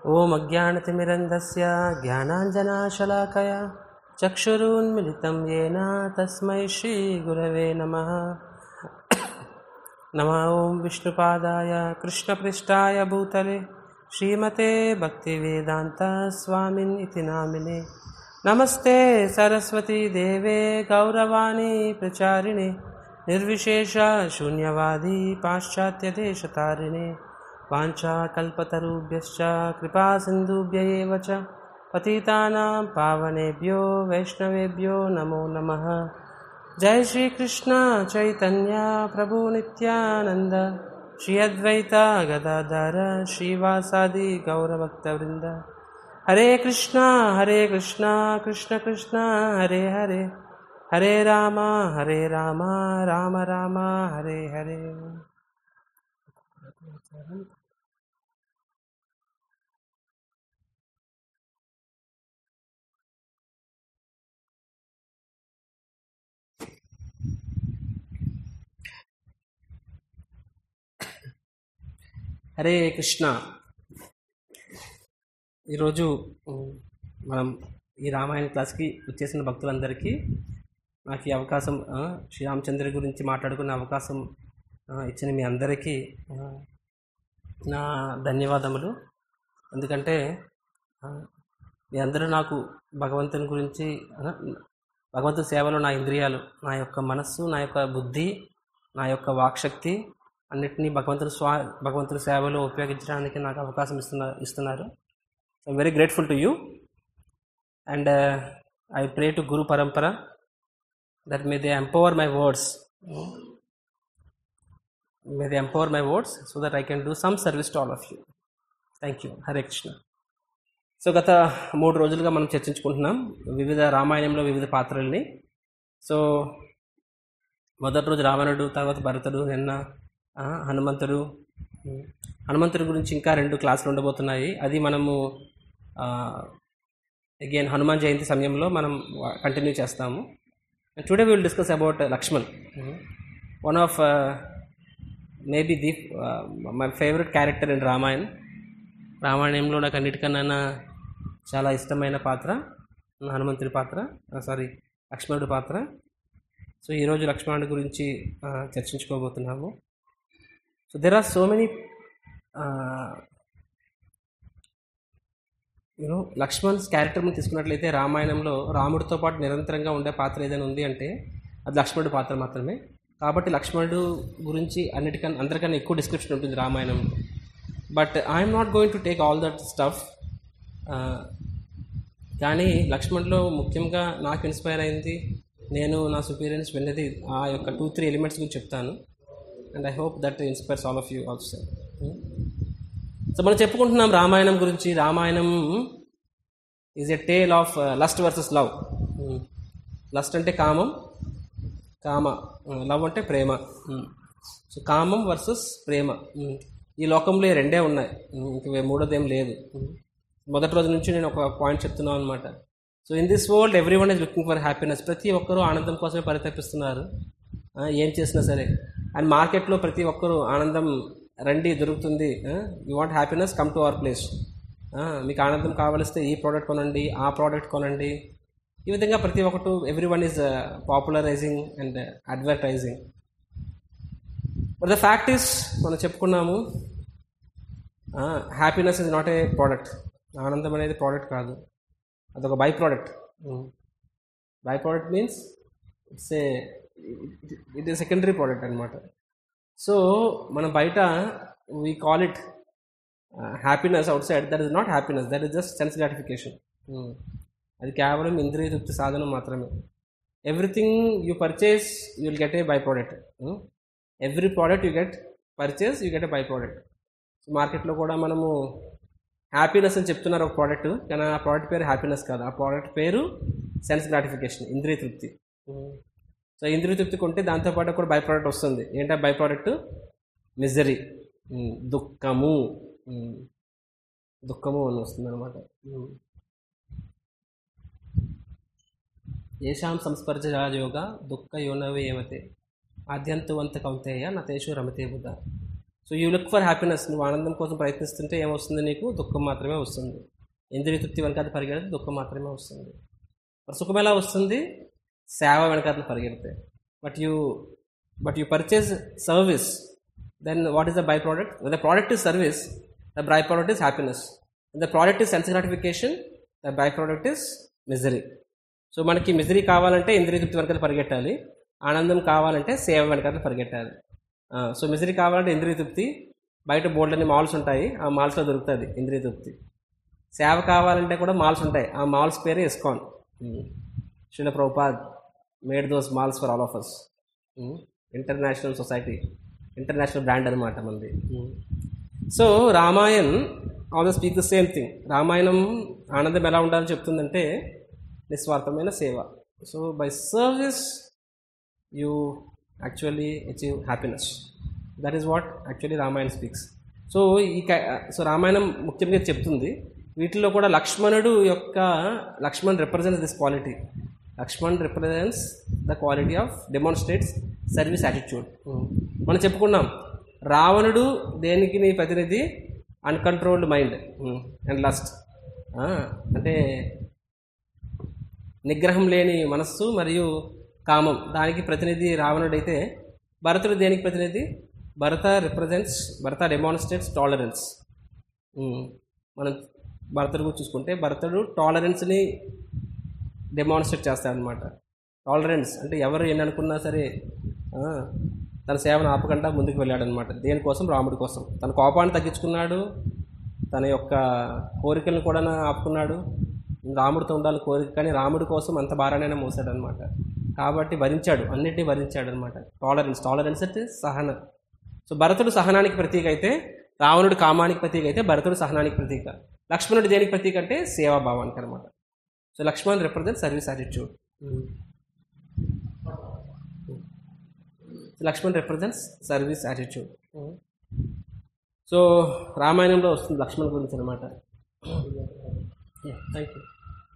ॐ अज्ञानतिमिरन्धस्य ज्ञानाञ्जनाशलाकया चक्षुरुन्मिलितं येन तस्मै श्रीगुरवे नमः नमः ॐ विष्णुपादाय कृष्णपृष्ठाय भूतले श्रीमते भक्तिवेदान्तस्वामिन् इति नामिने नमस्ते सरस्वती देवे गौरवाणी प्रचारिणे निर्विशेष शून्यवादी पाश्चात्यदेशतारिणे वाञ्छाकल्पतरुभ्यश्च कृपासिन्धुभ्य एव च पतितानां पावनेभ्यो वैष्णवेभ्यो नमो नमः जय श्रीकृष्ण चैतन्य प्रभु नित्यानन्द श्री अद्वैता गदाधर श्रीवासादि गौरभक्तवृन्द हरे कृष्णा हरे कृष्णा कृष्ण कृष्ण हरे हरे हरे राम हरे राम राम राम हरे हरे హరే కృష్ణ ఈరోజు ఉమ్, మనం ఈ రామాయణ క్లాస్కి వచ్చేసిన భక్తులందరికీ నాకు ఈ అవకాశం ఆ, శ్రీరామచంద్ర గురించి మాట్లాడుకునే అవకాశం ఆ, ఇచ్చిన మీ అందరికీ ఆ, నా ధన్యవాదములు ఎందుకంటే ఆ, మీ అందరూ నాకు భగవంతుని గురించి ఆ, భగవంతుని సేవలో నా ఇంద్రియాలు నా యొక్క మనస్సు నా యొక్క బుద్ధి నా యొక్క వాక్శక్తి అన్నిటినీ భగవంతుని స్వా భగవంతుని సేవలో ఉపయోగించడానికి నాకు అవకాశం ఇస్తున్న ఇస్తున్నారు I'm very grateful to you and I pray to guru parampara that may they empower my words may they empower my words so that I can do some service to all of you thank you Hare Krishna so గత మూడు రోజులుగా మనం చర్చించుకుంటున్నాం వివిధ రామాయణంలో వివిధ పాత్రల్ని so మొదటి రోజు రావణుడు తర్వాత భరతుడు నిన్న ఆ, హనుమంతుడు ఉమ్, హనుమంతుడి గురించి ఇంకా రెండు క్లాసులు ఉండబోతున్నాయి అది మనము అగైన్ హనుమాన్ జయంతి సమయంలో మనం కంటిన్యూ చేస్తాము today will discuss about Lakshman one of maybe the my favourite character in Ramayan రామాయణంలో నాకు అన్నిటికన్నా చాలా ఇష్టమైన పాత్ర హనుమంతుడి పాత్ర సారీ లక్ష్మణుడి పాత్ర సో ఈరోజు లక్ష్మణుడి గురించి ఆ, చర్చించుకోబోతున్నాము so there are so many you know Lakshman's character మనం తీసుకున్నట్లయితే రామాయణంలో రాముడితో పాటు నిరంతరంగా ఉండే పాత్ర ఏదైనా ఉంది అంటే అది లక్ష్మణుడి పాత్ర మాత్రమే కాబట్టి లక్ష్మణుడు గురించి అన్నిటికన్నా అందరికన్నా ఎక్కువ డిస్క్రిప్షన్ ఉంటుంది రామాయణంలో but I'm not going to take all that stuff కానీ లక్ష్మణ్లో ముఖ్యంగా నాకు ఇన్స్పైర్ అయింది నేను నా సుపీరియన్స్ విన్నది ఆ యొక్క టూ త్రీ ఎలిమెంట్స్ గురించి చెప్తాను and I hope that inspires all of you also so మనం చెప్పుకుంటున్నాం రామాయణం గురించి Ramayanam is a tale of lust versus love lust అంటే కామం కామ లవ్ అంటే ప్రేమ సో కామం వర్సెస్ ప్రేమ ఉమ్. ఈ లోకంలో ఈ రెండే ఉన్నాయి ఉమ్, ఇంక వే- మూడోది ఏం లేదు ఉమ్. మొదటి రోజు నుంచి నేను ఒక పాయింట్ చెప్తున్నాను అనమాట so in this world everyone is looking for happiness ప్రతి ఒక్కరూ ఆనందం కోసమే పరితపిస్తున్నారు ఆ, ఏం చేసినా సరే అండ్ మార్కెట్లో ప్రతి ఒక్కరూ ఆనందం రండి దొరుకుతుంది you want happiness come to our place మీకు ఆనందం కావలిస్తే ఈ ప్రోడక్ట్ కొనండి ఆ ప్రోడక్ట్ కొనండి ఈ విధంగా ప్రతి ఒక్కటి everyone is popularising and advertising but the fact is మనం చెప్పుకున్నాము happiness is not a product ఆనందం అనేది ప్రోడక్ట్ కాదు అదొక by product by product means it's a it is secondary product అనమాట సో మనం బయట we call it happiness outside that is not happiness that is just sense gratification అది కేవలం ఇంద్రియ తృప్తి సాధనం మాత్రమే everything you purchase you will get a by product every product you get purchase you get a by product మార్కెట్లో కూడా మనము happiness అని చెప్తున్నారు ఒక ప్రోడక్ట్ కానీ ఆ ప్రోడక్ట్ పేరు హ్యాపీనెస్ కాదు ఆ ప్రోడక్ట్ పేరు సెన్స్ గ్రాటిఫికేషన్ ఇంద్రియ తృప్తి సో ఇంద్రియ తృప్తి కొంటే దాంతోపాటు కూడా బై ప్రోడక్ట్ వస్తుంది ఏంటంటే బై ప్రోడక్ట్ మిజరీ దుఃఖము ఉమ్, దుఃఖము అని వస్తుంది అనమాట ఏషాం సంస్పర్శ రాజయోగ దుఃఖ యోనవే ఏమతే ఆద్యంతువంత కౌంతేయ నతేషు రమతే బుధ so you look for happiness నువ్వు ఆనందం కోసం ప్రయత్నిస్తుంటే ఏమొస్తుంది నీకు దుఃఖం మాత్రమే వస్తుంది ఇంద్రియ తృప్తి వెనకాల పరిగెడితే దుఃఖం మాత్రమే వస్తుంది మరి సుఖం ఎలా వస్తుంది సేవ వెనకాల పరిగెడితే but you but you purchase service then what is the by product the product is service the by product is happiness the product is sense gratification the by product is misery so మనకి misery కావాలంటే ఇంద్రియ తృప్తి వెనకాల పరిగెట్టాలి ఆనందం కావాలంటే సేవ వెనకాల పరిగెట్టాలి ఆ, సో మిజరీ కావాలంటే ఇంద్రియ తృప్తి బయట బోల్డ్ అన్ని మాల్స్ ఉంటాయి ఆ మాల్స్లో దొరుకుతుంది ఇంద్రియ తృప్తి సేవ కావాలంటే కూడా మాల్స్ ఉంటాయి ఆ మాల్స్ పేరు ISKCON Srila Prabhupad made those malls for all of us international society international brand అనమాట మనది so Ramayan always speak the same thing Ramayanam ఆనందం ఎలా ఉండాలని చెప్తుందంటే నిస్వార్థమైన సేవ so by service you actually achieve happiness that is what actually Ramayana speaks so ఈ so Ramayanam ముఖ్యంగా ఇది చెప్తుంది వీటిలో కూడా లక్ష్మణుడు యొక్క Lakshman represents this quality Lakshman represents the quality of demonstrates service attitude మనం చెప్పుకున్నాం రావణుడు దేనికి నీ ప్రతినిధి అన్కంట్రోల్డ్ మైండ్ అండ్ లస్ట్ అంటే నిగ్రహం లేని మనస్సు మరియు కామం దానికి ప్రతినిధి రావణుడైతే భరతుడు దేనికి ప్రతినిధి Bharata represents Bharata demonstrates tolerance మనం భరతుడు గురించి చూసుకుంటే భరతుడు టాలరెన్స్ని డెమాన్స్ట్రేట్ చేస్తాడనమాట టాలరెన్స్ అంటే ఎవరు ఎన్ని అనుకున్నా సరే ఆ, తన సేవను ఆపకుండా ముందుకు వెళ్ళాడనమాట దేనికోసం రాముడి కోసం తన కోపాన్ని తగ్గించుకున్నాడు తన యొక్క కోరికలను కూడా ఆపుకున్నాడు రాముడితో ఉండాలి కోరిక కానీ రాముడి కోసం అంత భారానైనా మోసాడనమాట కాబట్టి భరించాడు అన్నిటినీ భరించాడు అనమాట టాలరెన్స్ టాలరెన్స్ అంటే సహన సో భరతుడు సహనానికి ప్రతీక అయితే రావణుడు కామానికి ప్రతీక అయితే భరతుడు సహనానికి ప్రతీక లక్ష్మణుడు దేనికి ప్రతీక అంటే సేవాభావానికి అనమాట so Lakshman represent service attitude Lakshman represents service attitude so రామాయణంలో వస్తుంది లక్ష్మణ్ గురించి అనమాట థ్యాంక్ యూ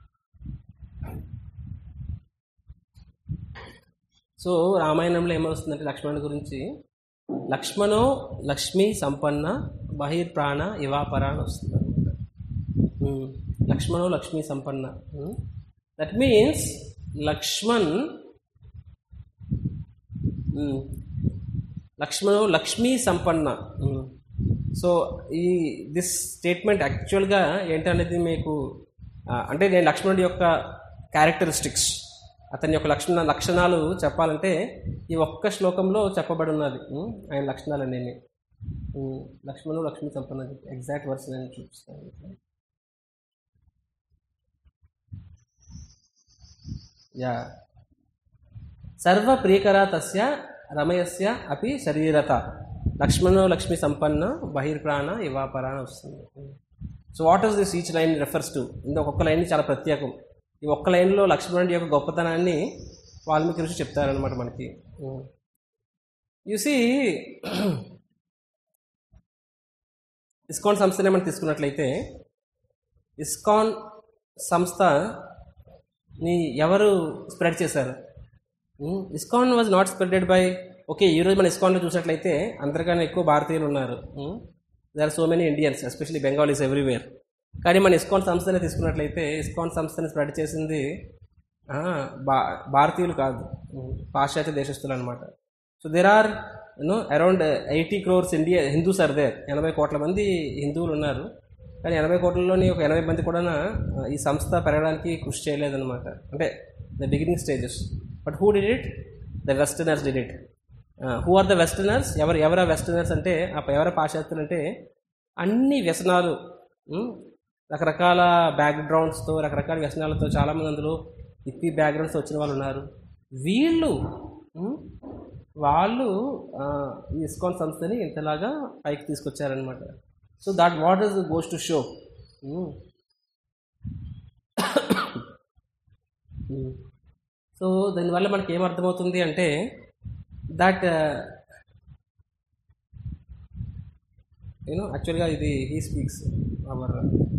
సో రామాయణంలో ఏమొస్తుందంటే లక్ష్మణుడి గురించి లక్ష్మణో లక్ష్మీ సంపన్న బహిర్ప్రాణ ఇవాపర అని వస్తుంది అనమాట లక్ష్మణో లక్ష్మీ సంపన్న దట్ మీన్స్ లక్ష్మణ్ మ్మ్. లక్ష్మణు లక్ష్మీ సంపన్న మ్మ్. సో ఈ దిస్ స్టేట్మెంట్ యాక్చువల్గా ఏంటనేది మీకు ఆ, అంటే నేను లక్ష్మణుడి యొక్క క్యారెక్టరిస్టిక్స్ అతని యొక్క లక్షణ లక్షణాలు చెప్పాలంటే ఈ ఒక్క శ్లోకంలో చెప్పబడి ఉన్నది మ్మ్. ఆయన లక్షణాలు అనేవి లక్ష్మణు లక్ష్మీ సంపన్న ఎగ్జాక్ట్ వర్స్ నేను చూపిస్తాను యా సర్వప్రియకరా తస్య రమయస్య అపి శరీరత లక్ష్మణో లక్ష్మి సంపన్న బహిర్ప్రాణ ఇవాపర అని వస్తుంది so what is this each line refers to ఇందులో ఒక్కొక్క లైన్ చాలా ప్రత్యేకం ఈ ఒక్క లైన్లో లక్ష్మణుడి యొక్క గొప్పతనాన్ని వాల్మీకి ఋషి చెప్తారనమాట మనకి యూసి ఇస్కాన్ సంస్థనే మనం తీసుకున్నట్లయితే ఇస్కాన్ సంస్థని ఎవరు స్ప్రెడ్ చేశారు ISKCON was not spreaded by okay ఈరోజు మన ఇస్కాన్లో చూసినట్లయితే అందరికన్నా ఎక్కువ భారతీయులు ఉన్నారు they are so many Indians especially Bengalis everywhere కానీ మన ఇస్కాన్ సంస్థని తీసుకున్నట్లయితే ఇస్కాన్ సంస్థని స్ప్రెడ్ చేసింది ఆ, భా భారతీయులు కాదు ఉమ్, పాశ్చాత్య దేశస్తులు అనమాట so there are you know around eighty crores India Hindus are there ఎనభై కోట్ల మంది హిందువులు ఉన్నారు కానీ ఎనభై కోట్లలోని ఒక ఎనభై మంది కూడా ఈ సంస్థ పెరగడానికి కృషి చేయలేదన్నమాట అంటే the beginning stages but who did it the westerners did it who are the westerners ఎవరు ఎవరు వెస్టర్నర్స్ అంటే ఆ ఎవరు పాశ్చాత్యులు అంటే అన్ని వ్యసనాలు ఉమ్, రకరకాల బ్యాక్గ్రౌండ్స్తో రకరకాల వ్యసనాలతో చాలామంది అందులో ఇప్పి బ్యాక్గ్రౌండ్స్ వచ్చిన వాళ్ళు ఉన్నారు వీళ్ళు ఉమ్, వాళ్ళు ఆ, ఈ ఇస్కాన్ సంస్థని ఇంతలాగా పైకి తీసుకొచ్చారనమాట so that what is goes to show so దానివల్ల మనకి ఏం అర్థమవుతుంది అంటే దట్ యూనో యాక్చువల్గా ఇది he speaks our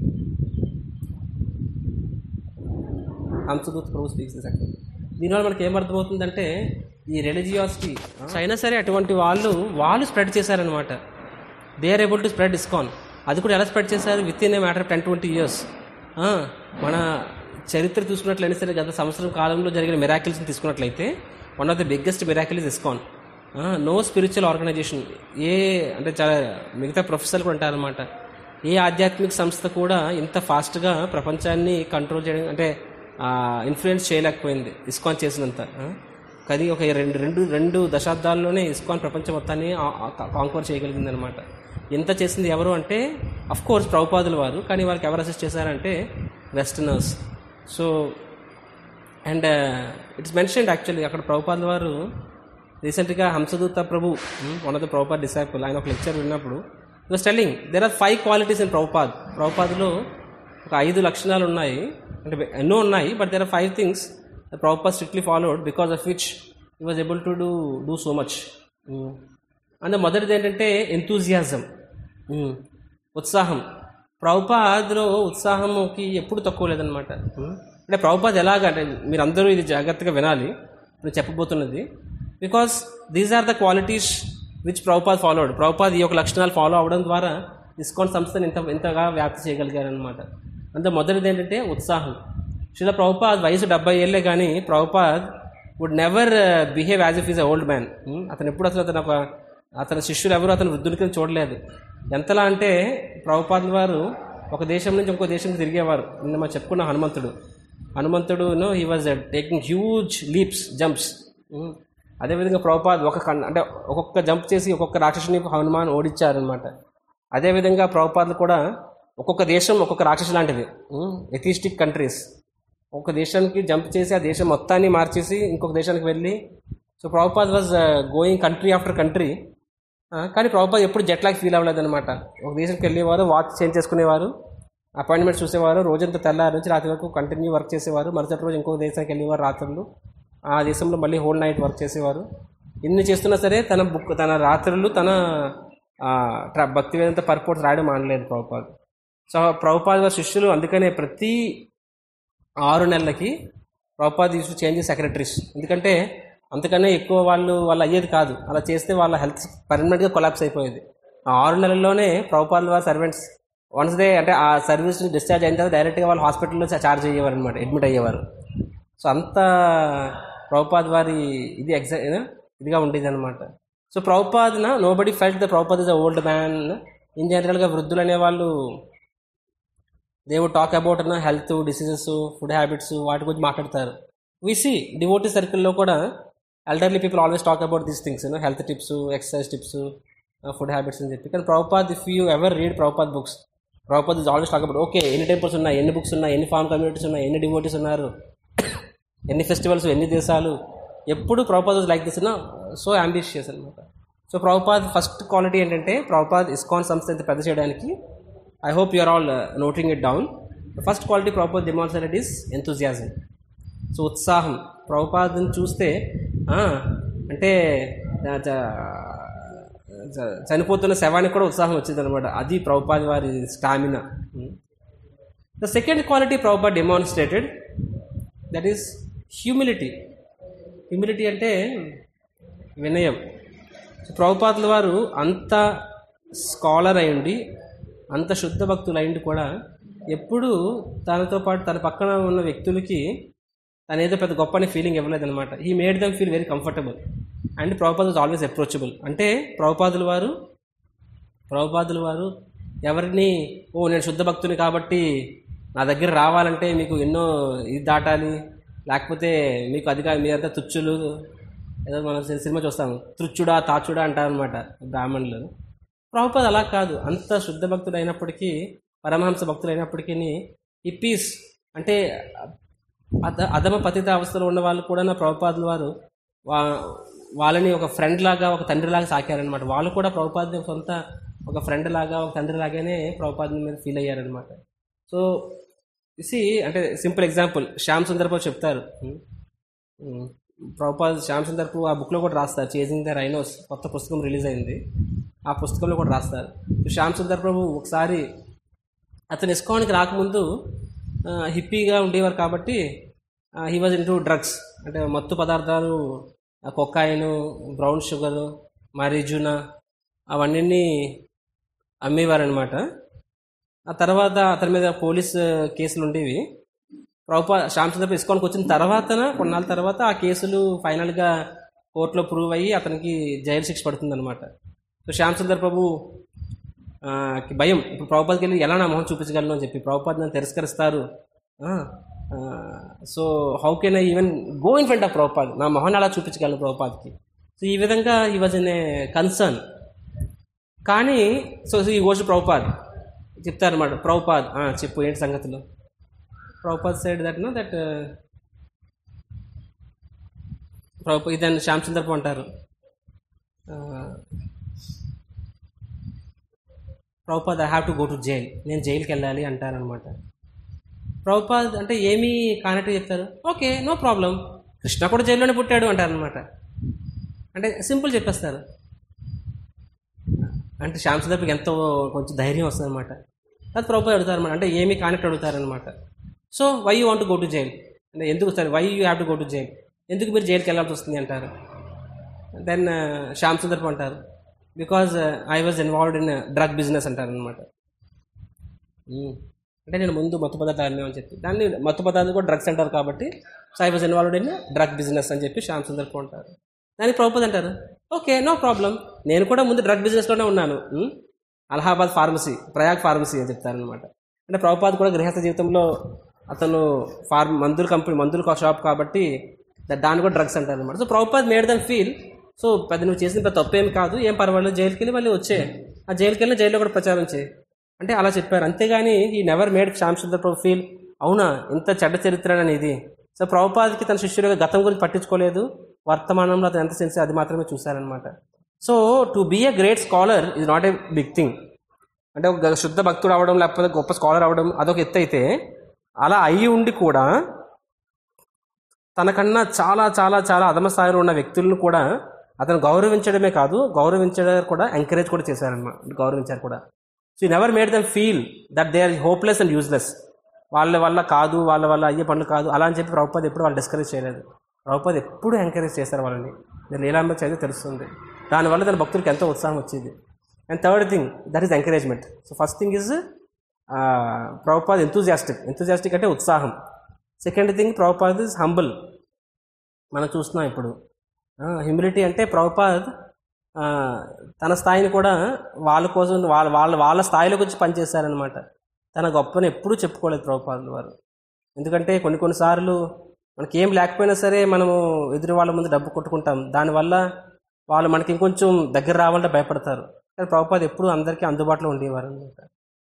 Hamsadut prabhu speaks actual దీనివల్ల మనకి ఏం అర్థమవుతుందంటే ఈ రెలిజియాసిటీ అయినా సరే అటువంటి వాళ్ళు వాళ్ళు స్ప్రెడ్ చేశారనమాట they are able to spread ISKCON అది కూడా ఎలా స్ప్రెడ్ చేశారు with in a matter of ten twenty years మన చరిత్ర చూసుకున్నట్లయితే సరే గత సంవత్సరం కాలంలో జరిగిన మిరాకిల్స్ని తీసుకున్నట్లయితే one of the biggest miracle is ISKCON no spiritual organization a అంటే చాలా మిగతా ప్రొఫెసర్లు కూడా అంటారనమాట ఏ ఆధ్యాత్మిక సంస్థ కూడా ఇంత ఫాస్ట్గా ప్రపంచాన్ని కంట్రోల్ చేయడం అంటే ఇన్ఫ్లుయెన్స్ చేయలేకపోయింది ఇస్కాన్ చేసినంత ఆ? కానీ ఒక రెండు రెండు రెండు దశాబ్దాల్లోనే ఇస్కాన్ ప్రపంచం మొత్తాన్ని కాంక్వర్ చేయగలిగింది అనమాట ఎంత చేసింది ఎవరు అంటే అఫ్ కోర్స్ ప్రభుపాదుల వారు కానీ వాళ్ళకి ఎవరు అసిస్ట్ చేశారంటే westerners so and it's mentioned actually అక్కడ ప్రభుపాదుల వారు రీసెంట్గా Hamsaduta prabhu one of the Prabhupad disciple ఆయన ఒక లెక్చర్ విన్నప్పుడు was telling there are five qualities in Prabhupad ప్రభుపాద్లో ఒక ఐదు లక్షణాలు ఉన్నాయి అంటే ఎన్నో ఉన్నాయి but there are five things Prabhupad strictly followed because of which he was able to do do so much and మొదటిది ఏంటంటే ఎంతూజియాజం ఉత్సాహం ప్రభుపాద్లో ఉత్సాహంకి ఎప్పుడు తక్కువ లేదనమాట అంటే ప్రభుపాద్ ఎలాగ అంటే మీరందరూ ఇది జాగ్రత్తగా వినాలి నేను చెప్పబోతున్నది because these are the qualities which Prabhupada followed Prabhupada ఈ యొక్క లక్షణాలు ఫాలో అవడం ద్వారా ఇస్కాన్ సంస్థను ఇంత ఇంతగా వ్యాప్తి చేయగలిగారనమాట అంత మొదటిది ఏంటంటే ఉత్సాహం శిల ప్రభుపాద్ వయసు డెబ్బై ఏళ్ళే కానీ Prabhupada would never behave as if is a old man అతను ఎప్పుడు అసలు అతను ఒక అతని శిష్యులు ఎవరు అతను వృద్ధుని కింద చూడలేదు ఎంతలా అంటే ప్రభుపాదుల వారు ఒక దేశం నుంచి ఇంకో దేశంకి తిరిగేవారు నిన్న మనం చెప్పుకున్న హనుమంతుడు హనుమంతుడును he was taking huge leaps jumps అదేవిధంగా ప్రభుపాద్ ఒక కన్ అంటే ఒక్కొక్క జంప్ చేసి ఒక్కొక్క రాక్షసుని హనుమాన్ ఓడించారనమాట అదేవిధంగా ప్రభుపాదులు కూడా ఒక్కొక్క దేశం ఒక్కొక్క రాక్షసు లాంటిది ఎథిస్టిక్ కంట్రీస్ ఒక దేశానికి జంప్ చేసి ఆ దేశం మొత్తాన్ని మార్చేసి ఇంకొక దేశానికి వెళ్ళి so Prabhupada was going country after country కానీ ప్రభుపాద్ ఎప్పుడు జెట్ లాగ్ ఫీల్ అవ్వలేదు అనమాట ఒక దేశానికి వెళ్ళేవారు వాచ్ చేంజ్ చేసుకునేవారు అపాయింట్మెంట్ చూసేవారు రోజంతా తెల్లారి నుంచి రాత్రి వరకు కంటిన్యూ వర్క్ చేసేవారు మరుసటి రోజు ఇంకొక దేశానికి వెళ్ళేవారు రాత్రులు ఆ దేశంలో మళ్ళీ హోల్ నైట్ వర్క్ చేసేవారు ఇన్ని చేస్తున్నా సరే తన బుక్ తన రాత్రులు తన ఆ, ట్ర- భక్తి వేదంత పర్పోర్ట్స్ రాయడం మానలేదు ప్రభుపాద్ సో ప్రభుపాద్ గారి శిష్యులు అందుకనే ప్రతి ఆరు నెలలకి ప్రభుపాద్ యూస్ చేంజ్ సెక్రటరీస్ ఎందుకంటే అంతకన్నా ఎక్కువ వాళ్ళు వాళ్ళు అయ్యేది కాదు అలా చేస్తే వాళ్ళ హెల్త్ పర్మనెంట్గా కొలాప్స్ అయిపోయేది ఆ ఆరు నెలల్లోనే ప్రభుపాద్ వారి సర్వెంట్స్ వన్స్ డే అంటే ఆ సర్వీస్ డిశ్చార్జ్ అయిన తర్వాత డైరెక్ట్గా వాళ్ళు హాస్పిటల్లో చార్జ్ అయ్యేవారు అనమాట అడ్మిట్ అయ్యేవారు సో అంత ప్రభుపాద్ వారి ఇది ఎగ్జా ఇదిగా ఉండేది అనమాట సో ప్రభుపాద్న nobody felt the Prabhupada is a old man in జనరల్గా వృద్ధులు అనేవాళ్ళు దే వుడ్ టాక్ అబౌట్ నా హెల్త్ డిసీజెస్ ఫుడ్ హ్యాబిట్స్ వాటి గురించి మాట్లాడతారు విసి డివోటీ సర్కిల్లో కూడా elderly people always talk about these things health tips exercise tips food habits అని చెప్పి కానీ Prabhupada if you ever read Prabhupada books Prabhupada is always talk about okay ఎన్ని టెంపుల్స్ ఉన్నాయి ఎన్ని బుక్స్ ఉన్నాయి ఎన్ని ఫార్మ్ కమ్యూనిటీస్ ఉన్నాయి ఎన్ని డివోటీస్ ఉన్నారు ఎన్ని ఫెస్టివల్స్ ఎన్ని దేశాలు ఎప్పుడు Prabhupada like this so ambitious అనమాట సో ప్రభుపాద్ ఫస్ట్ క్వాలిటీ ఏంటంటే ప్రభుపాద్ ఇస్కాన్ సంస్థ ఇంత పెద్ద చేయడానికి I hope you are all noting it down first quality Prabhupada demonstrated is enthusiasm so ఉత్సాహం ప్రభుపాదని చూస్తే ఆ, అంటే ఆ, చ- చ- చనిపోతున్న శవానికి కూడా ఉత్సాహం వచ్చింది అనమాట అది ప్రభుపాద్ వారి stamina the second quality Prabhupada demonstrated that is humility humility అంటే వినయం సో ప్రభుపాదుల వారు అంత స్కాలర్ అయ్యండి అంత శుద్ధ భక్తులు అయ్యండి కూడా ఎప్పుడూ తనతో పాటు తన పక్కన ఉన్న వ్యక్తులకి తను ఏదో పెద్ద గొప్ప అనే ఫీలింగ్ ఇవ్వలేదన్నమాట he made them feel very comfortable and Prabhupada was always approachable అంటే ప్రభుపాదుల వారు ప్రభుపాదుల వారు ఎవరిని ఓ నేను శుద్ధ భక్తుని కాబట్టి నా దగ్గర రావాలంటే మీకు ఎన్నో ఇది దాటాలి లేకపోతే మీకు అదిగా మీరంతా తుచ్చులు ఏదో మనం సి- సినిమా చూస్తాము తుచ్చుడా తాచుడా అంటారనమాట బ్రాహ్మణులు ప్రభుపాద్ అలా కాదు అంత శుద్ధ భక్తుడు అయినప్పటికీ పరమహంస భక్తులు అయినప్పటికీ ఈ పీస్ అంటే అద అధమ పతిత అవస్థలో ఉన్న వాళ్ళు కూడా నా ప్రభుపాదుల వారు వా వాళ్ళని ఒక ఫ్రెండ్ లాగా ఒక తండ్రి లాగా సాకారనమాట వాళ్ళు కూడా ప్రభుపాద సొంత ఒక ఫ్రెండ్ లాగా ఒక తండ్రి లాగానే ప్రభుపాద మీద ఫీల్ అయ్యారనమాట సో సి అంటే సింపుల్ ఎగ్జాంపుల్ శ్యామ్ సుందర్పో చెప్తారు ఉమ్, ఉమ్, ప్రభుపాద్ శ్యామ్ సుందర్పు ఆ బుక్లో కూడా రాస్తారు చేసింగ్ ద రైనోస్ కొత్త పుస్తకం రిలీజ్ అయింది ఆ పుస్తకంలో కూడా రాస్తారు సో శ్యామ్ సుందర్ ప్రభు ఒకసారి అతను ఇస్కాన్కి రాకముందు ఆ, హిప్పీగా ఉండేవారు కాబట్టి he was into drugs అంటే మత్తు పదార్థాలు కొక్కాయిన్ బ్రౌన్ షుగర్ మరిజునా అవన్నీ అమ్మేవారనమాట ఆ తర్వాత అతని మీద పోలీస్ కేసులు ఉండేవి ప్రభుపా శ్యామచంద్ర ఇస్కాన్కి వచ్చిన తర్వాత కొన్నాళ్ళ తర్వాత ఆ కేసులు ఫైనల్గా కోర్టులో ప్రూవ్ అయ్యి అతనికి జైలు శిక్ష పడుతుందన్నమాట సో శ్యామచంద్ర ప్రభు ఆ, కి భయం ఇప్పుడు ప్రభుపాదకి వెళ్ళి ఎలా నా మొహం చూపించగలను అని చెప్పి ప్రభుపాద్ నన్ను తిరస్కరిస్తారు so how can I even go in front of Prabhupada నా మొహన్ అలా చూపించగలను ప్రభుపాద్కి సో ఈ విధంగా he was an a concern కానీ సో ఈ గోష్ ప్రభుపాద్ చెప్తారన్నమాట ప్రభుపాద్ ఆ, చెప్పు ఏంటి సంగతులు Prabhupada side that no that Prabhu ఇదని శ్యామ్ చంద్రపు అంటారు Prabhupada I have to go to jail నేను జైలుకి వెళ్ళాలి అంటారనమాట ప్రభుపాద్ అంటే ఏమీ కానట్టు చెప్తారు ఓకే నో ప్రాబ్లం కృష్ణ కూడా జైల్లోనే పుట్టాడు అంటారనమాట అంటే సింపుల్ చెప్పేస్తారు అంటే శ్యామ్ సుందర్కి ఎంతో కొంచెం ధైర్యం వస్తుంది అనమాట అది ప్రభుత్వం అడుగుతారు అనమాట అంటే ఏమీ కానట్టు అడుగుతారనమాట so why you want go to jail అంటే ఎందుకు sir why you have to go to jail ఎందుకు మీరు జైలుకి వెళ్ళాల్సి వస్తుంది అంటారు దెన్ శ్యామ్ సుందర్పు అంటారు because I was involved in drug business అంటారు అనమాట అంటే నేను ముందు మత్తు పదార్థాలు అని చెప్పి దాన్ని మత్తు పదార్థాలు కూడా డ్రగ్స్ అంటారు కాబట్టి so I was involved in drug business అని చెప్పి శ్యామ్ సుందర్పు అంటారు దానికి ప్రభుత్వం అంటారు ఓకే నో ప్రాబ్లం నేను కూడా ముందు డ్రగ్ బిజినెస్లోనే ఉన్నాను um, Allahabad pharmacy Prayag pharmacy అని చెప్తారనమాట అంటే ప్రభుపాద్ కూడా గృహస్థ జీవితంలో అతను ఫార్మ్ మందుల కంపెనీ మందుల షాప్ కాబట్టి దా- దాన్ని కూడా డ్రగ్స్ అంటారు అనమాట so Prabhupada made them feel so పెద్ద నువ్వు చేసిన పెద్ద తప్పేం కాదు ఏం పర్వాలేదు జైలుకి వెళ్ళి మళ్ళీ వచ్చే ఆ జైలుకి వెళ్ళి జైల్లో కూడా ప్రచారం చేయి అంటే అలా చెప్పారు అంతేగాని he never made Shyam Sundar Prabhu feel అవునా ఇంత చెడ్డ చరిత్ర అని ఇది సో ప్రభుపాద్కి తన శిష్యుడిగా గతం గురించి పట్టించుకోలేదు వర్తమానంలో అతను ఎంత సెన్స్ అది మాత్రమే చూశారనమాట so to be a great scholar is not a big thing అంటే ఒక శుద్ధ భక్తుడు అవడం లేకపోతే గొప్ప స్కాలర్ అవడం అదొక ఎత్తు అయితే అలా అయ్యి ఉండి కూడా తనకన్నా చాలా చాలా చాలా అధమ స్థాయిలో ఉన్న వ్యక్తులను కూడా అతను గౌరవించడమే కాదు గౌరవించడం కూడా ఎంకరేజ్ కూడా చేశారనమాట గౌరవించారు కూడా so he never made them feel that they are hopeless and useless వాళ్ళ వల్ల కాదు వాళ్ళ వల్ల అయ్యే పనులు కాదు అలా అని చెప్పి ప్రభుపాద్ ఎప్పుడు వాళ్ళు డిస్కరేజ్ చేయలేదు ప్రభుపాద్ ఎప్పుడు ఎంకరేజ్ చేశారు వాళ్ళని నేను లీలాంబ చదివి తెలుస్తుంది దానివల్ల తన భక్తులకు ఎంతో ఉత్సాహం వచ్చింది and third thing that is encouragement so first thing is Prabhupada enthusiastic enthusiastic అంటే ఉత్సాహం second thing Prabhupada is humble మనం చూస్తున్నాం ఇప్పుడు హ్యూమిలిటీ అంటే ప్రభుపాద్ ఆ, తన స్థాయిని కూడా వాళ్ళ కోసం వాళ్ళ వాళ్ళ వాళ్ళ స్థాయిలోకి వచ్చి పనిచేశారనమాట తన గొప్పని ఎప్పుడూ చెప్పుకోలేదు ప్రభుపాదులు వారు ఎందుకంటే కొన్ని కొన్నిసార్లు మనకి ఏం లేకపోయినా సరే మనము ఎదురు వాళ్ళ ముందు డబ్బు కొట్టుకుంటాం దానివల్ల వాళ్ళు మనకి ఇంకొంచెం దగ్గర రావాలంటే భయపడతారు కానీ ప్రభుపాద్ ఎప్పుడూ అందరికీ అందుబాటులో ఉండేవారు అనమాట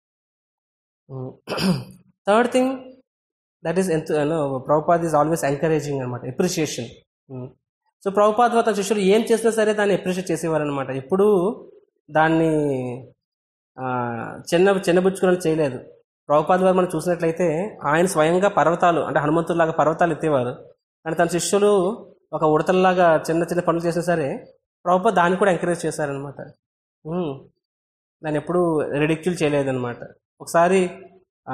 థర్డ్ థింగ్ దట్ ఈస్ ఎంత ప్రభుపాద్ ఈజ్ ఆల్వేస్ ఎంకరేజింగ్ అనమాట ఎప్రిషియేషన్ సో ప్రభుపాద్ తన శిష్యులు ఏం చేసినా సరే దాన్ని ఎప్రిషియేట్ చేసేవారు అనమాట ఎప్పుడూ దాన్ని ఆ, చిన్న చిన్నబుచ్చుకుని చేయలేదు ప్రభుపాద్ వారు మనం చూసినట్లయితే ఆయన స్వయంగా పర్వతాలు అంటే హనుమంతుల్లాగా పర్వతాలు ఎత్తేవారు కానీ తన శిష్యులు ఒక ఉడతల్లాగా చిన్న చిన్న పనులు చేసినా సరే ప్రభుపాద్ దాన్ని కూడా ఎంకరేజ్ చేశారనమాట ఉమ్. దాన్ని ఎప్పుడూ రిడిక్యూల్ చేయలేదన్నమాట ఒకసారి ఆ,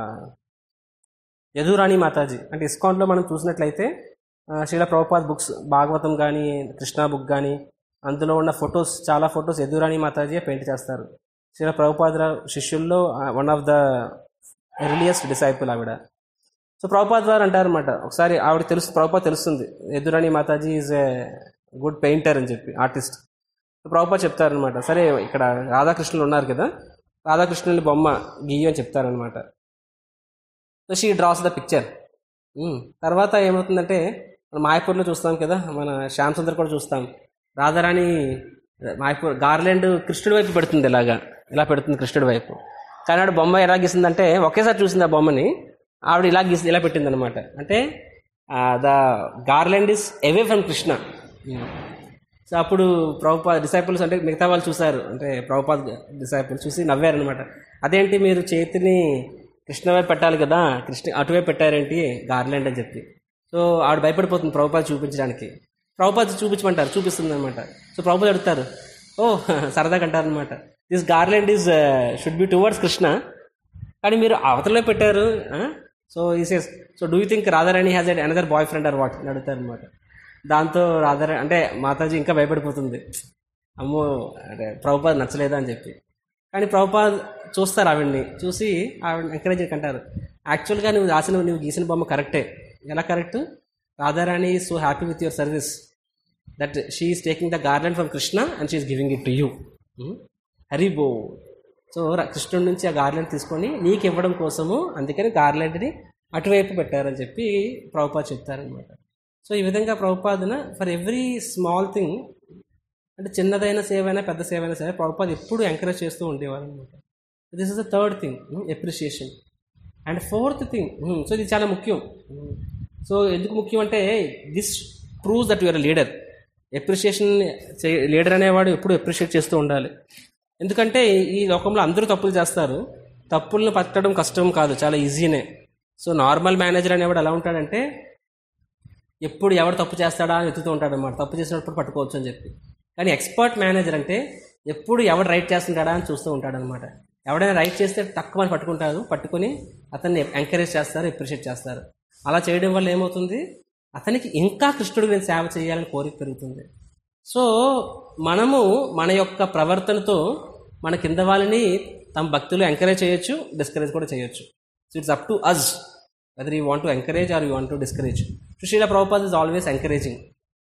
యదురాణి మాతాజీ అంటే ఇస్కాన్లో మనం చూసినట్లయితే ఆ, శ్రీల ప్రభుపాద్ బుక్స్ భాగవతం కానీ కృష్ణా బుక్ కానీ అందులో ఉన్న ఫొటోస్ చాలా ఫొటోస్ యదురాణి మాతాజీ పెయింట్ చేస్తారు శ్రీల ప్రభుపాద శిష్యుల్లో one of the earliest disciple ఆవిడ సో ప్రభుపాద్ వారు అంటారనమాట ఒకసారి ఆవిడ తెలుసు ప్రభుపాద్ తెలుస్తుంది Yadurani mataji is a good painter అని చెప్పి ఆర్టిస్ట్ ప్రభుపాద్ చెప్తారనమాట సరే ఇక్కడ రాధాకృష్ణులు ఉన్నారు కదా రాధాకృష్ణుని బొమ్మ గీయు అని చెప్తారనమాట so she draws the picture తర్వాత ఏమవుతుందంటే మనం మాయపూర్లో చూస్తాం కదా మన శ్యామ్ సుందర్ కూడా చూస్తాం రాధారాణి మాయపూర్ గార్లెండ్ కృష్ణుడి వైపు పెడుతుంది ఇలాగా ఇలా పెడుతుంది కృష్ణుడి వైపు కానీ ఆవిడ బొమ్మ ఎలా గీసిందంటే ఒకేసారి చూసింది ఆ బొమ్మని ఆవిడ ఇలా గీసి ఇలా పెట్టింది అనమాట అంటే the garland is away from Krishna so అప్పుడు ప్రభుపాద్ డిసైపుల్స్ అంటే మిగతా వాళ్ళు చూశారు అంటే ప్రభుపాద్ డిసైపుల్స్ చూసి నవ్వారనమాట అదేంటి మీరు చేతిని కృష్ణ వైపు పెట్టాలి కదా కృష్ణ అటువైపు పెట్టారేంటి గార్లెండ్ అని చెప్పి సో ఆవిడ భయపడిపోతుంది ప్రభుపాద్ చూపించడానికి ప్రభుపాద్ చూపించమంటారు చూపిస్తుంది అనమాట సో ప్రభుపాద్ అడుగుతారు ఓ సరదాగా అంటారు అనమాట this garland is should be towards Krishna కానీ మీరు అవతలలో పెట్టారు so he says so do you think Radharani has had another boyfriend or what అని అడుగుతారు అనమాట దాంతో రాధారాణి అంటే మాతాజీ ఇంకా భయపడిపోతుంది అమ్మో అంటే ప్రభుపాద్ నచ్చలేదా అని చెప్పి కానీ ప్రభుపాద్ చూస్తారు ఆవిడ్ని చూసి ఆవిడ ఎంకరేజ్ అంటారు యాక్చువల్గా నువ్వు రాసిన నువ్వు గీసిన బొమ్మ కరెక్టే ఎలా correct Radharani is so happy with your service that she is taking the garland from Krishna and she is giving it to you Hari బో సో ర- కృష్ణుడి నుంచి ఆ గార్లెండ్ తీసుకొని నీకు ఇవ్వడం కోసము అందుకని గార్లెండ్ని అటువైపు పెట్టారని చెప్పి ప్రభుపాద్ చెప్తారనమాట సో ఈ విధంగా ప్రభుపాదన ఫర్ ఎవ్రీ స్మాల్ థింగ్ అంటే చిన్నదైన సేవ అయినా పెద్ద సేవ అయినా సరే ప్రభుపాద్ ఎప్పుడు ఎంకరేజ్ చేస్తూ ఉండేవారు అనమాట this is the third thing appreciation and fourth thing so ఇది చాలా ముఖ్యం సో ఎందుకు ముఖ్యం అంటే this proves that your leader appreciation leader అనేవాడు ఎప్పుడు ఎప్రిషియేట్ చేస్తూ ఉండాలి ఎందుకంటే ఈ లోకంలో అందరూ తప్పులు చేస్తారు తప్పులను పట్టడం కష్టం కాదు చాలా ఈజీనే సో నార్మల్ మేనేజర్ అనేవాడు ఎలా ఉంటాడంటే ఎప్పుడు ఎవడు తప్పు చేస్తాడా అని వెతుకుతూ ఉంటాడు అనమాట తప్పు చేసినప్పుడు పట్టుకోవచ్చు అని చెప్పి కానీ ఎక్స్పర్ట్ మేనేజర్ అంటే ఎప్పుడు ఎవడు రైట్ చేస్తుంటాడా అని చూస్తూ ఉంటాడు అనమాట ఎవడైనా రైట్ చేస్తే తక్కువ అని పట్టుకుంటారు పట్టుకొని అతన్ని ఎంకరేజ్ చేస్తారు ఎప్రిషియేట్ చేస్తారు అలా చేయడం వల్ల ఏమవుతుంది అతనికి ఇంకా కృష్ణుడు నేను సేవ చేయాలని కోరిక పెరుగుతుంది సో మనము మన యొక్క ప్రవర్తనతో మన కింద వాళ్ళని తమ భక్తులు ఎంకరేజ్ చేయొచ్చు డిస్కరేజ్ కూడా చేయొచ్చు so it's up to us whether you want to encourage or you want to discourage Sushila Prabhupada is always encouraging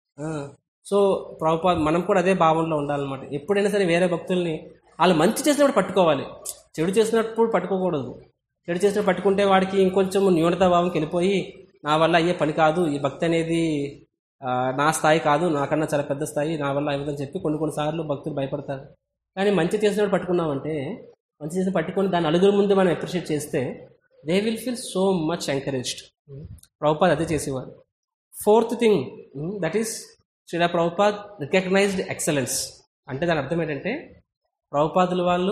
so Prabhupada మనం కూడా అదే భావనలో ఉండాలన్నమాట ఎప్పుడైనా సరే వేరే భక్తుల్ని వాళ్ళు మంచి చేసినప్పుడు పట్టుకోవాలి చెడు చేసినప్పుడు పట్టుకోకూడదు చెడు చేసినప్పుడు పట్టుకుంటే వాడికి ఇంకొంచెం న్యూనతా భావంకి వెళ్ళిపోయి నా వల్ల అయ్యే పని కాదు ఈ భక్తి అనేది ఆ, నా స్థాయి కాదు నాకన్నా చాలా పెద్ద స్థాయి నా వల్ల అవ్వదని చెప్పి కొన్ని కొన్నిసార్లు భక్తులు భయపడతారు కానీ మంచి చేసినప్పుడు పట్టుకున్నామంటే మంచి చేసిన పట్టుకొని దాన్ని నలుగురు ముందు మనం అప్రిషియేట్ చేస్తే they will feel so much encouraged Prabhupada అదే చేసేవారు fourth thing that is Srila Prabhupada recognized excellence అంటే దాని అర్థం ఏంటంటే ప్రభుపాదుల వాళ్ళు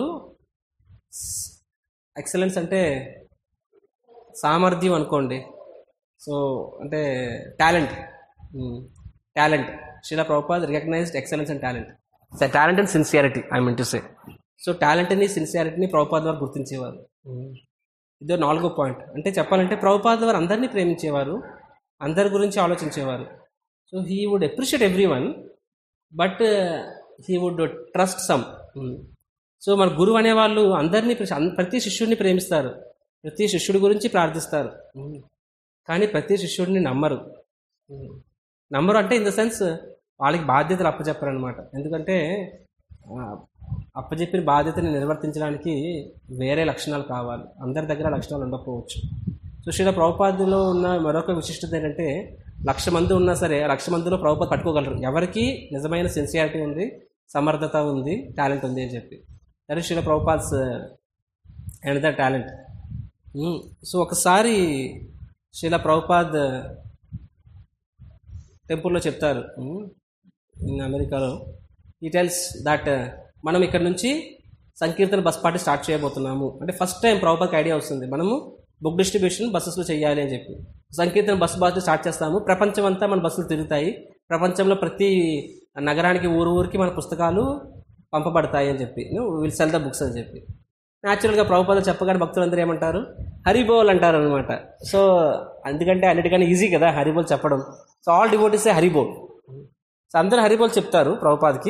ఎక్సలెన్స్ అంటే సామర్థ్యం అనుకోండి సో అంటే talent talent Srila Prabhupada recognized excellence and talent talent and sincerity I mean to say so టాలెంట్ని సిన్సియారిటీని ప్రభుపాద్ వారు గుర్తించేవారు ఇదో నాలుగో పాయింట్ అంటే చెప్పాలంటే ప్రభుపాద్ వారు అందరినీ ప్రేమించేవారు అందరి గురించి ఆలోచించేవారు so he would appreciate everyone but he would trust some so మన గురువు అనేవాళ్ళు అందరినీ ప్ర- అన్- ప్రతి శిష్యుడిని ప్రేమిస్తారు ప్రతి శిష్యుడి గురించి ప్రార్థిస్తారు ఉమ్. కానీ ప్రతి శిష్యుడిని నమ్మరు ఉమ్. నమ్మరు అంటే ఇన్ ద సెన్స్ వాళ్ళకి బాధ్యతలు అప్పచెప్పరనమాట ఎందుకంటే ఆ, అప్పచెప్పిన బాధ్యతని నిర్వర్తించడానికి వేరే లక్షణాలు కావాలి అందరి దగ్గర లక్షణాలు ఉండకపోవచ్చు సో శ్రీల ప్రభుపాదిలో ఉన్న మరొక విశిష్టత ఏంటంటే లక్ష మంది ఉన్నా సరే ఆ లక్ష మందిలో ప్రభుపాద్ పట్టుకోగలరు ఎవరికి నిజమైన సిన్సియారిటీ ఉంది సమర్థత ఉంది టాలెంట్ ఉంది అని చెప్పి that Srila Prabhupada's and the talent so ఒకసారి శీల ప్రభుపాద్ టెంపుల్లో చెప్తారు ఇన్ అమెరికాలో ఈ టెల్స్ దట్ మనం ఇక్కడ నుంచి సంకీర్తన బస్ పార్టీ స్టార్ట్ చేయబోతున్నాము అంటే ఫస్ట్ టైం ప్రభుపాద్కి ఐడియా వస్తుంది మనము బుక్ డిస్ట్రిబ్యూషన్ బస్సెస్లో చేయాలి అని చెప్పి సంకీర్తన బస్ పార్టీ స్టార్ట్ చేస్తాము ప్రపంచం అంతా మన బస్సులు తిరుగుతాయి ప్రపంచంలో ప్రతి నగరానికి ఊరు ఊరికి మన పుస్తకాలు పంపబడతాయి అని చెప్పి విల్ సెల్ ద బుక్స్ అని చెప్పి న్యాచురల్గా ప్రభుపాద చెప్పగానే భక్తులందరూ ఏమంటారు హరిబోల్ అంటారు అనమాట సో అందుకంటే అన్నిటికన్నా ఈజీ కదా హరిబోల్ చెప్పడం so all devotees say Haribol so అందరూ హరిబోల్ చెప్తారు ప్రభుపాద్కి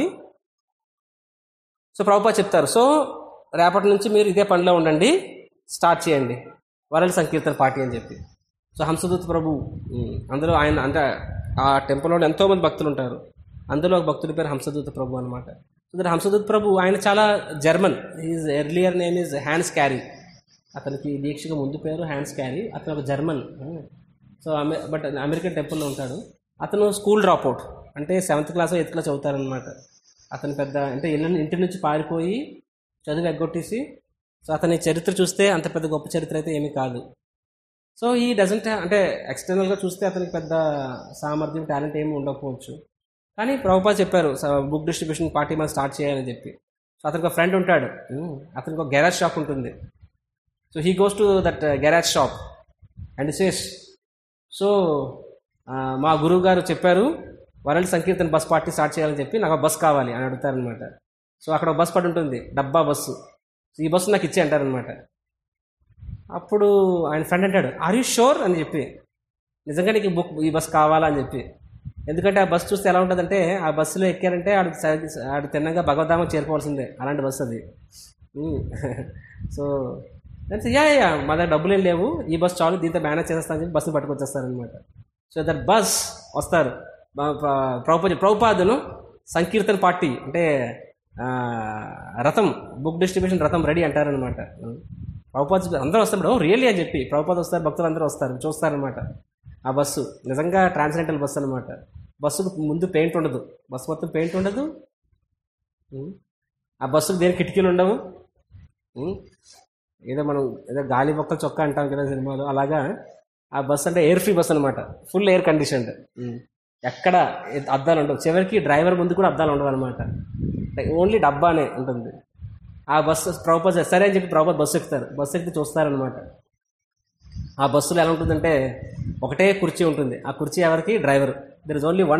సో ప్రభుపాద్ చెప్తారు సో రేపటి నుంచి మీరు ఇదే పనిలో ఉండండి స్టార్ట్ చేయండి వరల్డ్ సంకీర్తన పార్టీ అని చెప్పి సో హంసదూత్ ప్రభు ఉమ్, అందులో ఆయన అంటే ఆ టెంపుల్లో ఎంతోమంది భక్తులు ఉంటారు అందులో ఒక భక్తుడి పేరు హంసదూత ప్రభు అనమాట సో దట్ హంసదూత్ ప్రభు ఆయన చాలా German is earlier name is Hans Kary అతనికి దీక్షకు ముందు పేరు హ్యాండ్స్ క్యారీ అతను ఒక జర్మన్ సో అమె బట్ అమెరికన్ టెంపుల్లో ఉంటాడు అతను స్కూల్ డ్రాప్ అవుట్ అంటే సెవెంత్ క్లాస్ ఎయిత్ క్లాస్ చదువుతారనమాట అతను పెద్ద అంటే ఇళ్ళ ఇంటి నుంచి పారిపోయి చదువు ఎగ్గొట్టేసి సో అతని చరిత్ర చూస్తే అంత పెద్ద గొప్ప చరిత్ర అయితే ఏమీ కాదు సో ఈ డజంట్ అంటే ఎక్స్టర్నల్గా చూస్తే అతనికి పెద్ద సామర్థ్యం టాలెంట్ ఏమి ఉండకపోవచ్చు కానీ ప్రభుపా చెప్పారు బుక్ డిస్ట్రిబ్యూషన్ పార్టీ మనం స్టార్ట్ చేయాలని చెప్పి సో అతనికి ఒక ఫ్రెండ్ ఉంటాడు ఉమ్, అతనికి ఒక గెరాజ్ షాప్ ఉంటుంది so he goes to that garage shop and says so మా గురువు గారు చెప్పారు వరల్డ్ సంకీర్తన బస్ పార్టీ స్టార్ట్ చేయాలని చెప్పి నాకు ఒక బస్ కావాలి అని అడుగుతారనమాట సో అక్కడ ఒక బస్ పడి ఉంటుంది డబ్బా బస్సు సో ఈ బస్సు నాకు ఇచ్చే అంటారనమాట అప్పుడు ఆయన ఫ్రెండ్ అంటాడు ఆర్ యూ షూర్ అని చెప్పి నిజంగా నీకు బుక్ ఈ బస్ కావాలా అని చెప్పి ఎందుకంటే ఆ బస్సు చూస్తే ఎలా ఉంటుందంటే ఆ బస్సులో ఎక్కారంటే ఆడు ఆడు తిన్నగా భగవద్ధామం చేరుకోవాల్సిందే అలాంటి బస్సు అది సో దట్స్ యా యా మా దగ్గర డబ్బులు ఏం లేవు ఈ బస్ చాలు దీంతో మేనేజ్ చేస్తానని చెప్పి బస్సుని పట్టుకొచ్చేస్తారనమాట సో దట్ బస్ వస్తారు ప్రభుపా ప్రభుపాదును సంకీర్తన పార్టీ అంటే ఆ, రథం బుక్ డిస్ట్రిబ్యూషన్ రథం రెడీ అంటారనమాట ప్రభుపాద్ అందరూ వస్తారు ఓ రియల్లీ అని చెప్పి ప్రభుపాద్ వస్తారు భక్తులు అందరూ వస్తారు చూస్తారనమాట ఆ బస్సు నిజంగా ట్రాన్స్జెంటల్ బస్సు అనమాట బస్సుకు ముందు పెయింట్ ఉండదు బస్సు మొత్తం పెయింట్ ఉండదు ఉం. ఆ బస్సుకు దేని కిటికీలు ఉండవు ఉం. ఏదో మనం ఏదో గాలి బొక్కల చొక్కా అంటాం కదా సినిమాలో అలాగా ఆ బస్ అంటే ఎయిర్ ఫ్రీ బస్ అనమాట ఫుల్ ఎయిర్ కండిషన్డ్ ఎక్కడ ఏ- అద్దాలు ఉండవు చివరికి డ్రైవర్ ముందు కూడా అద్దాలు ఉండవు అనమాట ఓన్లీ డబ్బానే ఉంటుంది ఆ బస్సు ప్రభుపాద్ సరే అని చెప్పి ప్రభుపాద్ బస్సు ఎక్కుతారు బస్సు ఎక్కితే చూస్తారనమాట ఆ బస్సులో ఎలా ఉంటుందంటే ఒకటే కుర్చీ ఉంటుంది ఆ కుర్చీ ఎవరికి driver there is only one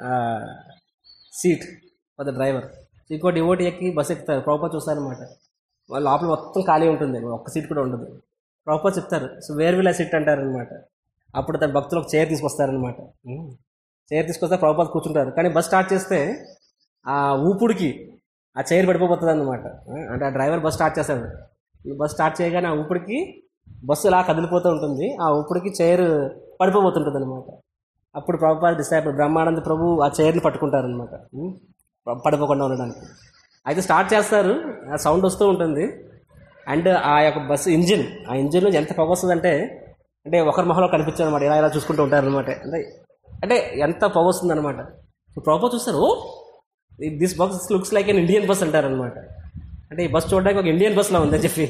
seat for the driver ఇంకో డివోటి ఎక్కి బస్సు ఎక్కుతారు ప్రభుపాద్ చూస్తారనమాట వాళ్ళ లోపల మొత్తం ఖాళీ ఉంటుంది ఒక్క సీట్ కూడా ఉండదు ప్రభుపాద్ చెప్తారు so where will a seat అంటారనమాట అప్పుడు తన భక్తులు ఒక చైర్ తీసుకొస్తారనమాట చైర్ తీసుకొస్తే ప్రభుపాద్ కూర్చుంటారు కానీ బస్ స్టార్ట్ చేస్తే ఆ ఊపుడికి ఆ చైర్ పడిపోతుంది అనమాట అంటే ఆ డ్రైవర్ బస్ స్టార్ట్ చేస్తాడు ఈ బస్ స్టార్ట్ చేయగానే ఆ ఊపిడికి బస్సు ఇలా కదిలిపోతూ ఉంటుంది ఆ ఊపిడికి చైర్ పడిపోబోతుంటుంది అనమాట అప్పుడు ప్రభుపాద డిసైపుల్ బ్రహ్మానంద ప్రభు ఆ చైర్ని పట్టుకుంటారనమాట పడిపోకుండా ఉండడానికి అయితే స్టార్ట్ చేస్తారు ఆ సౌండ్ వస్తూ ఉంటుంది అండ్ ఆ యొక్క బస్సు ఇంజిన్ ఆ ఇంజిన్ నుంచి ఎంత పొగ వస్తుందంటే అంటే ఒకరి మొహంలో కనిపించారు అనమాట ఇలా ఇలా చూసుకుంటూ ఉంటారు అనమాట అంటే అంటే ఎంత పొగ వస్తుంది అనమాట ప్రభుత్వం చూస్తారు oh this bus looks like an Indian bus అంటారనమాట అంటే ఈ బస్ చూడడానికి ఒక ఇండియన్ బస్లో ఉందని చెప్పి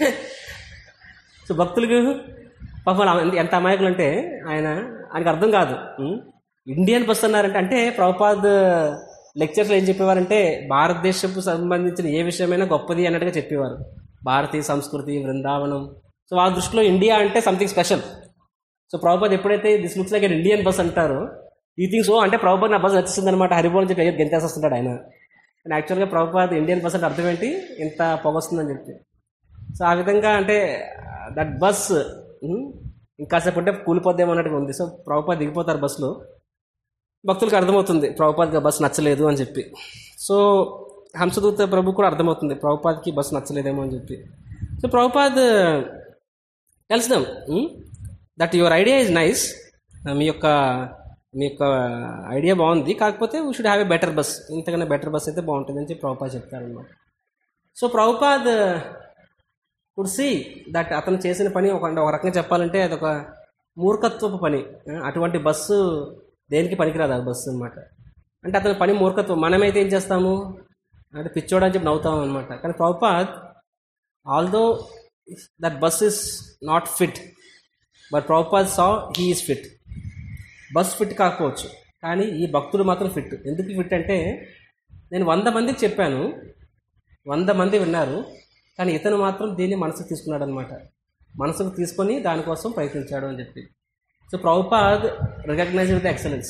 సో భక్తులకు పాపం అలా ఎంత- ఎంత అమాయకులు అంటే ఆయన ఆయనకు అర్థం కాదు ఉం? ఇండియన్ బస్ అన్నారంటే అంటే ప్రభుపాద్ లెక్చర్స్లో ఏం చెప్పేవారంటే భారతదేశపు సంబంధించిన ఏ విషయమైనా గొప్పది అన్నట్టుగా చెప్పేవారు భారతీయ సంస్కృతి బృందావనం సో వాళ్ళ దృష్టిలో ఇండియా అంటే సంథింగ్ స్పెషల్ సో ప్రభుపాద్ ఎప్పుడైతే this looks like Indian bus అంటారో ఈ థింగ్స్ ఓ అంటే ప్రభుపాద్ నా బస్ నచ్చింది అనమాట హరిబోల్ అని చెప్పి అయ్యో గెంతేసేస్తుంటాడు ఆయన కానీ యాక్చువల్గా ప్రభుపాద్ ఇండియన్ బస్ అంటే అర్థం ఏంటి ఇంత పొగ వస్తుందని చెప్పి సో ఆ విధంగా అంటే దట్ బస్ ఇంకాసేపు ఉంటే కూలిపోద్దేమో అన్నట్టుగా ఉంది సో ప్రభుపాద్ దిగిపోతారు బస్సులో భక్తులకు అర్థమవుతుంది ప్రభుపాద్కి ఆ బస్సు నచ్చలేదు అని చెప్పి సో హంసదూత ప్రభు కూడా అర్థమవుతుంది ప్రభుపాద్కి బస్సు నచ్చలేదేమో అని చెప్పి so Prabhupada tells them that your idea is nice మీ యొక్క మీ యొక్క ఐడియా బాగుంది కాకపోతే we should have a better bus ఇంతకన్నా బెటర్ బస్ అయితే బాగుంటుంది అని చెప్పి ప్రభుపాద్ చెప్తారనమాట so Prabhupada could see that అతను చేసిన పని ఒక ఒక రకంగా చెప్పాలంటే అదొక మూర్ఖత్వపు పని ఆ, అటువంటి బస్సు దేనికి పనికిరాదు ఆ బస్సు అనమాట అంటే అతని పని మూర్ఖత్వం మనమైతే ఏం చేస్తాము అంటే పిచ్చోడు అని చెప్పి నవ్వుతాం అనమాట కానీ Prabhupada although that bus is not fit but Prabhupada saw he is fit bus fit కాకపోవచ్చు కానీ ఈ భక్తుడు మాత్రం ఫిట్ ఎందుకు ఫిట్ అంటే నేను వంద మందికి చెప్పాను వంద మంది విన్నారు కానీ ఇతను మాత్రం దీన్ని మనసుకు తీసుకున్నాడు అనమాట మనసుకు తీసుకొని దానికోసం ప్రయత్నించాడు అని చెప్పి so Prabhupada recognize with excellence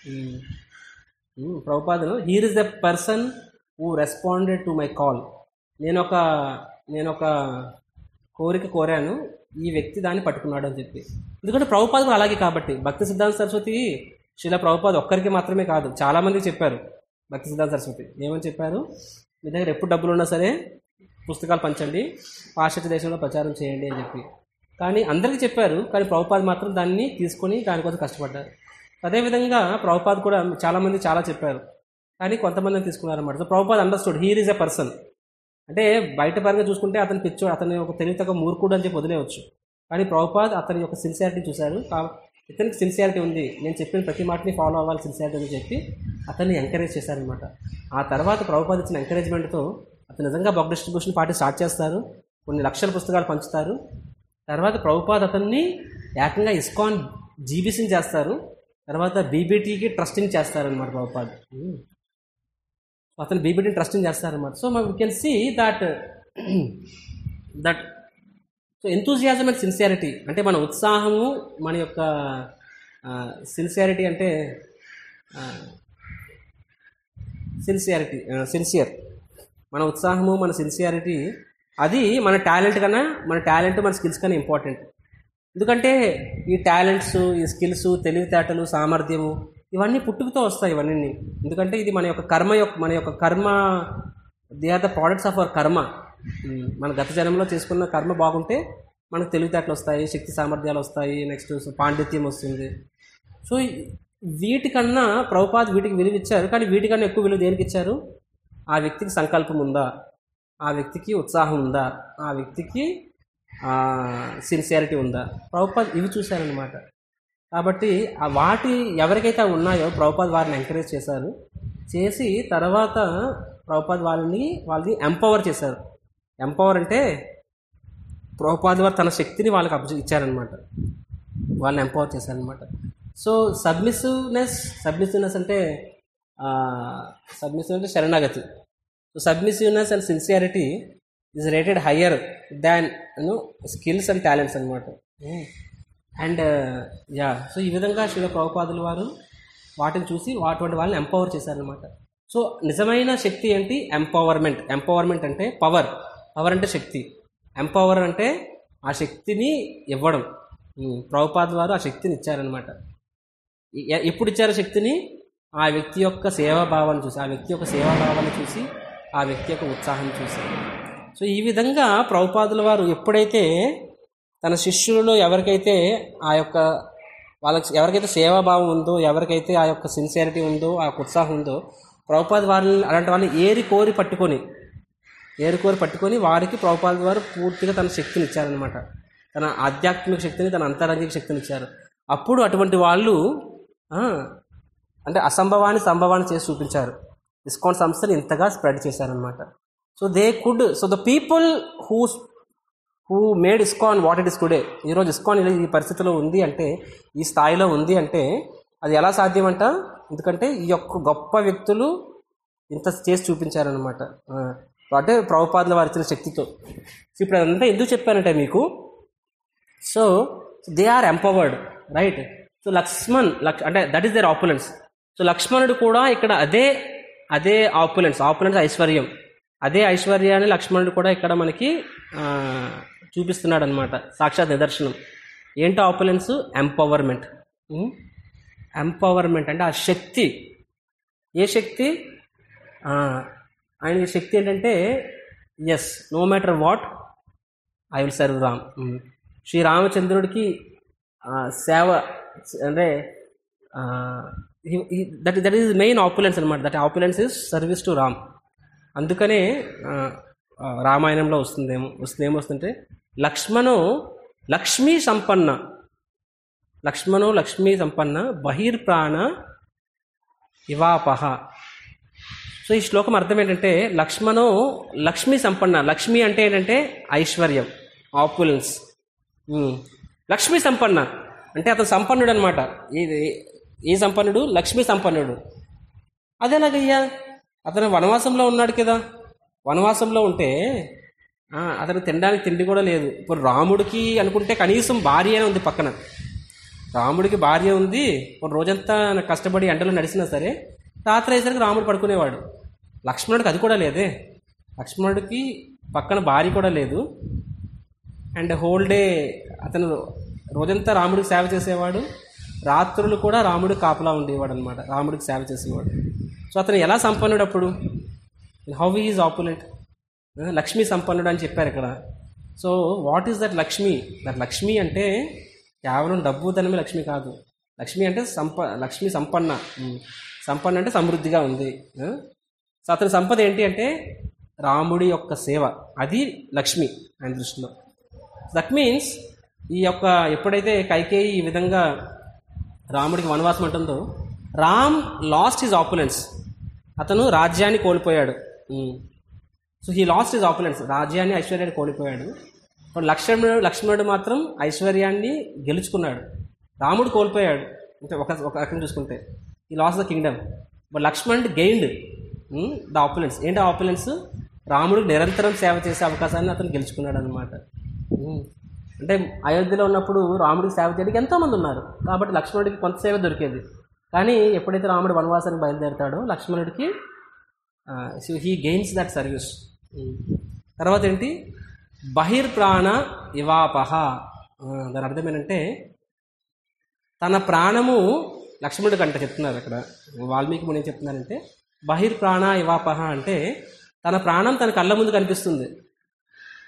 ప్రభుపాదను here is the person who responded to my call నేను ఒక నేను ఒక కోరిక కోరాను ఈ వ్యక్తి దాన్ని పట్టుకున్నాడు అని చెప్పి ఎందుకంటే ప్రభుపాద్ కూడా అలాగే కాబట్టి భక్తి సిద్ధాంత సరస్వతి శిల ప్రభుపాద్ ఒక్కరికి మాత్రమే కాదు చాలామందికి చెప్పారు భక్తి సిద్ధాంత సరస్వతి ఏమని చెప్పారు మీ దగ్గర ఎప్పుడు డబ్బులు ఉన్నా సరే పుస్తకాలు పంచండి పాశ్చాత్య దేశంలో ప్రచారం చేయండి అని చెప్పి కానీ అందరికీ చెప్పారు కానీ ప్రభుపాద్ మాత్రం దాన్ని తీసుకొని దానికోసం కష్టపడ్డారు అదేవిధంగా ప్రభుపాద్ కూడా చాలామంది చాలా చెప్పారు కానీ కొంతమందిని తీసుకున్నారన్నమాట so Prabhupada understood here is a person అంటే బయట పరంగా చూసుకుంటే అతను పిచ్చో అతని ఒక తెలివితగ్గ మూర్ఖుడు అని చెప్పి వదిలేయవచ్చు కానీ ప్రభుపాద్ అతని యొక్క సిన్సియారిటీ చూశారు కా- ఇతనికి సిన్సియారిటీ ఉంది నేను చెప్పిన ప్రతి మాటని ఫాలో అవ్వాలి సిన్సియారిటీ అని చెప్పి అతన్ని ఎంకరేజ్ చేశారనమాట ఆ తర్వాత ప్రభుపాద్ ఇచ్చిన ఎంకరేజ్మెంట్తో అతను నిజంగా బుక్ డిస్ట్రిబ్యూషన్ పార్టీ స్టార్ట్ చేస్తారు కొన్ని లక్షల పుస్తకాలు పంచుతారు తర్వాత ప్రభుపాద్ అతన్ని ఏకంగా ఇస్కాన్ జీబీసీని చేస్తారు తర్వాత బీబీటీకి ట్రస్టింగ్ చేస్తారనమాట ప్రభుపాద్ ఉమ్. అతను బీబీటీని ట్రస్టింగ్ చేస్తారనమాట సో మనం can see that that so enthusiasm and sincerity అంటే మన ఉత్సాహము మన యొక్క సిన్సియారిటీ అంటే సిన్సియారిటీ సిన్సియర్ మన ఉత్సాహము మన సిన్సియారిటీ అది మన టాలెంట్ కన్నా మన టాలెంట్ మన స్కిల్స్ కన్నా ఇంపార్టెంట్ ఎందుకంటే ఈ టాలెంట్స్ ఈ స్కిల్స్ తెలివితేటలు సామర్థ్యము ఇవన్నీ పుట్టుకతో వస్తాయి ఇవన్నీ ఎందుకంటే ఇది మన యొక్క కర్మ యొక్క మన యొక్క karma they are the products of our karma um, మన గత జన్మలో చేసుకున్న కర్మ బాగుంటే మనకు తెలివితేటలు వస్తాయి శక్తి సామర్థ్యాలు వస్తాయి నెక్స్ట్ పాండిత్యం వస్తుంది సో వీటికన్నా ప్రభుపాద్ వీటికి విలువ ఇచ్చారు కానీ వీటికన్నా ఎక్కువ విలువ దేనికి ఇచ్చారు ఆ వ్యక్తికి సంకల్పం ఉందా ఆ వ్యక్తికి ఉత్సాహం ఉందా ఆ వ్యక్తికి సిన్సియారిటీ ఉందా ప్రభుపాద్ ఇవి చూశారనమాట కాబట్టి ఆ వాటి ఎవరికైతే అవి ఉన్నాయో ప్రభుపాద్ వారిని ఎంకరేజ్ చేశారు చేసి తర్వాత ప్రభుపాద్ వాళ్ళని వాళ్ళని ఎంపవర్ చేశారు ఎంపవర్ అంటే ప్రభుపాద్ వారు తన శక్తిని వాళ్ళకి అబ్జ ఇచ్చారనమాట వాళ్ళని ఎంపవర్ చేశారనమాట సో సబ్మిసివ్నెస్ సబ్మిసివ్నెస్ అంటే సబ్మిసివ్ అంటే శరణాగతి so submissiveness and sincerity is rated higher than you know skills and talents అనమాట అండ్ యా సో ఈ విధంగా శివ ప్రభుపాదుల వారు వాటిని చూసి అటువంటి వాళ్ళని ఎంపవర్ చేశారనమాట సో నిజమైన శక్తి ఏంటి ఎంపవర్మెంట్ ఎంపవర్మెంట్ అంటే పవర్ పవర్ అంటే శక్తి ఎంపవర్ అంటే ఆ శక్తిని ఇవ్వడం ఉమ్, ప్రభుపాద్ వారు ఆ శక్తిని ఇచ్చారనమాట ఎ- ఎప్పుడు ఇచ్చారు శక్తిని ఆ వ్యక్తి యొక్క సేవాభావాన్ని చూసి ఆ వ్యక్తి యొక్క సేవాభావాన్ని చూసి ఆ వ్యక్తి యొక్క ఉత్సాహం చూసి సో ఈ విధంగా ప్రభుపాదుల వారు ఎప్పుడైతే తన శిష్యులలో ఎవరికైతే ఆ యొక్క వాళ్ళకి ఎవరికైతే సేవాభావం ఉందో ఎవరికైతే ఆ యొక్క సిన్సియారిటీ ఉందో ఆ యొక్క ఉత్సాహం ఉందో ప్రభుపాద వారిని అలాంటి వాళ్ళని ఏరి కోరి పట్టుకొని ఏరుకోరి పట్టుకొని వారికి ప్రభుపాద వారు పూర్తిగా తన శక్తిని ఇచ్చారనమాట తన ఆధ్యాత్మిక శక్తిని తన అంతరంగిక శక్తిని ఇచ్చారు అప్పుడు అటువంటి వాళ్ళు ఆ, అంటే అసంభవాన్ని సంభవాన్ని చేసి చూపించారు ఇస్కాన్ సంస్థని ఇంతగా స్ప్రెడ్ చేశారనమాట so they could so the people who who made ISKCON what it is today ఈరోజు ఇస్కాన్ ఇలా ఈ పరిస్థితిలో ఉంది అంటే ఈ స్థాయిలో ఉంది అంటే అది ఎలా సాధ్యమంట ఎందుకంటే ఈ యొక్క గొప్ప వ్యక్తులు ఇంత చేసి చూపించారనమాట అంటే ప్రభుపాదుల వారు ఇచ్చిన శక్తితో సో ఇప్పుడు అదంతా ఎందుకు చెప్పానంటే మీకు so they are empowered right so Lakshman లక్ అంటే that is their opulence so లక్ష్మణుడు కూడా ఇక్కడ అదే అదే ఆపులెన్స్ ఆపులెన్స్ ఐశ్వర్యం అదే ఐశ్వర్యాన్ని లక్ష్మణుడు కూడా ఇక్కడ మనకి ఆ, చూపిస్తున్నాడు అనమాట సాక్షాత్ నిదర్శనం ఏంటో ఆపులెన్స్ ఎంపవర్మెంట్ ఎంపవర్మెంట్ అంటే ఆ శక్తి ఏ శక్తి ఆ, ఆయన శక్తి ఏంటంటే yes no matter what I will serve Ram um. Shri రామచంద్రుడికి ఆ, సేవ అంటే that that is main opulence అనమాట that opulence is service to Ram అందుకనే ఆ, ఆ, రామాయణంలో వస్తుందేమో వస్తుంది ఏమొస్తుంటే లక్ష్మణు లక్ష్మీ సంపన్న లక్ష్మణు లక్ష్మీ సంపన్న బహిర్ప్రాణ ఇవాపహ సో ఈ శ్లోకం అర్థం ఏంటంటే లక్ష్మణు లక్ష్మీ సంపన్న లక్ష్మి అంటే ఏంటంటే ఐశ్వర్యం ఆపులెన్స్ ఉమ్. లక్ష్మీ సంపన్న అంటే అతను సంపన్నుడు అనమాట ఏ సంపన్నుడు లక్ష్మీ సంపన్నుడు అదేలాగయ్యా అతను వనవాసంలో ఉన్నాడు కదా వనవాసంలో ఉంటే ఆ, అతను తినడానికి తిండి కూడా లేదు ఇప్పుడు రాముడికి అనుకుంటే కనీసం భార్య అనే ఉంది పక్కన రాముడికి భార్య ఉంది ఒక రోజంతా కష్టపడి ఎండలో నడిచినా సరే రాత్రి అయ్యేసరికి రాముడు పడుకునేవాడు లక్ష్మణుడికి అది కూడా లేదే లక్ష్మణుడికి పక్కన భార్య కూడా లేదు అండ్ హోల్ డే అతను రోజంతా రాముడికి సేవ చేసేవాడు రాత్రులు కూడా రాముడు కాపలా ఉండేవాడు అనమాట రాముడికి సేవ చేసేవాడు సో అతను ఎలా సంపన్నుడు అప్పుడు హౌ ఈజ్ ఆపులెంట్ లక్ష్మీ సంపన్నుడు అని చెప్పారు ఇక్కడ so what is that Lakshmi that Lakshmi అంటే కేవలం డబ్బు ధనమే లక్ష్మి కాదు లక్ష్మి అంటే సంప లక్ష్మి సంపన్న ఉమ్. సంపన్న అంటే సమృద్ధిగా ఉంది ఆ? సో అతని సంపద ఏంటి అంటే రాముడి యొక్క సేవ అది లక్ష్మి ఆయన దృష్టిలో దట్ మీన్స్ ఈ యొక్క ఎప్పుడైతే కైకేయి ఈ విధంగా రాముడికి వనవాసం అంటుందో రామ్ లాస్ట్ హిజ్ ఆపులెన్స్ అతను రాజ్యాన్ని కోల్పోయాడు so he lost his opulence రాజ్యాన్ని ఐశ్వర్యాన్ని కోల్పోయాడు ఇప్పుడు లక్ష్మణుడు లక్ష్మణుడు మాత్రం ఐశ్వర్యాన్ని గెలుచుకున్నాడు రాముడు కోల్పోయాడు అంటే ఒక ఒక రకం చూసుకుంటే he loss the kingdom but లక్ష్మణుడు గెయిన్డ్ ద ఆపులెన్స్ ఏంటి ఆపులెన్స్ రాముడు నిరంతరం సేవ చేసే అవకాశాన్ని అతను గెలుచుకున్నాడు అనమాట అంటే అయోధ్యలో ఉన్నప్పుడు రాముడికి సేవ చేయడానికి ఎంతోమంది ఉన్నారు కాబట్టి లక్ష్మణుడికి కొంత సేవ దొరికేది కానీ ఎప్పుడైతే రాముడు వనవాసానికి బయలుదేరుతాడో లక్ష్మణుడికి so he gains that service తర్వాత ఏంటి బహిర్ప్రాణ ఇవాపహ ఆ, దాని అర్థం ఏంటంటే తన ప్రాణము లక్ష్మణుడి కంట చెప్తున్నారు అక్కడ వాల్మీకి ముని ఏం చెప్తున్నారంటే బహిర్ప్రాణ ఇవాపహ అంటే తన ప్రాణం తన కళ్ళ ముందు కనిపిస్తుంది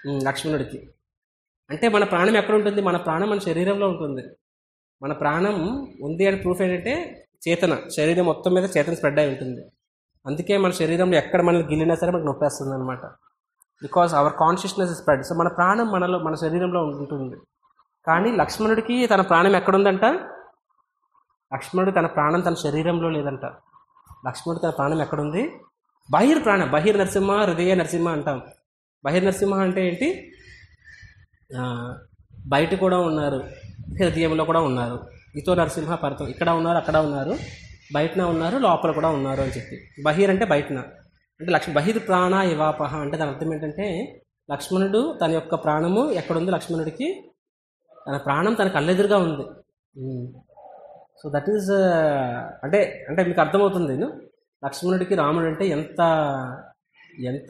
ఉమ్, లక్ష్మణుడికి అంటే మన ప్రాణం ఎక్కడ ఉంటుంది మన ప్రాణం మన శరీరంలో ఉంటుంది మన ప్రాణం ఉంది అని ప్రూఫ్ ఏంటంటే చేతన శరీరం మొత్తం మీద చేతన స్ప్రెడ్ అయి ఉంటుంది అందుకే మన శరీరంలో ఎక్కడ మనల్ని గిల్లినా సరే మనకు నొప్పేస్తుంది అనమాట because our consciousness spread so మన ప్రాణం మనలో మన శరీరంలో ఉంటుంది కానీ లక్ష్మణుడికి తన ప్రాణం ఎక్కడుందంట లక్ష్మణుడు తన ప్రాణం తన శరీరంలో లేదంట లక్ష్మణుడు తన ప్రాణం ఎక్కడుంది బహిర్ ప్రాణం బహిర్ నరసింహ హృదయ నరసింహ అంటాం బహిర్ నరసింహ అంటే ఏంటి ఆ, బయట కూడా ఉన్నారు హృదయంలో కూడా ఉన్నారు ఇతో నరసింహ పరతం ఇక్కడ ఉన్నారు అక్కడ ఉన్నారు బయటన ఉన్నారు లోపల కూడా ఉన్నారు అని చెప్పి బహిర్ అంటే బయటన అంటే లక్ష్మ బహిర్ ప్రాణ ఇవాపహ అంటే దాని అర్థం ఏంటంటే లక్ష్మణుడు తన యొక్క ప్రాణము ఎక్కడుంది లక్ష్మణుడికి తన ప్రాణం తన కళ్ళెదురుగా ఉంది సో దట్ ఈస్ అంటే అంటే మీకు అర్థమవుతుంది నేను లక్ష్మణుడికి రాముడు అంటే ఎంత ఎంత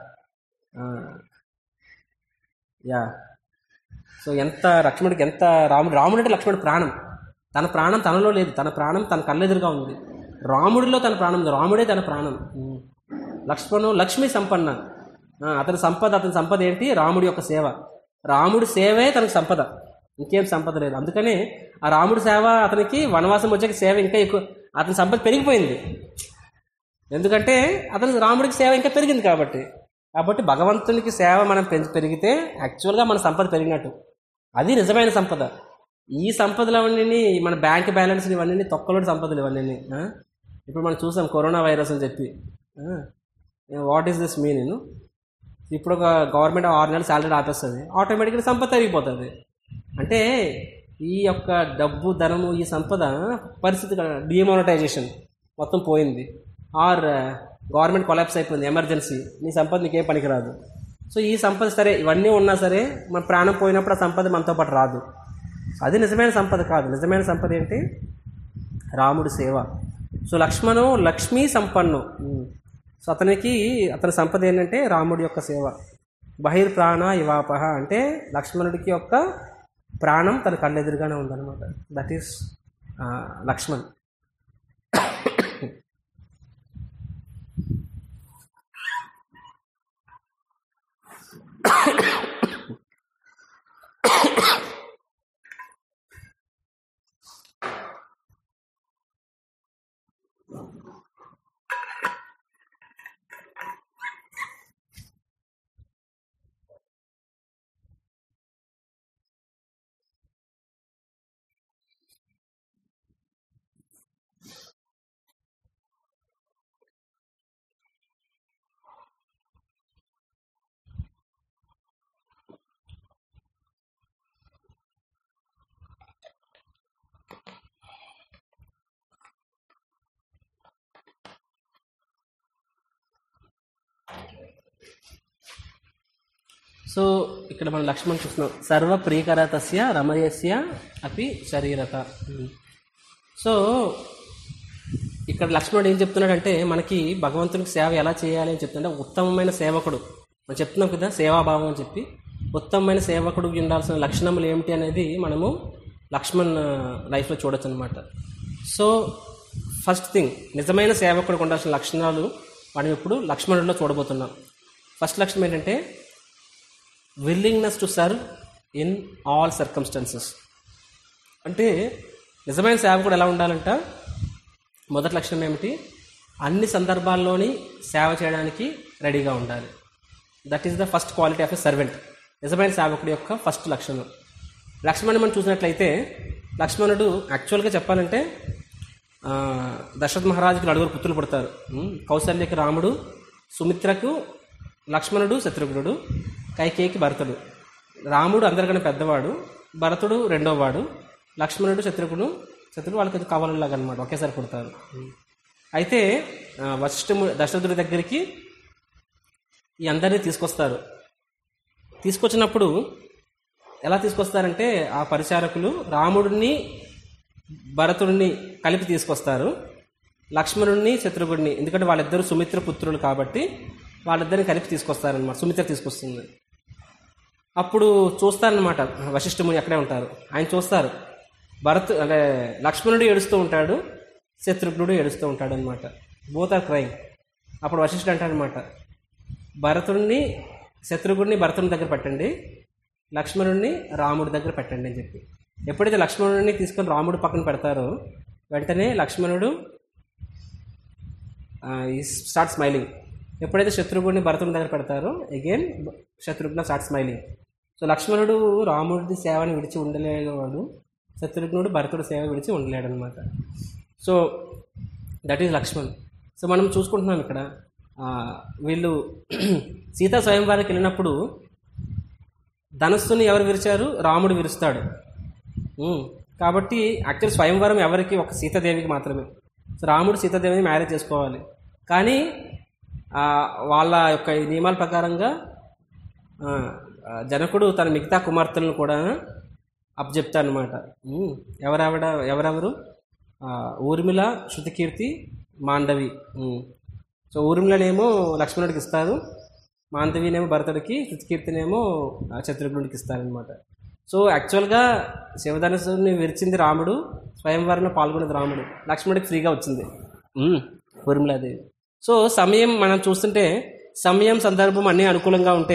యా సో ఎంత లక్ష్మణుడికి ఎంత రాముడు రాముడు అంటే లక్ష్మణుడి ప్రాణం తన ప్రాణం తనలో లేదు తన ప్రాణం తన కళ్ళెదురుగా ఉంది రాముడిలో తన ప్రాణం ఉంది రాముడే తన ప్రాణం ఉమ్. లక్ష్మణు లక్ష్మీ సంపన్న ఆ, అతని సంపద అతని సంపద ఏంటి రాముడి యొక్క సేవ రాముడి సేవే తనకు సంపద ఇంకేం సంపద లేదు అందుకనే ఆ రాముడి సేవ అతనికి వనవాసం వచ్చాక సేవ ఇంకా ఎక్కువ అతని సంపద పెరిగిపోయింది ఎందుకంటే అతనికి రాముడికి సేవ ఇంకా పెరిగింది కాబట్టి కాబట్టి భగవంతునికి సేవ మనం పెంచి పెరిగితే యాక్చువల్గా మన సంపద పెరిగినట్టు అది నిజమైన సంపద ఈ సంపదలు అవన్నీ మన బ్యాంక్ బ్యాలెన్స్ ఇవన్నీ తొక్కలోని సంపదలు ఇవన్నీ ఆ? ఇప్పుడు మనం చూసాం కరోనా వైరస్ అని చెప్పి వాట్ ఈస్ దిస్ మీన్ నేను ఇప్పుడు ఒక గవర్నమెంట్ ఆరు నెలలు శాలరీ ఆపేస్తుంది ఆటోమేటిక్గా సంపద తరిగిపోతుంది అంటే ఈ యొక్క డబ్బు ధనము ఈ సంపద పరిస్థితి డిమానిటైజేషన్ మొత్తం పోయింది ఆర్ గవర్నమెంట్ కొలాప్స్ అయిపోయింది ఎమర్జెన్సీ నీ సంపద నీకేం పనికిరాదు సో ఈ సంపద సరే ఇవన్నీ ఉన్నా సరే మన ప్రాణం పోయినప్పుడు ఆ సంపద మనతో పాటు రాదు అది నిజమైన సంపద కాదు నిజమైన సంపద ఏంటి రాముడి సేవ సో లక్ష్మణు లక్ష్మీ సంపన్ను ఉమ్. సో అతనికి అతని సంపద ఏంటంటే రాముడి యొక్క సేవ బహిర్ ప్రాణ ఇవాపహ అంటే లక్ష్మణుడికి యొక్క ప్రాణం తన కళ్ళెదురుగానే ఉందన్నమాట దట్ ఈస్ లక్ష్మణ్ సో ఇక్కడ మనం లక్ష్మణ్ చూస్తున్నాం సర్వ ప్రియకరతస్య రమయస్య అపి శరీరత సో ఇక్కడ లక్ష్మణుడు ఏం చెప్తున్నాడంటే మనకి భగవంతునికి సేవ ఎలా చేయాలి అని చెప్తుంటే ఉత్తమమైన సేవకుడు మనం చెప్తున్నాం కదా సేవాభావం అని చెప్పి ఉత్తమమైన సేవకుడు ఉండాల్సిన లక్షణములు ఏమిటి అనేది మనము లక్ష్మణ్ లైఫ్లో చూడొచ్చు అనమాట సో ఫస్ట్ థింగ్ నిజమైన సేవకుడికి ఉండాల్సిన లక్షణాలు మనం ఇప్పుడు లక్ష్మణుడిలో చూడబోతున్నాం ఫస్ట్ లక్షణం ఏంటంటే willingness to serve in all circumstances అంటే నిజమైన సేవకుడు ఎలా ఉండాలంట మొదటి లక్షణం ఏమిటి అన్ని సందర్భాల్లోని సేవ చేయడానికి రెడీగా ఉండాలి that is the first quality of a servant నిజమైన సేవకుడి యొక్క ఫస్ట్ లక్షణం లక్ష్మణుని మనం చూసినట్లయితే లక్ష్మణుడు యాక్చువల్గా చెప్పాలంటే ఆ, దశరథ మహారాజుకి నలుగురు పుత్రులు పుడతారు ఉమ్, కౌసల్యకి రాముడు సుమిత్రకు లక్ష్మణుడు శత్రుఘ్నుడు కైకేయికి భరతుడు రాముడు అందరికన్నా పెద్దవాడు భరతుడు రెండోవాడు లక్ష్మణుడు శత్రుఘ్నుడు శత్రుడు వాళ్ళకి కవలలాగా అనమాట ఒకేసారి పుడతారు ఉమ్. అయితే ఆ, వశిష్ఠము దశరథుడి దగ్గరికి ఈ అందరినీ తీసుకొస్తారు తీసుకొచ్చినప్పుడు ఎలా తీసుకొస్తారంటే ఆ పరిచారకులు రాముడిని భరతుడిని కలిపి తీసుకొస్తారు లక్ష్మణుడిని శత్రుఘ్నుడిని ఎందుకంటే వాళ్ళిద్దరూ సుమిత్ర పుత్రులు కాబట్టి వాళ్ళిద్దరిని కలిపి తీసుకొస్తారనమాట సుమిత్ర తీసుకొస్తుంది అప్పుడు చూస్తారనమాట వశిష్ఠముని అక్కడే ఉంటారు ఆయన చూస్తారు భరత్ అంటే లక్ష్మణుడు ఏడుస్తూ ఉంటాడు శత్రుఘ్నుడు ఏడుస్తూ ఉంటాడు అనమాట బోత్ ఆర్ క్రైమ్ అప్పుడు వశిష్ఠుడు అంటాడనమాట భరతుడిని శత్రుఘ్ని భరతుని దగ్గర పెట్టండి లక్ష్మణుడిని రాముడి దగ్గర పెట్టండి అని చెప్పి ఎప్పుడైతే లక్ష్మణుడిని తీసుకొని రాముడు పక్కన పెడతారో వెంటనే లక్ష్మణుడు ఈ స్టార్ట్ స్మైలింగ్ ఎప్పుడైతే శత్రుఘ్ని భరతుని దగ్గర పెడతారో again Shatrughna start smiling so లక్ష్మణుడు రాముడి సేవని విడిచి ఉండలేవాడు శత్రుఘ్నుడు భరతుడి సేవ విడిచి ఉండలేడు అనమాట so that is Lakshman so మనం చూసుకుంటున్నాం ఇక్కడ ఆ, వీళ్ళు సీతా స్వయంవరానికి వెళ్ళినప్పుడు ధనస్సుని ఎవరు విరిచారు రాముడు విరుస్తాడు ఉమ్, కాబట్టి యాక్చువల్ స్వయంవరం ఎవరికి ఒక సీతాదేవికి మాత్రమే సో రాముడు సీతాదేవిని మ్యారేజ్ చేసుకోవాలి కానీ ఆ, వాళ్ళ యొక్క ఈ నియమాల ప్రకారంగా ఆ, ఆ, జనకుడు తన మిగతా కుమార్తెలను కూడా అప్పచెప్తాడు అనమాట ఎవరెవడ ఎవరెవరు ఆ, ఊర్మిళ శృతికీర్తి మాండవి ఉమ్. సో ఊర్మిళనేమో లక్ష్మణుడికి ఇస్తారు మాండవినేమో భరతుడికి శృతికీర్తినేమో ఆ, శత్రుఘ్నుడికి ఇస్తారనమాట సో యాక్చువల్గా శివధనుసుని విరిచింది రాముడు స్వయంవరంలో పాల్గొన్నది రాముడు లక్ష్మణుడికి ఫ్రీగా వచ్చింది ఉమ్, ఊర్మిళాదేవి సో సమయం మనం చూస్తుంటే సమయం సందర్భం అన్నీ అనుకూలంగా ఉంటే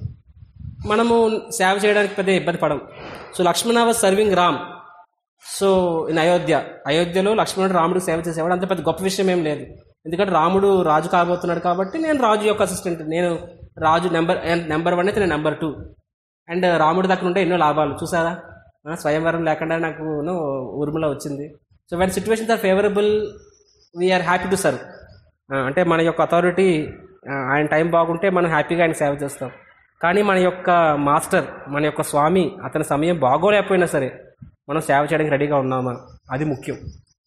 మనము సేవ చేయడానికి పెద్ద ఇబ్బంది పడం so Lakshman was serving Ram so in Ayodhya అయోధ్యలో లక్ష్మణుడు రాముడికి సేవ చేసేవాడు అంత పెద్ద గొప్ప విషయం ఏం లేదు ఎందుకంటే రాముడు రాజు కాబోతున్నాడు కాబట్టి నేను రాజు యొక్క అసిస్టెంట్ నేను రాజు నెంబర్ నెంబర్ వన్ అయితే నేను నెంబర్ టూ అండ్ రాముడి దగ్గర ఉంటే ఎన్నో లాభాలు చూసారా ఆ, స్వయంవరం లేకుండా నాకు ను ఊర్మిళ వచ్చింది so when situations are favourable we are happy to serve అంటే మన యొక్క అథారిటీ ఆయన టైం బాగుంటే మనం హ్యాపీగా ఆయన సేవ చేస్తాం కానీ మన యొక్క మాస్టర్ మన యొక్క స్వామి అతని సమయం బాగోలేకపోయినా సరే మనం సేవ చేయడానికి రెడీగా ఉన్నామా అది ముఖ్యం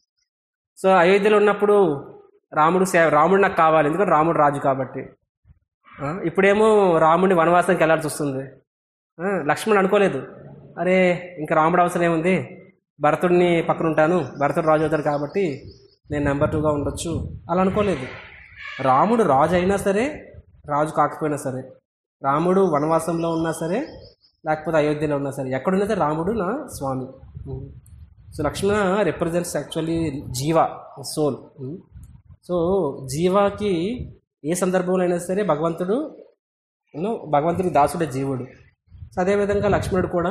సో అయోధ్యలో ఉన్నప్పుడు రాముడు సేవ రాముడు నాకు కావాలి ఎందుకంటే రాముడు రాజు కాబట్టి ఆ, ఇప్పుడేమో రాముడిని వనవాసానికి వెళ్ళాల్సి వస్తుంది ఆ, లక్ష్మణుడు అనుకోలేదు అరే ఇంకా రాముడు అవసరం ఏముంది భరతుడిని పక్కన ఉంటాను భరతుడు రాజు అవుతాడు కాబట్టి నేను నెంబర్ టూగా ఉండొచ్చు అలా అనుకోలేదు రాముడు రాజు అయినా సరే రాజు కాకపోయినా సరే రాముడు వనవాసంలో ఉన్నా సరే లేకపోతే అయోధ్యలో ఉన్నా సరే ఎక్కడున్నా సరే రాముడు నా స్వామి so Lakshman represents actually jiva soul so జీవాకి ఏ సందర్భంలో అయినా సరే భగవంతుడు యూనో భగవంతుడి దాసుడే జీవుడు సో అదేవిధంగా లక్ష్మణుడు కూడా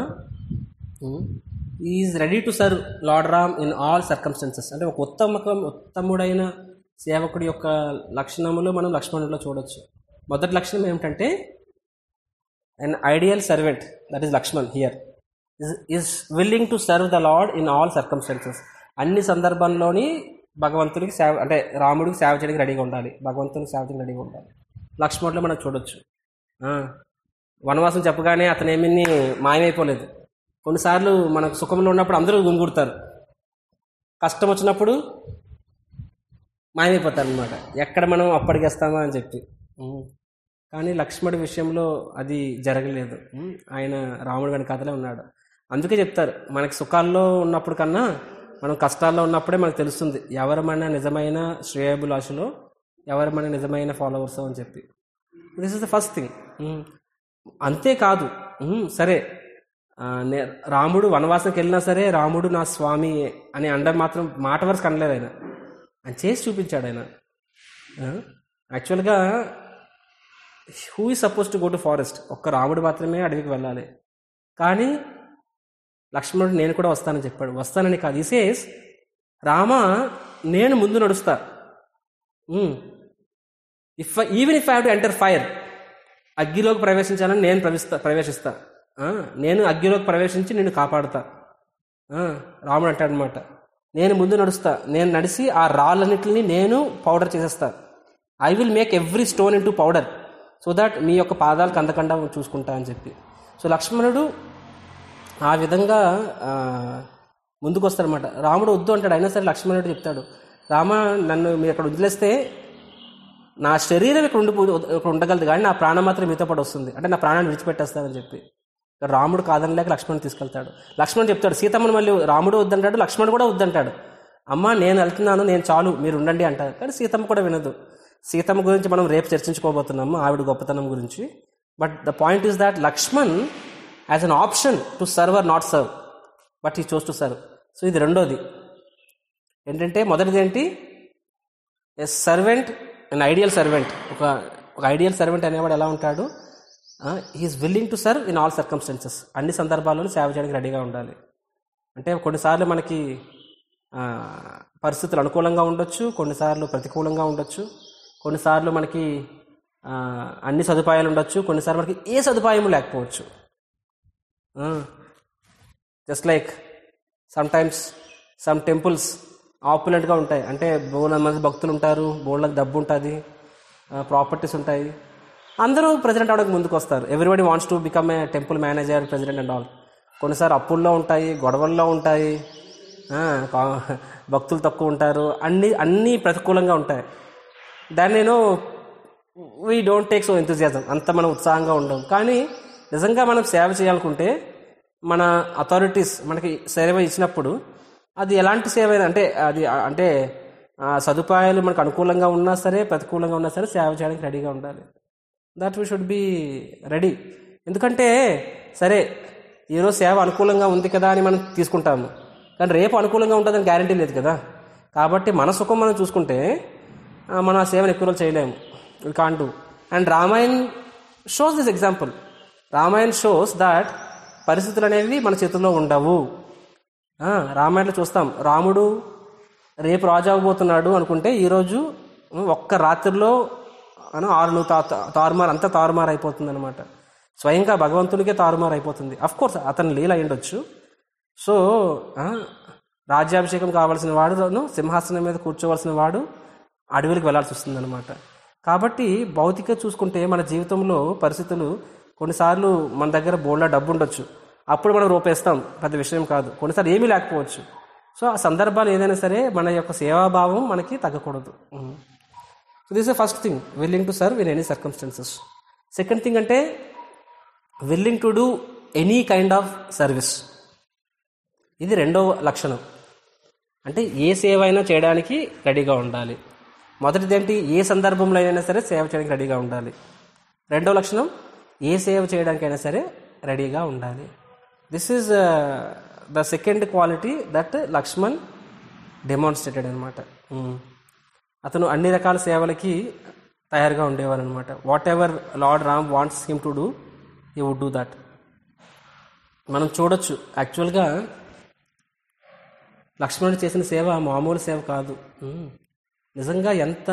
is ready to serve lord Ram in all circumstances అంటే ఒక ఉత్తమ ఉత్తముడైన సేవకుడి యొక్క లక్షణములు మనం లక్ష్మణుడిలో చూడొచ్చు మొదటి లక్షణం ఏమిటంటే an ideal servant that is lakshman here is, is willing to serve the lord in all circumstances అన్ని సందర్భంలోని భగవంతుడికి సేవ అంటే రాముడికి సేవ చేయడానికి రెడీగా ఉండాలి భగవంతుడికి సేవ చేయడానికి రెడీగా ఉండాలి లక్ష్మణుడిలో మనం చూడొచ్చు ఆ, వనవాసం చెప్పగానే అతను ఏమీ మాయమైపోలేదు కొన్నిసార్లు మనకు సుఖంలో ఉన్నప్పుడు అందరూ గుంగుడతారు కష్టం వచ్చినప్పుడు మాయమైపోతారు అనమాట ఎక్కడ మనం అప్పటికేస్తామా అని చెప్పి ఉం. కానీ లక్ష్మణుడి విషయంలో అది జరగలేదు ఉం? ఆయన రాముడు వెనక కథలే ఉన్నాడు అందుకే చెప్తారు మనకి సుఖాల్లో ఉన్నప్పుడు కన్నా మనం కష్టాల్లో ఉన్నప్పుడే మనకు తెలుస్తుంది ఎవరమైన నిజమైన శ్రేయబులాషలో ఎవరమైన నిజమైన ఫాలోవర్స్ అని చెప్పి this is the first thing అంతేకాదు ఉం, సరే ఆ, నే- రాముడు వనవాసంకి వెళ్ళినా సరే రాముడు నా స్వామి అని అండ మాత్రం మాట వరకు అనలేదు ఆయన ఆయన చేసి చూపించాడు ఆయన యాక్చువల్గా who is suppose to go to forest ఒక్క రాముడు మాత్రమే అడవికి వెళ్ళాలి కానీ లక్ష్మణుడు నేను కూడా వస్తానని చెప్పాడు వస్తానని కాదు ఇసేస్ రామ నేను ముందు నడుస్తా if even if I to enter fire అగ్గిలోకి ప్రవేశించాలని నేను ప్రవేశిస్తా ప్రవేశిస్తా ఆ, నేను అగ్గిలోకి ప్రవేశించి నిన్ను కాపాడుతా ఆ, రాముడు అంటాడనమాట నేను ముందు నడుస్తా నేను నడిచి ఆ రాళ్ళన్నిటిని నేను పౌడర్ చేసేస్తా I will make every stone into powder so that మీ యొక్క పాదాలకు అందకుండా చూసుకుంటా అని చెప్పి సో లక్ష్మణుడు ఆ విధంగా ఆ, ముందుకు వస్తాడనమాట రాముడు వద్దు అంటాడు అయినా సరే లక్ష్మణుడు చెప్తాడు రామ నన్ను మీరు అక్కడ వదిలేస్తే నా శరీరం ఇక్కడ ఉండి ఇక్కడ ఉండగలదు కానీ నా ప్రాణం మాత్రం మీతో పాటు వస్తుంది అంటే నా ప్రాణాన్ని విడిచిపెట్టేస్తానని చెప్పి ఇక్కడ రాముడు కాదనలేక లక్ష్మణ్ తీసుకెళ్తాడు లక్ష్మణ్ చెప్తాడు సీతమ్మను మళ్ళీ రాముడు వద్దంటాడు లక్ష్మణ్ కూడా వద్దంటాడు అమ్మ నేను వెళ్తున్నాను నేను చాలు మీరు ఉండండి అంటారు కానీ సీతమ్మ కూడా వినదు సీతమ్మ గురించి మనం రేపు చర్చించుకోబోతున్నాము ఆవిడ గొప్పతనం గురించి but the point is that Lakshman has an option to serve or not serve but he chose to serve so ఇది రెండోది ఏంటంటే మొదటిది ఏంటి a servant and ideal servant ఒక ఒక ఐడియల్ సర్వెంట్ అనేవాడు ఎలా ఉంటాడు he is willing to serve in all circumstances అన్ని సందర్భాల్లోనూ సేవ చేయడానికి రెడీగా ఉండాలి అంటే కొన్నిసార్లు మనకి ఆ, పరిస్థితులు అనుకూలంగా ఉండొచ్చు కొన్నిసార్లు ప్రతికూలంగా ఉండొచ్చు కొన్నిసార్లు మనకి ఆ, అన్ని సదుపాయాలు ఉండొచ్చు కొన్నిసార్లు మనకి ఏ సదుపాయము లేకపోవచ్చు just like some times some temples ఆపులెంట్గా ఉంటాయి అంటే బోళ్ళ మంది భక్తులు ఉంటారు బోళ్ళ డబ్బు ఉంటుంది ప్రాపర్టీస్ ఉంటాయి అందరూ ప్రెసిడెంట్ అవడానికి ముందుకు వస్తారు everybody wants to become a temple manager president and all కొన్నిసార్లు అప్పుల్లో ఉంటాయి గొడవల్లో ఉంటాయి ఆ, కా- భక్తులు తక్కువ ఉంటారు అన్ని అన్నీ ప్రతికూలంగా ఉంటాయి దాన్ని నేను we don't take so enthusiasm అంత మనం ఉత్సాహంగా ఉండం కానీ నిజంగా మనం సేవ చేయాలనుకుంటే మన అథారిటీస్ మనకి సేవ ఇచ్చినప్పుడు అది ఎలాంటి సేవ అయినా అంటే అది ఆ, అంటే ఆ సదుపాయాలు మనకు అనుకూలంగా ఉన్నా సరే ప్రతికూలంగా ఉన్నా సరే సేవ చేయడానికి రెడీగా ఉండాలి that we should be ready ఎందుకంటే సరే ఈరోజు సేవ అనుకూలంగా ఉంది కదా అని మనం తీసుకుంటాము కానీ రేపు అనుకూలంగా ఉంటుందని గ్యారంటీ లేదు కదా కాబట్టి మన సుఖం మనం చూసుకుంటే ఆ, మనం ఆ సేవను ఎక్కువ రోజులు చేయలేము we can do and Ramayan shows this example Ramayan shows that పరిస్థితులు అనేవి మన చేతుల్లో ఉండవు ఆ, రామాయణంలో చూస్తాం రాముడు రేపు రాజు అవ్వబోతున్నాడు అనుకుంటే ఈరోజు ఒక్క రాత్రిలో అను ఆరు తా తారుమారు అంతా తారుమారు అయిపోతుంది అనమాట స్వయంగా భగవంతునికే తారుమారు అయిపోతుంది అఫ్ కోర్స్ అతను లీల అయ్యుండొచ్చు సో ఆ, రాజ్యాభిషేకం కావాల్సిన వాడును సింహాసనం మీద కూర్చోవలసిన వాడు అడవులకు వెళ్లాల్సి వస్తుంది అనమాట కాబట్టి భౌతిక చూసుకుంటే మన జీవితంలో పరిస్థితులు కొన్నిసార్లు మన దగ్గర బోళ్ళ డబ్బు ఉండొచ్చు అప్పుడు మనం రూపేస్తాం పెద్ద విషయం కాదు కొన్నిసార్లు ఏమీ లేకపోవచ్చు సో ఆ సందర్భాలు ఏదైనా సరే మన యొక్క సేవాభావం మనకి తగ్గకూడదు so this first thing willing to serve in any circumstances second thing అంటే willing to do any kind of service ఇది రెండవ లక్షణం అంటే ఏ సేవ అయినా చేయడానికి రెడీగా ఉండాలి మొదటిది ఏంటి ఏ సందర్భంలో అయినా సరే సేవ చేయడానికి రెడీగా ఉండాలి రెండవ లక్షణం ఏ సేవ చేయడానికైనా సరే రెడీగా ఉండాలి this is the second quality that Lakshman demonstrated అనమాట అతను అన్ని రకాల సేవలకి తయారుగా ఉండేవారు అనమాట whatever lord Ram wants him to do he would do that మనం చూడొచ్చు యాక్చువల్గా లక్ష్మణుడు చేసిన సేవ మామూలు సేవ కాదు ఉమ్. నిజంగా ఎంత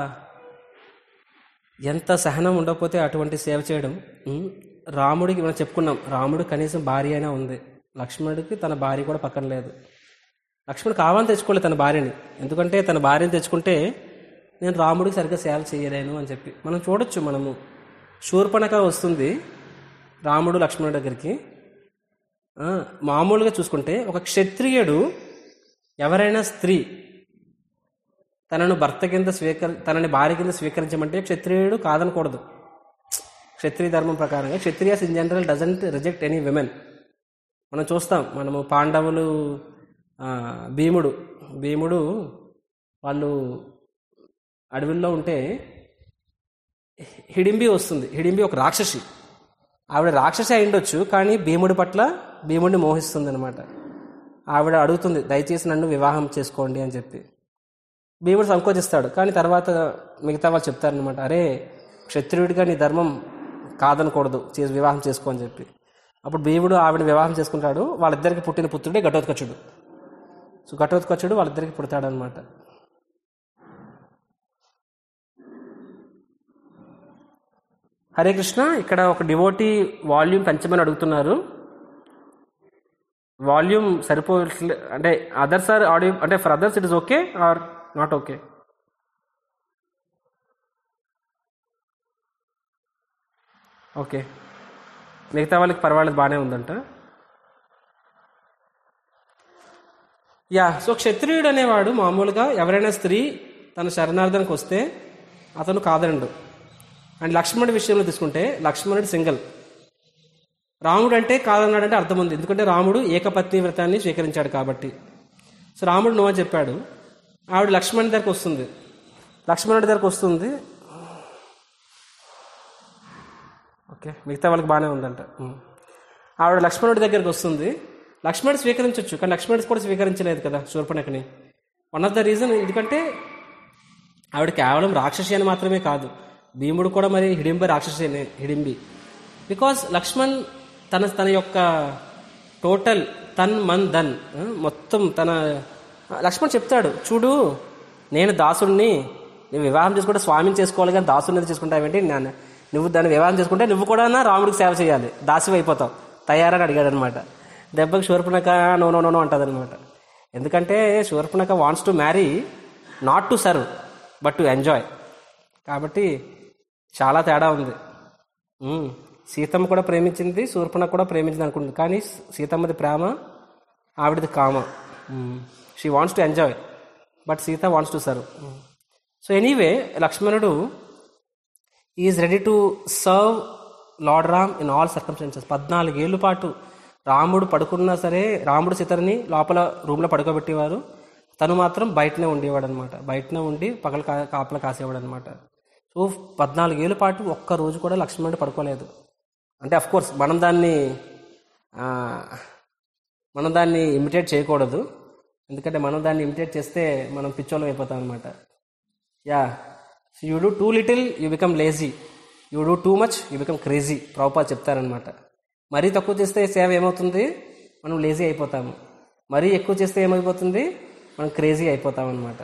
ఎంత సహనం ఉండకపోతే అటువంటి సేవ చేయడం ఉమ్. రాముడికి మనం చెప్పుకున్నాం రాముడు కనీసం భార్య అయినా ఉంది లక్ష్మణుడికి తన భార్య కూడా పక్కన లేదు లక్ష్మణుడు కావాలని తెచ్చుకోలేదు తన భార్యని ఎందుకంటే తన భార్యని తెచ్చుకుంటే నేను రాముడికి సరిగ్గా సేవ చేయలేను అని చెప్పి మనం చూడొచ్చు మనము శూర్పణక వస్తుంది రాముడు లక్ష్మణుడి దగ్గరికి ఆ, మామూలుగా చూసుకుంటే ఒక క్షత్రియుడు ఎవరైనా స్త్రీ తనను భర్త కింద స్వీకరి తనని భార్య కింద స్వీకరించమంటే క్షత్రియుడు కాదనకూడదు క్షత్రియ ధర్మం ప్రకారంగా kshatriyas in general doesn't reject any women మనం చూస్తాం మనము పాండవులు ఆ, భీముడు భీముడు వాళ్ళు అడవిలో ఉంటే హిడింబి వస్తుంది హిడింబి ఒక రాక్షసి ఆవిడ రాక్షసి అయి ఉండొచ్చు కానీ భీముడి పట్ల భీముడిని మోహిస్తుంది అనమాట ఆవిడ అడుగుతుంది దయచేసి నన్ను వివాహం చేసుకోండి అని చెప్పి భీముడు సంకోచిస్తాడు కానీ తర్వాత మిగతా వాళ్ళు చెప్తారనమాట అరే క్షత్రియుడిగా నీ ధర్మం కాదనకూడదు చేసి వివాహం చేసుకో అని చెప్పి అప్పుడు భీముడు ఆవిడ వివాహం చేసుకుంటాడు వాళ్ళిద్దరికి పుట్టిన పుత్రుడే ఘటోత్కచుడు సో ఘటోత్కచుడు వాళ్ళిద్దరికి పుడతాడు అనమాట హరే కృష్ణ ఇక్కడ ఒక డివోటీ వాల్యూమ్ పెంచమని అడుగుతున్నారు వాల్యూమ్ సరిపోయట్లే అంటే అదర్స్ ఆర్ ఆడియో అంటే for others it is okay or not okay okay మిగతా వాళ్ళకి పర్వాలేదు బాగానే ఉందంట యా సో క్షత్రియుడు అనేవాడు మామూలుగా ఎవరైనా స్త్రీ తన శరణార్థానికి వస్తే అతను కాదనడు అండ్ లక్ష్మణుడి విషయంలో తీసుకుంటే లక్ష్మణుడు సింగిల్ రాముడు అంటే కాదన్నాడంటే అర్థం ఉంది ఎందుకంటే రాముడు ఏకపత్ని వ్రతాన్ని స్వీకరించాడు కాబట్టి సో రాముడు నువ్వు అని చెప్పాడు ఆవిడ లక్ష్మణుడి దగ్గరకు వస్తుంది లక్ష్మణుడి దగ్గరకు వస్తుంది ఓకే మిగతా వాళ్ళకి బాగానే ఉందంట ఉమ్. ఆవిడ లక్ష్మణుడి దగ్గరికి వస్తుంది లక్ష్మణుడు స్వీకరించవచ్చు కానీ లక్ష్మణుడు కూడా స్వీకరించలేదు కదా శూర్పణఖని వన్ ఆఫ్ ద రీజన్ ఎందుకంటే ఆవిడ కేవలం రాక్షసి అని మాత్రమే కాదు భీముడు కూడా మరి హిడింబ రాక్షసేనే హిడింబి బికాస్ లక్ష్మణ్ తన తన యొక్క టోటల్ తన్ మన్ ధన్ ఆ, మొత్తం తన లక్ష్మణ్ చెప్తాడు చూడు నేను దాసుడిని నువ్వు వివాహం చేసుకుంటే స్వామిని చేసుకోవాలి కానీ దాసుడిని చేసుకుంటావేంటి నేను నువ్వు దాన్ని వివాహం చేసుకుంటే నువ్వు కూడా నా రాముడికి సేవ చేయాలి దాసి అయిపోతావు తయారని అడిగాడు అనమాట దెబ్బకి Shurpanakha no no no no అంటది అనమాట ఎందుకంటే Shurpanakha wants to marry not to serve but to enjoy కాబట్టి చాలా తేడా ఉంది ఉమ్. సీతమ్మ కూడా ప్రేమించింది శూర్పణక కూడా ప్రేమించింది అనుకుంటుంది కానీ సీతమ్మది ప్రేమ ఆవిడది కామ she wants to enjoy but Sita wants to serve so anyway లక్ష్మణుడు is ready to serve lord Ram in all circumstances పద్నాలుగేళ్ల పాటు రాముడు పడుకున్నా సరే రాముడు సీతని లోపల రూమ్లో పడుకోబెట్టేవారు తను మాత్రం బయటనే ఉండేవాడు అనమాట బయటనే ఉండి పగల కా కాపలా కాసేవాడు అనమాట సో పద్నాలుగేళ్ల పాటు ఒక్క రోజు కూడా లక్ష్మణుడు పడుకోలేదు అంటే అఫ్ కోర్స్ మనం దాన్ని ఆ, మనం దాన్ని ఇమిటేట్ చేయకూడదు ఎందుకంటే మనం దాన్ని ఇమిటేట్ చేస్తే మనం పిచ్చోళ్ళం అయిపోతాం అనమాట yeah so you do too little you become lazy you do too much you become crazy Prabhupad చెప్తారనమాట మరీ తక్కువ చేస్తే సేవ ఏమవుతుంది మనం లేజీ అయిపోతాము మరీ ఎక్కువ చేస్తే ఏమైపోతుంది మనం క్రేజీ అయిపోతాం అనమాట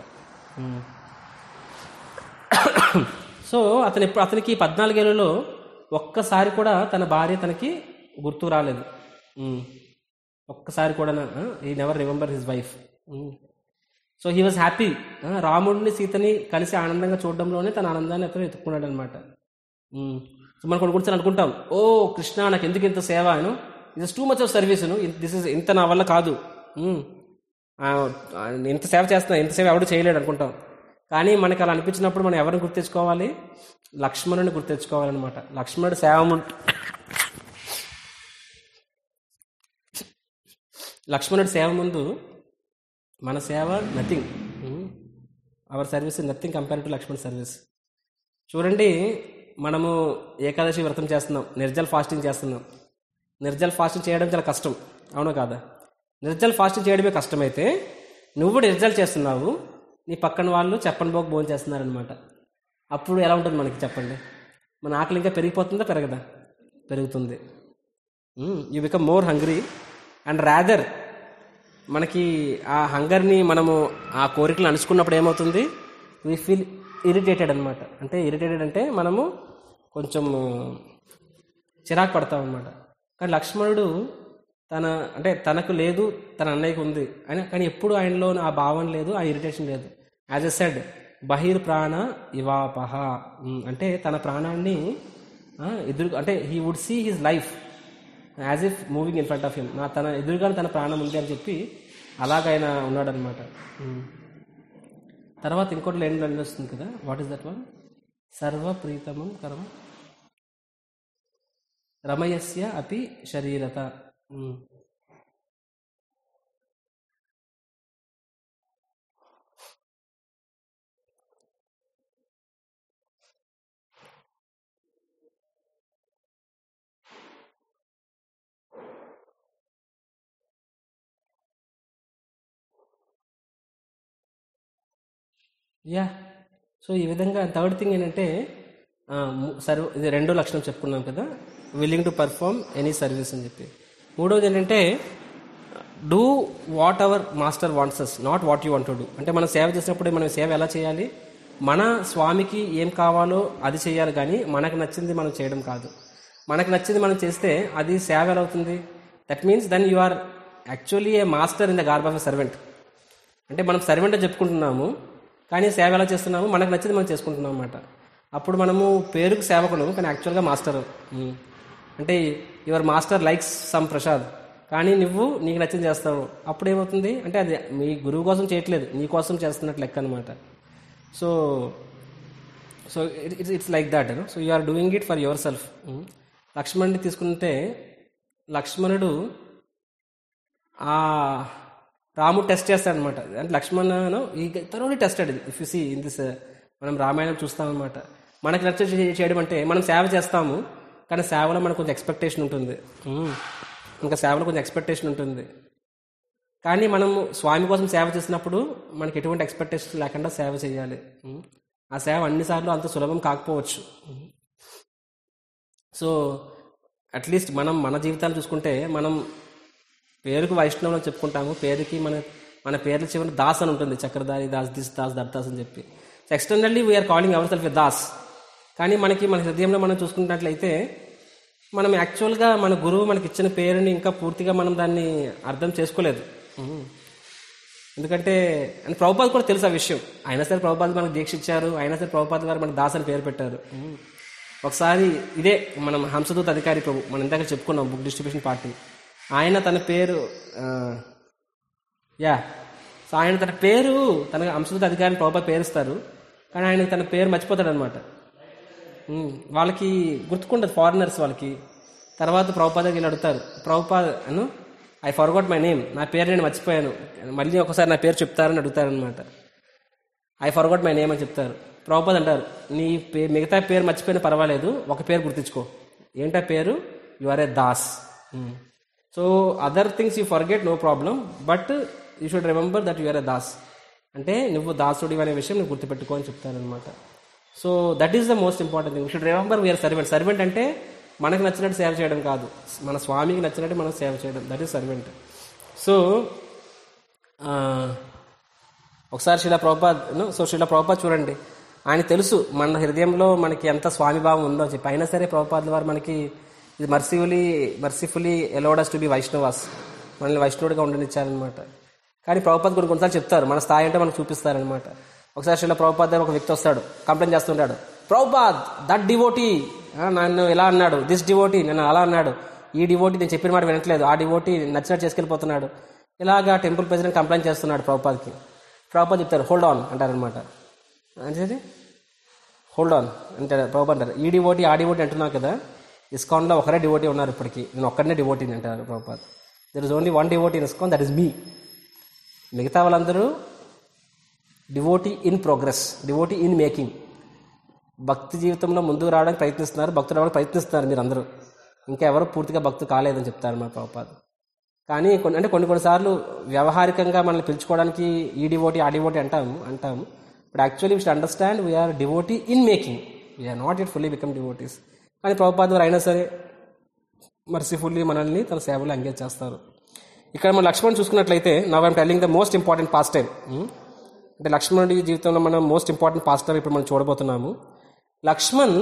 సో అతను ఎప్పుడు అతనికి పద్నాలుగేళ్లలో ఒక్కసారి కూడా తన భార్య తనకి గుర్తు రాలేదు ఉమ్. ఒక్కసారి కూడా he never remember his wife so he was happy రాముడిని సీతని కలిసి ఆనందంగా చూడడంలోనే తన ఆనందాన్ని అతను ఎత్తుకున్నాడు అనమాట సో మనం కొన్ని కూర్చొని అనుకుంటాం ఓ కృష్ణ నాకు ఎందుకు ఇంత సేవ అను is too much of service this is ఇంత నా వల్ల కాదు ఉమ్, ఆ, ఆ, ఇంత సేవ చేస్తున్నా ఇంత సేవ ఎవడు చేయలేడు అనుకుంటాం కానీ మనకి అలా అనిపించినప్పుడు మనం ఎవరిని గుర్తెచ్చుకోవాలి లక్ష్మణుని గుర్తెచ్చుకోవాలన్నమాట లక్ష్మణుడు సేవ ము- లక్ష్మణుడి సేవ ముందు మన సేవ nothing our service nothing compare to Lakshman service చూడండి మనము ఏకాదశి వ్రతం చేస్తున్నాం నిర్జల్ ఫాస్టింగ్ చేస్తున్నాం నిర్జల్ ఫాస్టింగ్ చేయడం చాలా కష్టం అవునా కాదా నిర్జల్ ఫాస్టింగ్ చేయడమే కష్టమైతే నువ్వు నిర్జల్ చేస్తున్నావు నీ పక్కన వాళ్ళు చెప్పని పోక భోజనం చేస్తున్నారనమాట అప్పుడు ఎలా ఉంటుంది మనకి చెప్పండి మన ఆకలి ఇంకా పెరిగిపోతుందా పెరగదా పెరుగుతుంది you become more hungry and rather మనకి ఆ హంగర్ని మనము ఆ కోరికలు అణుచుకున్నప్పుడు ఏమవుతుంది వీ ఫీల్ ఇరిటేటెడ్ అనమాట అంటే ఇరిటేటెడ్ అంటే మనము కొంచెం చిరాకు పడతాం అనమాట కానీ లక్ష్మణుడు తన అంటే తనకు లేదు తన అన్నయ్యకు ఉంది అని కానీ ఎప్పుడు ఆయనలో ఆ భావం లేదు ఆ ఇరిటేషన్ లేదు యాజ్ ఎ సెడ్ బహిర్ ప్రాణ ఇవాపహ ఉమ్, అంటే తన ప్రాణాన్ని ఆ, ఎదురు అంటే he would see his life as if moving in front of him నా తన ఎదురుగానే తన ప్రాణం ఉంది అని చెప్పి అలాగైనా ఉన్నాడనమాట తర్వాత ఇంకోటి లైన్ లైన్ వస్తుంది కదా వాట్ ఈస్ దట్ వన్ సర్వప్రీతమం కర్మ రమయస్య అపి శరీరత ఉమ్. యా సో ఈ విధంగా థర్డ్ థింగ్ ఏంటంటే ఆ, ము- సర్వ ఇది రెండో లక్షణం చెప్పుకున్నాం కదా willing to perform any service అని చెప్పి మూడవది ఏంటంటే do what our master wants us not what you want to do అంటే మనం సేవ చేసినప్పుడు మనం సేవ ఎలా చేయాలి మన స్వామికి ఏం కావాలో అది చేయాలి కానీ మనకు నచ్చింది మనం చేయడం కాదు మనకు నచ్చింది మనం చేస్తే అది సేవ ఎలా అవుతుంది that means then you are actually a master in the garb of a servant అంటే మనం సర్వెంట్ అని చెప్పుకుంటున్నాము కానీ సేవ ఎలా చేస్తున్నాము మనకు నచ్చింది మనం చేసుకుంటున్నాం అనమాట అప్పుడు మనము పేరుకు సేవకులము కానీ యాక్చువల్గా మాస్టర్ ఉమ్. అంటే your master likes some prasad కానీ నువ్వు నీకు నచ్చింది చేస్తావు అప్పుడు ఏమవుతుంది అంటే అది మీ గురువు కోసం చేయట్లేదు నీ కోసం చేస్తున్నట్టు లెక్క అనమాట so so it's it's like that so you are doing it for your self లక్ష్మణుడిని తీసుకుంటే లక్ష్మణుడు ఆ రాముడు టెస్ట్ చేస్తాడు అనమాట అంటే Lakshman is thoroughly tested if you see in this మనం రామాయణం చూస్తామన్నమాట మనకి నచ్చ చేయడం అంటే మనం సేవ చేస్తాము కానీ సేవలో మనకు కొంచెం ఎక్స్పెక్టేషన్ ఉంటుంది ఉమ్. ఇంకా సేవలో కొంచెం ఎక్స్పెక్టేషన్ ఉంటుంది కానీ మనము స్వామి కోసం సేవ చేసినప్పుడు మనకి ఎటువంటి ఎక్స్పెక్టేషన్ లేకుండా సేవ చేయాలి ఉమ్. ఆ సేవ అన్నిసార్లు అంత సులభం కాకపోవచ్చు ఉమ్. సో అట్లీస్ట్ మనం మన జీవితాలు చూసుకుంటే మనం పేరుకు వైష్ణవులు అని చెప్పుకుంటాము పేరుకి మన మన పేర్ల చివరి దాస్ అని ఉంటుంది చక్రధారి దాస్ దిస్ దాస్ దత్తాస్ అని చెప్పి so externally we are calling our self das కానీ మనకి మన హృదయంలో మనం చూసుకున్నట్లయితే మనం యాక్చువల్గా మన గురువు మనకి ఇచ్చిన పేరుని ఇంకా పూర్తిగా మనం దాన్ని అర్థం చేసుకోలేదు ఉమ్. ఎందుకంటే అని ప్రభుపాద్ కూడా తెలుసు ఆ విషయం అయినా సరే ప్రభుపాద్ మనకు దీక్ష ఇచ్చారు అయినా సరే ప్రభుపాద్ గారు మనకు దాస్ అని పేరు పెట్టారు ఉమ్. ఒకసారి ఇదే మనం హంసదూత్ అధికారి ప్రభు మనం ఇందాక చెప్పుకున్నాం బుక్ డిస్ట్రిబ్యూషన్ పార్టీ ఆయన తన పేరు ఆ, యా సో ఆయన తన పేరు తన హంసదూత్ అధికారిని ప్రభుపాద్ పేరుస్తారు కానీ ఆయన తన పేరు మర్చిపోతాడు అనమాట వాళ్ళకి గుర్తుకుండదు ఫారినర్స్ వాళ్ళకి తర్వాత ప్రభుపాదకి వీళ్ళు అడుగుతారు ప్రభుపాద్ అను ఐ ఫర్గోట్ మై నేమ్ నా పేరు నేను మర్చిపోయాను మళ్ళీ ఒకసారి నా పేరు చెప్తారని అడుగుతారనమాట ఐ ఫర్గోట్ మై నేమ్ అని చెప్తారు ప్రభుపాద్ అంటారు నీ పే మిగతా పేరు మర్చిపోయినా పర్వాలేదు ఒక పేరు గుర్తించుకో ఏంటా పేరు you are a das so other things you forget no problem but you should remember that you are a das అంటే నువ్వు దాసుడి అనే విషయం నువ్వు గుర్తుపెట్టుకో అని చెప్తారనమాట so that is the most important thing should remember we are servant servant అంటే మనకు నచ్చినట్టు సేవ చేయడం కాదు మన స్వామికి నచ్చినట్టు మనం సేవ చేయడం దట్ ఈస్ సర్వెంట్ సో ఒకసారి శిలా ప్రభుపాద్ సో శిలా ప్రభుపాద్ చూడండి ఆయన తెలుసు మన హృదయంలో మనకి ఎంత స్వామి భావం ఉందో చెప్పి అయినా సరే ప్రభుపాద్ వారు మనకి ఇది mercifully mercifully allowed us to be Vaishnavas మనల్ని వైష్ణవుడిగా ఉండనిచ్చారనమాట కానీ ప్రభుపాద్ కొన్ని కొన్నిసార్లు చెప్తారు మన స్థాయి అంటే మనకు చూపిస్తారనమాట ఒకసారి శిలా ప్రభుపాద్ దగ్గర ఒక వ్యక్తి వస్తాడు కంప్లైంట్ చేస్తుంటాడు ప్రభుపాద్ దట్ డివోటీ నన్ను ఎలా అన్నాడు దిస్ డివోటీ నన్ను అలా అన్నాడు ఈ డివోటీ నేను చెప్పిన మాట వినట్లేదు ఆ డివోటీ నచ్చినట్టు చేసుకెళ్ళిపోతున్నాడు ఇలాగా టెంపుల్ ప్రెసిడెంట్ కంప్లైంట్ చేస్తున్నాడు ప్రభుపాద్కి ప్రభుపాద్ చెప్తారు హోల్డ్ ఆన్ అంటారనమాట అంటే హోల్డ్ ఆన్ అంటారు ప్రభుపాద్ అంటారు ఈ డివోటీ ఆ డివోటీ అంటున్నావు కదా ఇస్కాన్లో ఒకరే డివోటీ ఉన్నారు ఇప్పటికీ నేను ఒక్కడనే డివోటీని అంటారు Prabhupad there is only one devotee in ISKCON that is me మిగతా వాళ్ళందరూ devotee in progress devotee in making భక్తి జీవితంలో ముందుకు రావడానికి ప్రయత్నిస్తున్నారు భక్తులు రావడానికి ప్రయత్నిస్తున్నారు మీరు అందరూ ఇంకా ఎవరు పూర్తిగా భక్తు కాలేదని చెప్తారు మా ప్రభుపాద్ కానీ కొన్ని అంటే కొన్ని కొన్నిసార్లు వ్యవహారికంగా మనల్ని పిలుచుకోవడానికి ఈ డివోటీ ఆ డివోటీ అంటాము అంటాము but actually wish understand we are devotee in making we are not it fully become devotees కానీ ప్రభుపాద్ వారు అయినా సరే మర్సిఫుల్లీ మనల్ని తన సేవలో ఎంగేజ్ చేస్తారు ఇక్కడ మన లక్ష్మణ్ చూసుకున్నట్లయితే now I'm telling the most important pastime అంటే లక్ష్మణుడి జీవితంలో మనం మోస్ట్ ఇంపార్టెంట్ పాస్ట్ టైం ఇప్పుడు మనం చూడబోతున్నాము Lakshman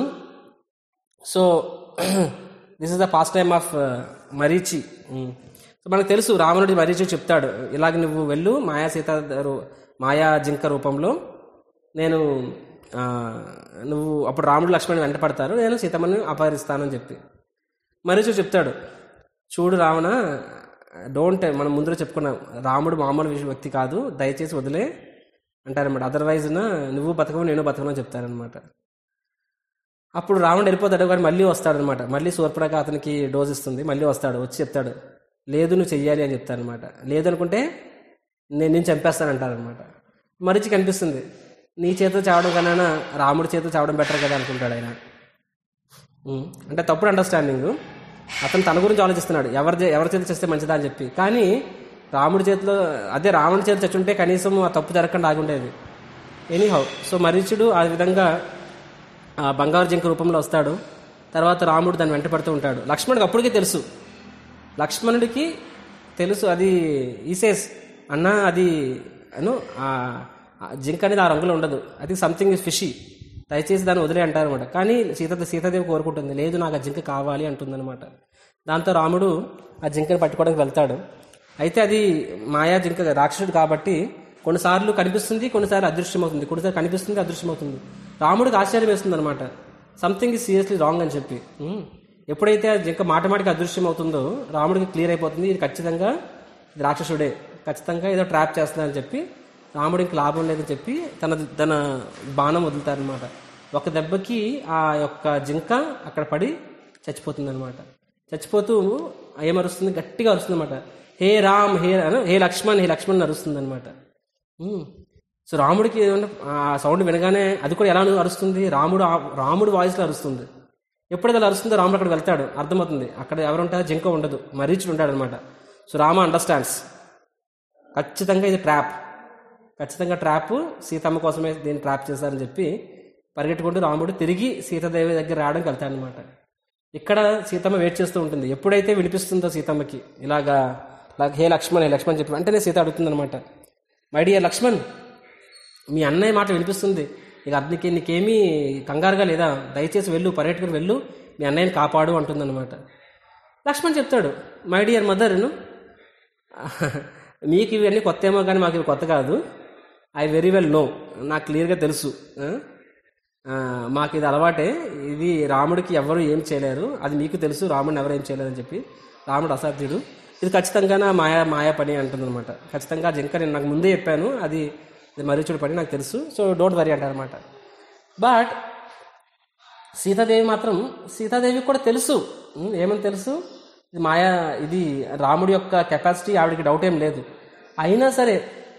so this is the pastime of Marichi so మనకు తెలుసు రావణుడి మరీచి చెప్తాడు ఇలాగ నువ్వు వెళ్ళు మాయా సీత రూ- మాయా జింక రూపంలో నేను ఆ, నువ్వు అప్పుడు రాముడు లక్ష్మణుని వెంట పడతారు నేను సీతమ్మని అపహరిస్తానని చెప్పి మరీచు చెప్తాడు చూడు రావణ డోంట్ మనం ముందర చెప్పుకున్నాం రాముడు మామూలు విష- వ్యక్తి కాదు దయచేసి వదిలే అంటారనమాట అదర్వైజ్ నువ్వు బతకవు నేను బతకను అని చెప్తారనమాట అప్పుడు రావణుడు వెళ్ళిపోతాడు కానీ మళ్ళీ వస్తాడనమాట మళ్ళీ సూర్పడక అతనికి డోస్ ఇస్తుంది మళ్ళీ వస్తాడు వచ్చి చెప్తాడు లేదు నువ్వు చెయ్యాలి అని చెప్తారనమాట లేదనుకుంటే నేను నేను చంపేస్తానంటారనమాట మరిచి కనిపిస్తుంది నీ చేతితో చావడం కన్నా రాముడి చేతితో చావడం బెటర్ కదా అనుకుంటాడు ఆయన ఉమ్, అంటే తప్పుడు అండర్స్టాండింగ్ అతను తన గురించి ఆలోచిస్తున్నాడు ఎవరి చే- ఎవరి చేతి చేస్తే మంచిదా అని చెప్పి కానీ రాముడి చేతిలో అదే రాముడి చేతి చచ్చుంటే కనీసం ఆ తప్పు జరగకుండా ఆగి ఉండేది ఎనీహౌ సో మరీచుడు ఆ విధంగా ఆ బంగారు జింక రూపంలో వస్తాడు తర్వాత రాముడు దాన్ని వెంట పడుతూ ఉంటాడు లక్ష్మణుడికి అప్పటికే తెలుసు లక్ష్మణుడికి తెలుసు అది ఈసేస్ అన్న అది అను ఆ ఆ జింక అనేది ఆ రంగులో ఉండదు అది సంథింగ్ ఇస్ ఫిషీ దయచేసి దాన్ని వదిలే అంటారనమాట కానీ సీత సీతాదేవి కోరుకుంటుంది లేదు నాకు ఆ జింక కావాలి అంటుందన్నమాట దాంతో రాముడు ఆ జింకని పట్టుకోవడానికి వెళ్తాడు అయితే అది మాయా జింక రాక్షసుడు కాబట్టి కొన్నిసార్లు కనిపిస్తుంది కొన్నిసార్లు అదృశ్యమవుతుంది కొన్నిసార్లు కనిపిస్తుంది అదృశ్యమవుతుంది రాముడికి ఆశ్చర్యం వేస్తుంది అనమాట సంథింగ్ ఇస్ సీరియస్లీ రాంగ్ అని చెప్పి ఉమ్. ఎప్పుడైతే ఆ జింక మాటమాటికి అదృశ్యం అవుతుందో రాముడికి క్లియర్ అయిపోతుంది ఇది ఖచ్చితంగా ఇది రాక్షసుడే ఖచ్చితంగా ఏదో ట్రాప్ చేస్తుందని చెప్పి రాముడికి లాభం లేదని చెప్పి తన తన బాణం వదులుతారనమాట ఒక దెబ్బకి ఆ యొక్క జింక అక్కడ పడి చచ్చిపోతుంది అనమాట చచ్చిపోతూ ఏమరుస్తుంది గట్టిగా అరుస్తుంది అనమాట హే రామ్ హే అను, హే లక్ష్మణ్ హే లక్ష్మణ్ అరుస్తుంది అనమాట సో రాముడికి ఏమన్నా ఆ సౌండ్ వినగానే అది కూడా ఎలా అరుస్తుంది రాముడు ఆ- రాముడు వాయిస్లో అరుస్తుంది ఎప్పుడైతే అలా అరుస్తుందో రాముడు అక్కడ వెళ్తాడు అర్థమవుతుంది అక్కడ ఎవరుంటారో జింక ఉండదు మరీచుడు ఉంటాడు అనమాట సో రామ అండర్స్టాండ్స్ ఖచ్చితంగా ఇది ట్రాప్ ఖచ్చితంగా ట్రాప్ సీతమ్మ కోసమే దీన్ని ట్రాప్ చేశారని చెప్పి పరిగెట్టుకుంటూ రాముడు తిరిగి సీతాదేవి దగ్గర రావడానికి వెళ్తాడనమాట ఇక్కడ సీతమ్మ వెయిట్ చేస్తూ ఉంటుంది ఎప్పుడైతే వినిపిస్తుందో సీతమ్మకి ఇలాగా like, హే లక్ష్మణ్ హే లక్ష్మణ్ చెప్పి వెంటనే సీత అడుగుతుంది అనమాట మై డియర్ లక్ష్మణ్ మీ అన్నయ్య మాట వినిపిస్తుంది ఇక అతనికి నీకేమీ కంగారుగా లేదా దయచేసి వెళ్ళు పర్యటకుని వెళ్ళు మీ అన్నయ్యని కాపాడు అంటుందన్నమాట లక్ష్మణ్ చెప్తాడు మై డియర్ మదర్ను మీకు ఇవన్నీ కొత్త ఏమో కానీ మాకు ఇవి కొత్త కాదు ఐ వెరీ వెల్ నో నాకు క్లియర్గా తెలుసు ఆ? ఆ, మాకు ఇది అలవాటే ఇది రాముడికి ఎవరు ఏం చేయలేరు అది మీకు తెలుసు రాముడిని ఎవరు ఏం చేయలేరు అని చెప్పి రాముడు అసాధ్యుడు ఇది ఖచ్చితంగా నా మాయా మాయా పని అంటుందన్నమాట ఖచ్చితంగా ఆ జింక నేను నాకు ముందే చెప్పాను అది ఇది మరీచుడి పని నాకు తెలుసు సో డోంట్ వరీ అంటారనమాట బట్ సీతాదేవి మాత్రం సీతాదేవికి కూడా తెలుసు ఉమ్, ఏమని తెలుసు ఇది మాయా ఇది రాముడి యొక్క కెపాసిటీ ఆవిడకి డౌట్ ఏం లేదు అయినా సరే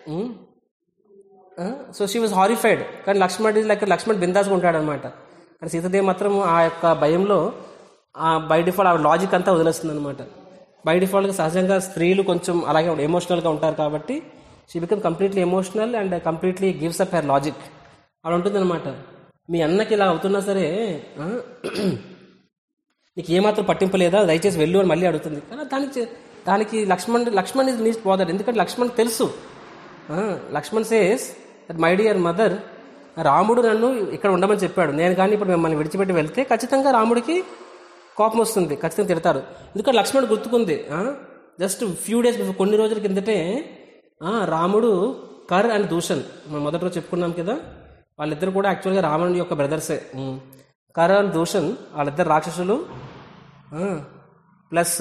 సో షీ వాజ్ హారిఫైడ్ కానీ లక్ష్మణ్ లైక్ లక్ష్మణ్ బిందాస్గా ఉంటాడనమాట కానీ సీతాదేవి మాత్రం ఆ యొక్క భయంలో ఆ బై డిఫాల్ట్ ఆవిడ లాజిక్ అంతా వదిలేస్తుంది అనమాట బై డిఫాల్ట్గా సహజంగా స్త్రీలు కొంచెం అలాగే ఎమోషనల్గా ఉంటారు కాబట్టి she become completely emotional and completely gives up her logic అలా ఉంటుందన్నమాట మీ అన్నకి ఇలా అవుతున్నా సరే ఆ, నీకు ఏమాత్రం పట్టింపు లేదా దయచేసి వెళ్ళు అని మళ్ళీ అడుగుతుంది కానీ దానికి చే- దానికి లక్ష్మణ్ లక్ష్మణ్ ఇస్ నీస్ పోదాడు ఎందుకంటే లక్ష్మణ్ తెలుసు ఆ, Lakshman says that my dear mother రాముడు నన్ను ఇక్కడ ఉండమని చెప్పాడు నేను కానీ ఇప్పుడు మిమ్మల్ని విడిచిపెట్టి వెళ్తే ఖచ్చితంగా రాముడికి కోపం వస్తుంది ఖచ్చితంగా తిడతాడు ఎందుకంటే లక్ష్మణ్ గుర్తుకుంది జస్ట్ ఫ్యూ డేస్ కొన్ని రోజుల కిందటే ఆ, రాముడు కర్ అండ్ దూషణ్ మనం మొదటి రోజు చెప్పుకున్నాం కదా వాళ్ళిద్దరు కూడా యాక్చువల్గా రావణుడి యొక్క బ్రదర్సే ఉమ్. కర్ అండ్ దూషణ్ వాళ్ళిద్దరు రాక్షసులు ప్లస్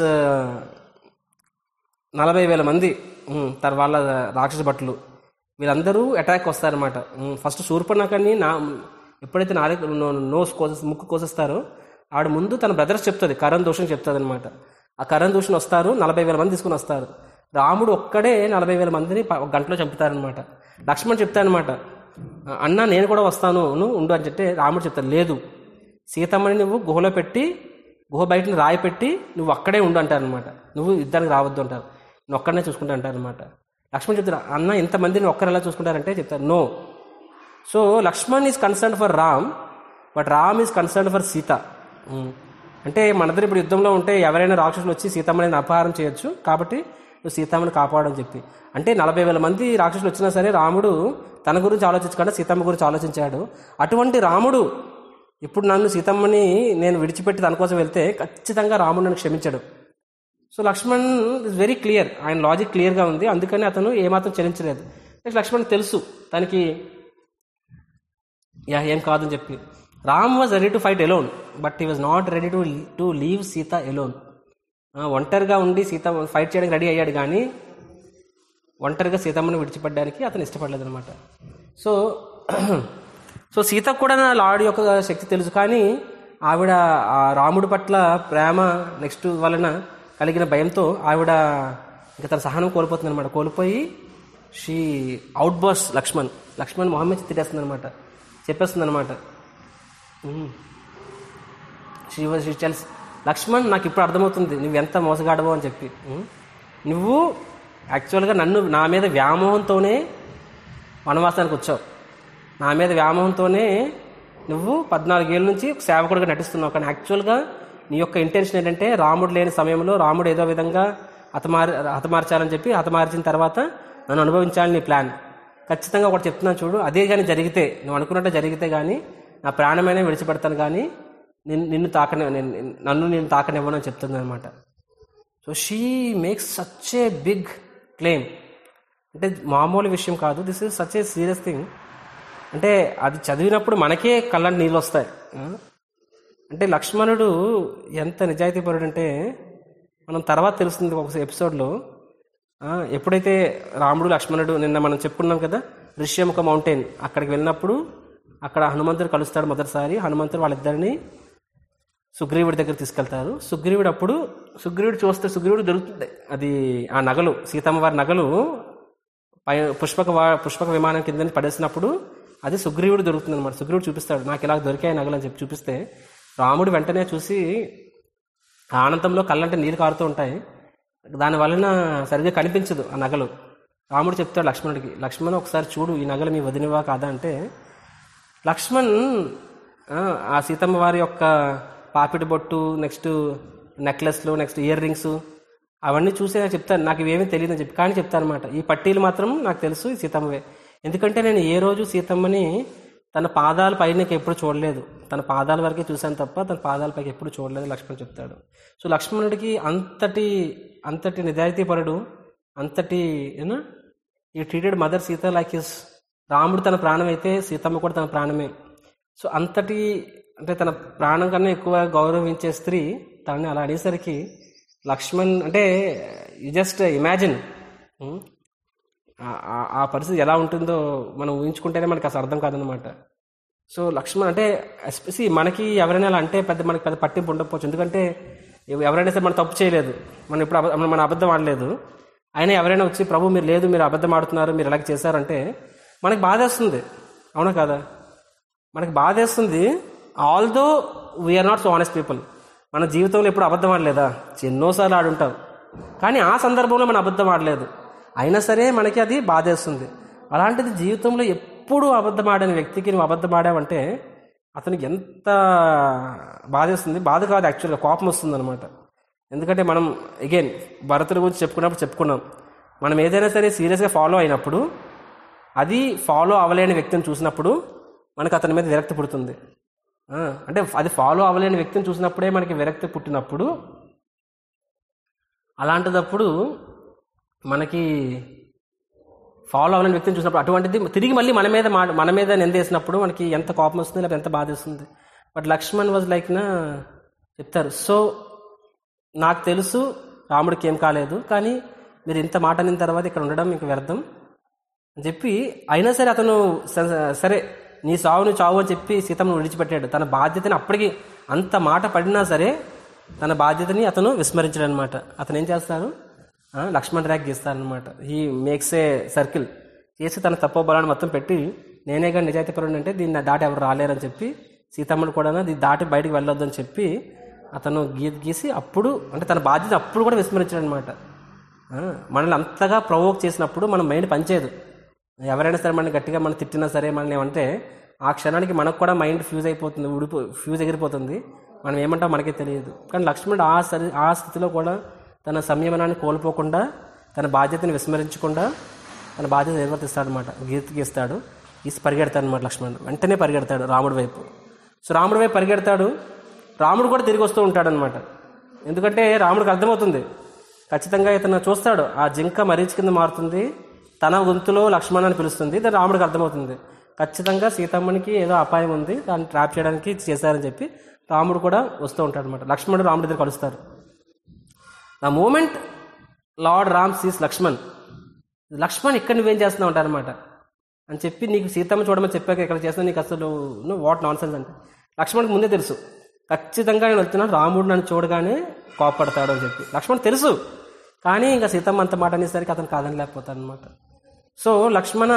నలభై వేల మంది ఉమ్, తర్ వాళ్ళ రాక్షస భటులు వీళ్ళందరూ అటాక్ వస్తారనమాట ఫస్ట్ శూర్పణకని నా ఎప్పుడైతే నాలుగు నోస్ కోస ముక్కు కోసేస్తారో ఆవిడ ముందు తన బ్రదర్స్ చెప్తుంది కరణ్ దూషణ చెప్తుంది అనమాట ఆ కరణ్ దూషణ వస్తారు నలభై వేల మంది తీసుకుని వస్తారు రాముడు ఒక్కడే నలభై వేల మందిని ప- ఒక గంటలో చంపుతారనమాట లక్ష్మణ్ చెప్తానమాట అన్న నేను కూడా వస్తాను నువ్వు ఉండు అని చెప్తే రాముడు చెప్తాడు లేదు సీతమ్మని నువ్వు గుహలో పెట్టి గుహ బయటని రాయి పెట్టి నువ్వు అక్కడే ఉండు అంటారనమాట నువ్వు యుద్ధానికి రావద్దు అంటారు నువ్వు ఒక్కడనే చూసుకుంటా అంటారనమాట లక్ష్మణ్ చెప్తారు అన్న ఇంతమందిని ఒక్కరు ఎలా చూసుకుంటారంటే చెప్తారు నో so Lakshman is concern for Ram but Ram is concern for Sita um. అంటే మనందరూ ఇప్పుడు యుద్ధంలో ఉంటే ఎవరైనా రాక్షసులు వచ్చి సీతమ్మని అపహారం చేయొచ్చు కాబట్టి నువ్వు సీతమ్మని కాపాడని చెప్పి అంటే నలభై వేల మంది రాక్షసులు వచ్చినా సరే రాముడు తన గురించి ఆలోచించకుండా సీతమ్మ గురించి ఆలోచించాడు అటువంటి రాముడు ఇప్పుడు నన్ను సీతమ్మని నేను విడిచిపెట్టి తన కోసం వెళ్తే ఖచ్చితంగా రాముడు నన్ను క్షమించాడు so Lakshman is very clear ఆయన లాజిక్ క్లియర్గా ఉంది అందుకని అతను ఏమాత్రం చెల్లించలేదు లక్ష్మణ్ తెలుసు తనకి యా ఏం కాదని చెప్పి Ram was ready to fight alone but he was not ready to to leave Sita alone ఒంటరిగా ఉండి సీత ఫైట్ చేయడానికి రెడీ అయ్యాడు కానీ ఒంటరిగా సీతమ్మను విడిచిపెట్టడానికి అతను ఇష్టపడలేదు అనమాట సో సో సీతకు కూడా నా లార్డ్ యొక్క శక్తి తెలుసు కానీ ఆవిడ ఆ రాముడి పట్ల ప్రేమ నెక్స్ట్ వలన కలిగిన భయంతో ఆవిడ ఇంకా తన సహనం కోల్పోతుంది అనమాట కోల్పోయి she outburst Lakshman Lakshman మొహమ్మద్ తిట్టేస్తుంది అనమాట చెప్పేస్తుంది అనమాట she was she tells Lakshman నాకు ఇప్పుడు అర్థమవుతుంది నువ్వు ఎంత మోసగాడవో అని చెప్పి ఉమ్. నువ్వు యాక్చువల్గా నన్ను నా మీద వ్యామోహంతోనే వనవాసానికి వచ్చావు నా మీద వ్యామోహంతోనే నువ్వు పద్నాలుగేళ్ళ నుంచి ఒక సేవకుడిగా నటిస్తున్నావు కానీ యాక్చువల్గా నీ యొక్క ఇంటెన్షన్ ఏంటంటే రాముడు లేని సమయంలో రాముడు ఏదో విధంగా హతమార్ హతమార్చాలని చెప్పి హతమార్చిన తర్వాత నన్ను అనుభవించాలని నీ ప్లాన్ ఖచ్చితంగా ఒకటి చెప్తున్నాను చూడు అదే కానీ జరిగితే నువ్వు అనుకున్నట్టు జరిగితే కానీ నా ప్రాణమైనా విడిచిపెడతాను కానీ నిన్ను నిన్ను తాకని నేను- నన్ను నేను తాకనివ్వను అని చెప్తుంది అనమాట so she makes such a big claim అంటే మామూలు విషయం కాదు this is such a serious thing అంటే అది చదివినప్పుడు మనకే కళ్ళని నీళ్ళు వస్తాయి ఆ? అంటే లక్ష్మణుడు ఎంత నిజాయితీపరుడు అంటే మనం తర్వాత తెలుస్తుంది ఒక ఎపిసోడ్లో ఆ, ఎప్పుడైతే రాముడు లక్ష్మణుడు నిన్న మనం చెప్పుకున్నాం కదా ఋష్యముఖ మౌంటైన్ అక్కడికి వెళ్ళినప్పుడు అక్కడ హనుమంతుడు కలుస్తాడు మొదటిసారి హనుమంతుడు వాళ్ళిద్దరిని సుగ్రీవుడి దగ్గర తీసుకెళ్తారు సుగ్రీవుడు అప్పుడు సుగ్రీవుడు చూస్తే సుగ్రీవుడు దొరుకుతుంది అది ఆ నగలు సీతమ్మ వారి నగలు పై పుష్పక వా- పుష్పక విమానం కింద నుంచి పడేసినప్పుడు అది సుగ్రీవుడు దొరుకుతుంది అనమాట సుగ్రీవుడు చూపిస్తాడు నాకు ఇలా దొరికాయి నగలు అని చెప్పి చూపిస్తే రాముడు వెంటనే చూసి ఆనందంలో కళ్ళంటే నీళ్ళు కారుతూ ఉంటాయి దాని వలన సరిగ్గా కనిపించదు ఆ నగలు రాముడు చెప్తాడు లక్ష్మణుడికి లక్ష్మణ్ ఒకసారి చూడు ఈ నగలు మీ వదినవా కాదా అంటే లక్ష్మణ్ ఆ, ఆ సీతమ్మ వారి యొక్క పాపిడి బొట్టు నెక్స్ట్ నెక్లెస్లు నెక్స్ట్ ఇయర్ రింగ్స్ అవన్నీ చూసి నేను చెప్తాను నాకు ఇవేమీ తెలియదు అని చెప్పి కానీ చెప్తాను అనమాట ఈ పట్టీలు మాత్రం నాకు తెలుసు ఈ సీతమ్మవే ఎందుకంటే నేను ఏ రోజు సీతమ్మని తన పాదాల పైనకి ఎప్పుడు చూడలేదు తన పాదాల వరకే చూశాను తప్ప తన పాదాల పైకి ఎప్పుడు చూడలేదు లక్ష్మణ్ చెప్తాడు సో లక్ష్మణుడికి అంతటి అంతటి నిజాయితీపరుడు అంతటి you know he treated mother Sita like his రాముడు తన ప్రాణం అయితే సీతమ్మ కూడా తన ప్రాణమే సో అంతటి అంటే తన ప్రాణం కన్నా ఎక్కువ గౌరవించే స్త్రీ తనని అలా అనేసరికి లక్ష్మణ్ అంటే యు జస్ట్ ఇమాజిన్ ఆ పరిస్థితి ఎలా ఉంటుందో మనం ఊహించుకుంటేనే మనకి అసలు అర్థం కాదనమాట సో లక్ష్మణ్ అంటే ఎస్పెసి మనకి ఎవరైనా అలా అంటే పెద్ద మనకి పెద్ద పట్టింపు ఉండకపోవచ్చు ఎందుకంటే ఎవ- ఎవరైనా సరే మనం తప్పు చేయలేదు మనం ఇప్పుడు అబ- మన అబద్ధం ఆడలేదు అయినా ఎవరైనా వచ్చి ప్రభు మీరు లేదు మీరు అబద్ధం ఆడుతున్నారు మీరు ఇలాగ చేశారంటే మనకి బాధేస్తుంది అవునా కదా మనకి బాధేస్తుంది although we are not so honest people మన జీవితంలో ఎప్పుడు అబద్ధం ఆడలేదా ఎన్నోసార్లు ఆడుంటాం కానీ ఆ సందర్భంలో మనం అబద్ధం ఆడలేదు అయినా సరే మనకి అది బాధేస్తుంది అలాంటిది జీవితంలో ఎప్పుడు అబద్ధం ఆడని వ్యక్తికి నువ్వు అబద్ధం ఆడావంటే అతనికి ఎంత బాధేస్తుంది బాధ కాదు యాక్చువల్గా కోపం వస్తుంది అనమాట ఎందుకంటే మనం అగైన్ భరతుడి గురించి చెప్పుకున్నప్పుడు చెప్పుకున్నాం మనం ఏదైనా సరే సీరియస్గా ఫాలో అయినప్పుడు అది ఫాలో అవ్వలేని వ్యక్తిని చూసినప్పుడు మనకు అతని మీద విరక్తి పుడుతుంది ఆ, అంటే అది ఫాలో అవ్వలేని వ్యక్తిని చూసినప్పుడే మనకి విరక్తి పుట్టినప్పుడు అలాంటిదప్పుడు మనకి ఫాలో అవ్వలేని వ్యక్తిని చూసినప్పుడు అటువంటిది తిరిగి మళ్ళీ మన మీద మా- మన మీద నిందేసినప్పుడు మనకి ఎంత కోపం వస్తుంది లేకపోతే ఎంత బాధ వస్తుంది బట్ లక్ష్మణ్ వాజ్ లైక్ నా చెప్తారు సో నాకు తెలుసు రాముడికి ఏం కాలేదు కానీ మీరు ఇంత మాట అనిన తర్వాత ఇక్కడ ఉండడం మీకు వ్యర్థం అని చెప్పి అయినా సరే అతను స- సరే నీ సావు నువ్వు చావు అని చెప్పి సీతమ్మను విడిచిపెట్టాడు తన బాధ్యతని అప్పటికి అంత మాట పడినా సరే తన బాధ్యతని అతను విస్మరించాడు అనమాట అతను ఏం చేస్తారు ఆ, లక్ష్మణ్ ర్యాక్ గీస్తారనమాట ఈ మేక్స్ ఏ సర్కిల్ చేసి తన తప్పో బలాన్ని మొత్తం పెట్టి నేనే కానీ నిజాయితీ పరుడు అంటే దీన్ని దాటి ఎవరు రాలేరని చెప్పి సీతమ్మను కూడా దీన్ని దాటి బయటికి వెళ్ళొద్దు అని చెప్పి అతను గీత గీసి అప్పుడు అంటే తన బాధ్యత అప్పుడు కూడా విస్మరించాడు అనమాట మనల్ని అంతగా ప్రవోక్ చేసినప్పుడు మన మైండ్ పనిచేయదు ఎవరైనా సరే మనల్ని గట్టిగా మనం తిట్టినా సరే మనల్ని ఏమంటే ఆ క్షణానికి మనకు కూడా మైండ్ ఫ్యూజ్ అయిపోతుంది ఉడిపో ఫ్యూజ్ ఎగిరిపోతుంది మనం ఏమంటాం మనకే తెలియదు కానీ లక్ష్మణుడు ఆ సరి ఆ స్థితిలో కూడా తన సంయమనాన్ని కోల్పోకుండా తన బాధ్యతని విస్మరించకుండా తన బాధ్యత నిర్వర్తిస్తాడనమాట గీత గీస్తాడు గీసి పరిగెడతాడు అనమాట లక్ష్మణుడు వెంటనే పరిగెడతాడు రాముడి వైపు సో రాముడి వైపు పరిగెడతాడు రాముడు కూడా తిరిగి వస్తూ ఉంటాడనమాట ఎందుకంటే రాముడికి అర్థమవుతుంది ఖచ్చితంగా ఇతను చూస్తాడు ఆ జింక మరీచి కింద మారుతుంది తన గొంతులో లక్ష్మణ్ అని పిలుస్తుంది దాని రాముడికి అర్థమవుతుంది ఖచ్చితంగా సీతమ్మనికి ఏదో అపాయం ఉంది దాన్ని ట్రాప్ చేయడానికి చేశారని చెప్పి రాముడు కూడా వస్తూ ఉంటాడు అనమాట లక్ష్మణుడు రాముడి దగ్గర కలుస్తారు the moment lord Ram sees Lakshman Lakshman ఇక్కడ నువ్వేం చేస్తున్నావు అంటారనమాట అని చెప్పి నీకు సీతమ్మ చూడమని చెప్పాక ఇక్కడ చేస్తున్నా నీకు అసలు నువ్వు వాట్ నాన్ సెన్స్ అంటే లక్ష్మణ్కి ముందే తెలుసు ఖచ్చితంగా నేను వెళ్తున్నాను రాముడు నన్ను చూడగానే కోపడతాడు అని చెప్పి లక్ష్మణ్ తెలుసు కానీ ఇంకా సీతమ్మ అంత మాట అనేసరికి అతను కాదని లేకపోతాడు అనమాట so Lakshmana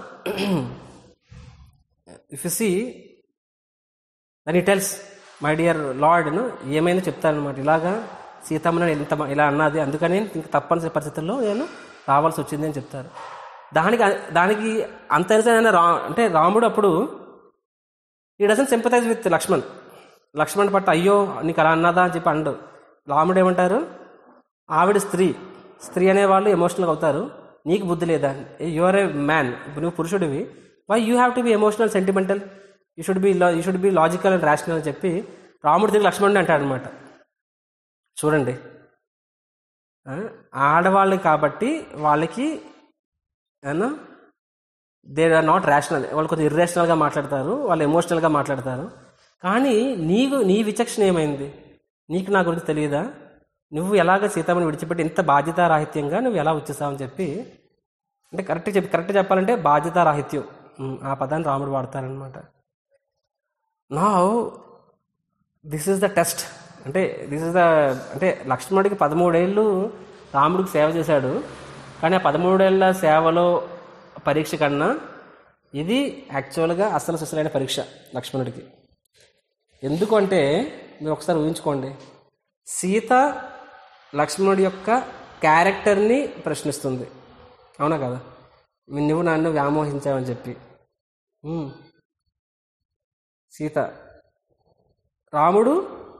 if you see then he tells my dear లార్డ్ను ఏమైనా చెప్తానమాట ఇలాగా సీతమ్మ నన్ను ఇంత ఇలా అన్నది అందుకని ఇంక తప్పనిసరి పరిస్థితుల్లో నేను రావాల్సి వచ్చింది అని చెప్తారు దానికి దానికి అంత అయినా రా అంటే రాముడు అప్పుడు he doesn't sympathise with Lakshman Lakshman పట్ల అయ్యో నీకు అలా అన్నదా అని చెప్పి అండు రాముడు ఏమంటారు ఆవిడ స్త్రీ స్త్రీ అనేవాళ్ళు ఎమోషనల్గా అవుతారు నీకు బుద్ధి లేదా యువర్ ఏ మ్యాన్ ఇప్పుడు నువ్వు పురుషుడివి why you have to be emotional sentimental you should be you should be logical and rational అని చెప్పి రాముడు తిరిగి లక్ష్మణుడు అంటాడనమాట చూడండి ఆ, ఆడవాళ్ళు కాబట్టి వాళ్ళకి ఏనా దే ఆర్ నాట్ రేషనల్ వాళ్ళు కొంచెం ఇర్రేషనల్గా మాట్లాడతారు వాళ్ళు ఎమోషనల్గా మాట్లాడతారు కానీ నీకు నీ విచక్షణ ఏమైంది నీకు నా గురించి తెలియదా నువ్వు ఎలాగ సీతమ్మని విడిచిపెట్టి ఇంత బాధ్యతారాహిత్యంగా నువ్వు ఎలా వచ్చేసావని చెప్పి అంటే కరెక్ట్ చెప్పి కరెక్ట్ చెప్పాలంటే బాధ్యతారాహిత్యం ఉమ్, ఆ పదాన్ని రాముడు వాడతారనమాట నా దిస్ ఇస్ ద టెస్ట్ అంటే దిస్ ఇస్ ద అంటే లక్ష్మణుడికి పదమూడేళ్ళు రాముడికి సేవ చేశాడు కానీ ఆ పదమూడేళ్ల సేవలో పరీక్ష కన్నా ఇది యాక్చువల్గా అసలు సుసలైన పరీక్ష లక్ష్మణుడికి ఎందుకంటే మీరు ఒకసారి ఊహించుకోండి సీత లక్ష్మణుడి యొక్క క్యారెక్టర్ని ప్రశ్నిస్తుంది అవునా కదా మీ- నువ్వు నన్ను వ్యామోహించావని చెప్పి ఉమ్. సీత రాముడు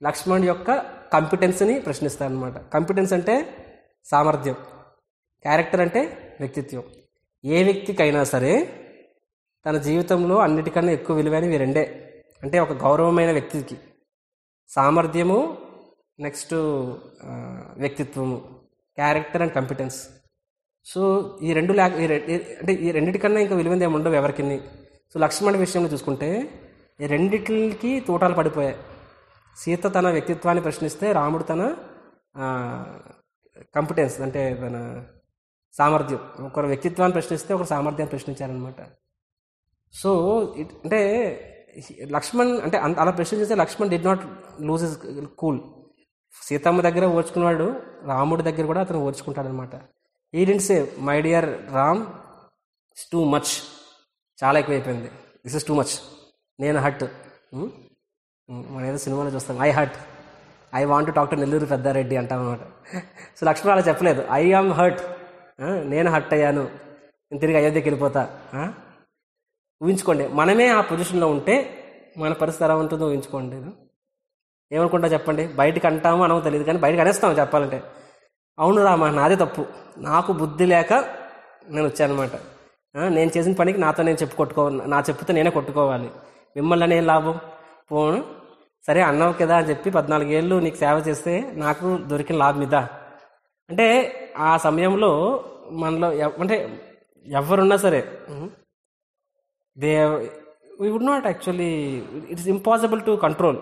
లక్ష్మణ్ యొక్క కంపిటెన్స్ని ప్రశ్నిస్తారనమాట కంపిటెన్స్ అంటే సామర్థ్యం క్యారెక్టర్ అంటే వ్యక్తిత్వం ఏ వ్యక్తికైనా సరే తన జీవితంలో అన్నిటికన్నా ఎక్కువ విలువైనవి రెండే అంటే ఒక గౌరవమైన వ్యక్తికి సామర్థ్యము నెక్స్ట్ ఆ, వ్యక్తిత్వము క్యారెక్టర్ అండ్ కంపిటెన్స్ సో ఈ రెండు లేక ఈ రె- ఈ- అంటే ఈ రెండిటికన్నా ఇంకా విలువైంది ఏమి ఉండవు ఎవరికి సో లక్ష్మణ విషయంలో చూసుకుంటే ఈ రెండిటికి తూటాలు పడిపోయాయి సీత తన వ్యక్తిత్వాన్ని ప్రశ్నిస్తే రాముడు తన కంపిటెన్స్ అంటే తన సామర్థ్యం ఒకరు వ్యక్తిత్వాన్ని ప్రశ్నిస్తే ఒకరు సామర్థ్యాన్ని ప్రశ్నించారనమాట సో ఇట్ అంటే లక్ష్మణ్ అంటే అంత అలా ప్రశ్నిస్తే Lakshman did not lose his cool సీతమ్మ దగ్గర ఓర్చుకున్నాడు రాముడి దగ్గర కూడా అతను ఓర్చుకుంటాడనమాట he didn't say my dear Ram it's too much చాలా ఎక్కువైపోయింది దిస్ ఇస్ టూ మచ్ నేను హట్ మనం ఏదో సినిమాలో చూస్తాం I hurt I want talk to Nellore Peddareddy అంటాం అనమాట సో లక్ష్మణ్ అలా చెప్పలేదు ఐ ఆమ్ హర్ట్ నేను హట్ అయ్యాను నేను తిరిగి అయోధ్యకి వెళ్ళిపోతా ఆ? ఊహించుకోండి మనమే ఆ పొజిషన్లో ఉంటే మన పరిస్థితి ఎలా ఉంటుందో ఊహించుకోండి ఏమనుకుంటా చెప్పండి బయటకు అంటాము అనవు తెలియదు కానీ బయటకు అనేస్తాము చెప్పాలంటే అవును రామా నాదే తప్పు నాకు బుద్ధి లేక నేను వచ్చానమాట నేను చేసిన పనికి నాతో నేను చెప్పు కొట్టుకోవాలి నా చెప్పుతో నేనే కొట్టుకోవాలి మిమ్మల్ని అనే లాభం పోను సరే అన్నావు కదా అని చెప్పి పద్నాలుగేళ్ళు నీకు సేవ చేస్తే నాకు దొరికిన లాభం ఇదా అంటే ఆ సమయంలో మనలో ఎవ్- అంటే ఎవరున్నా సరే they we would not actually it's impossible to control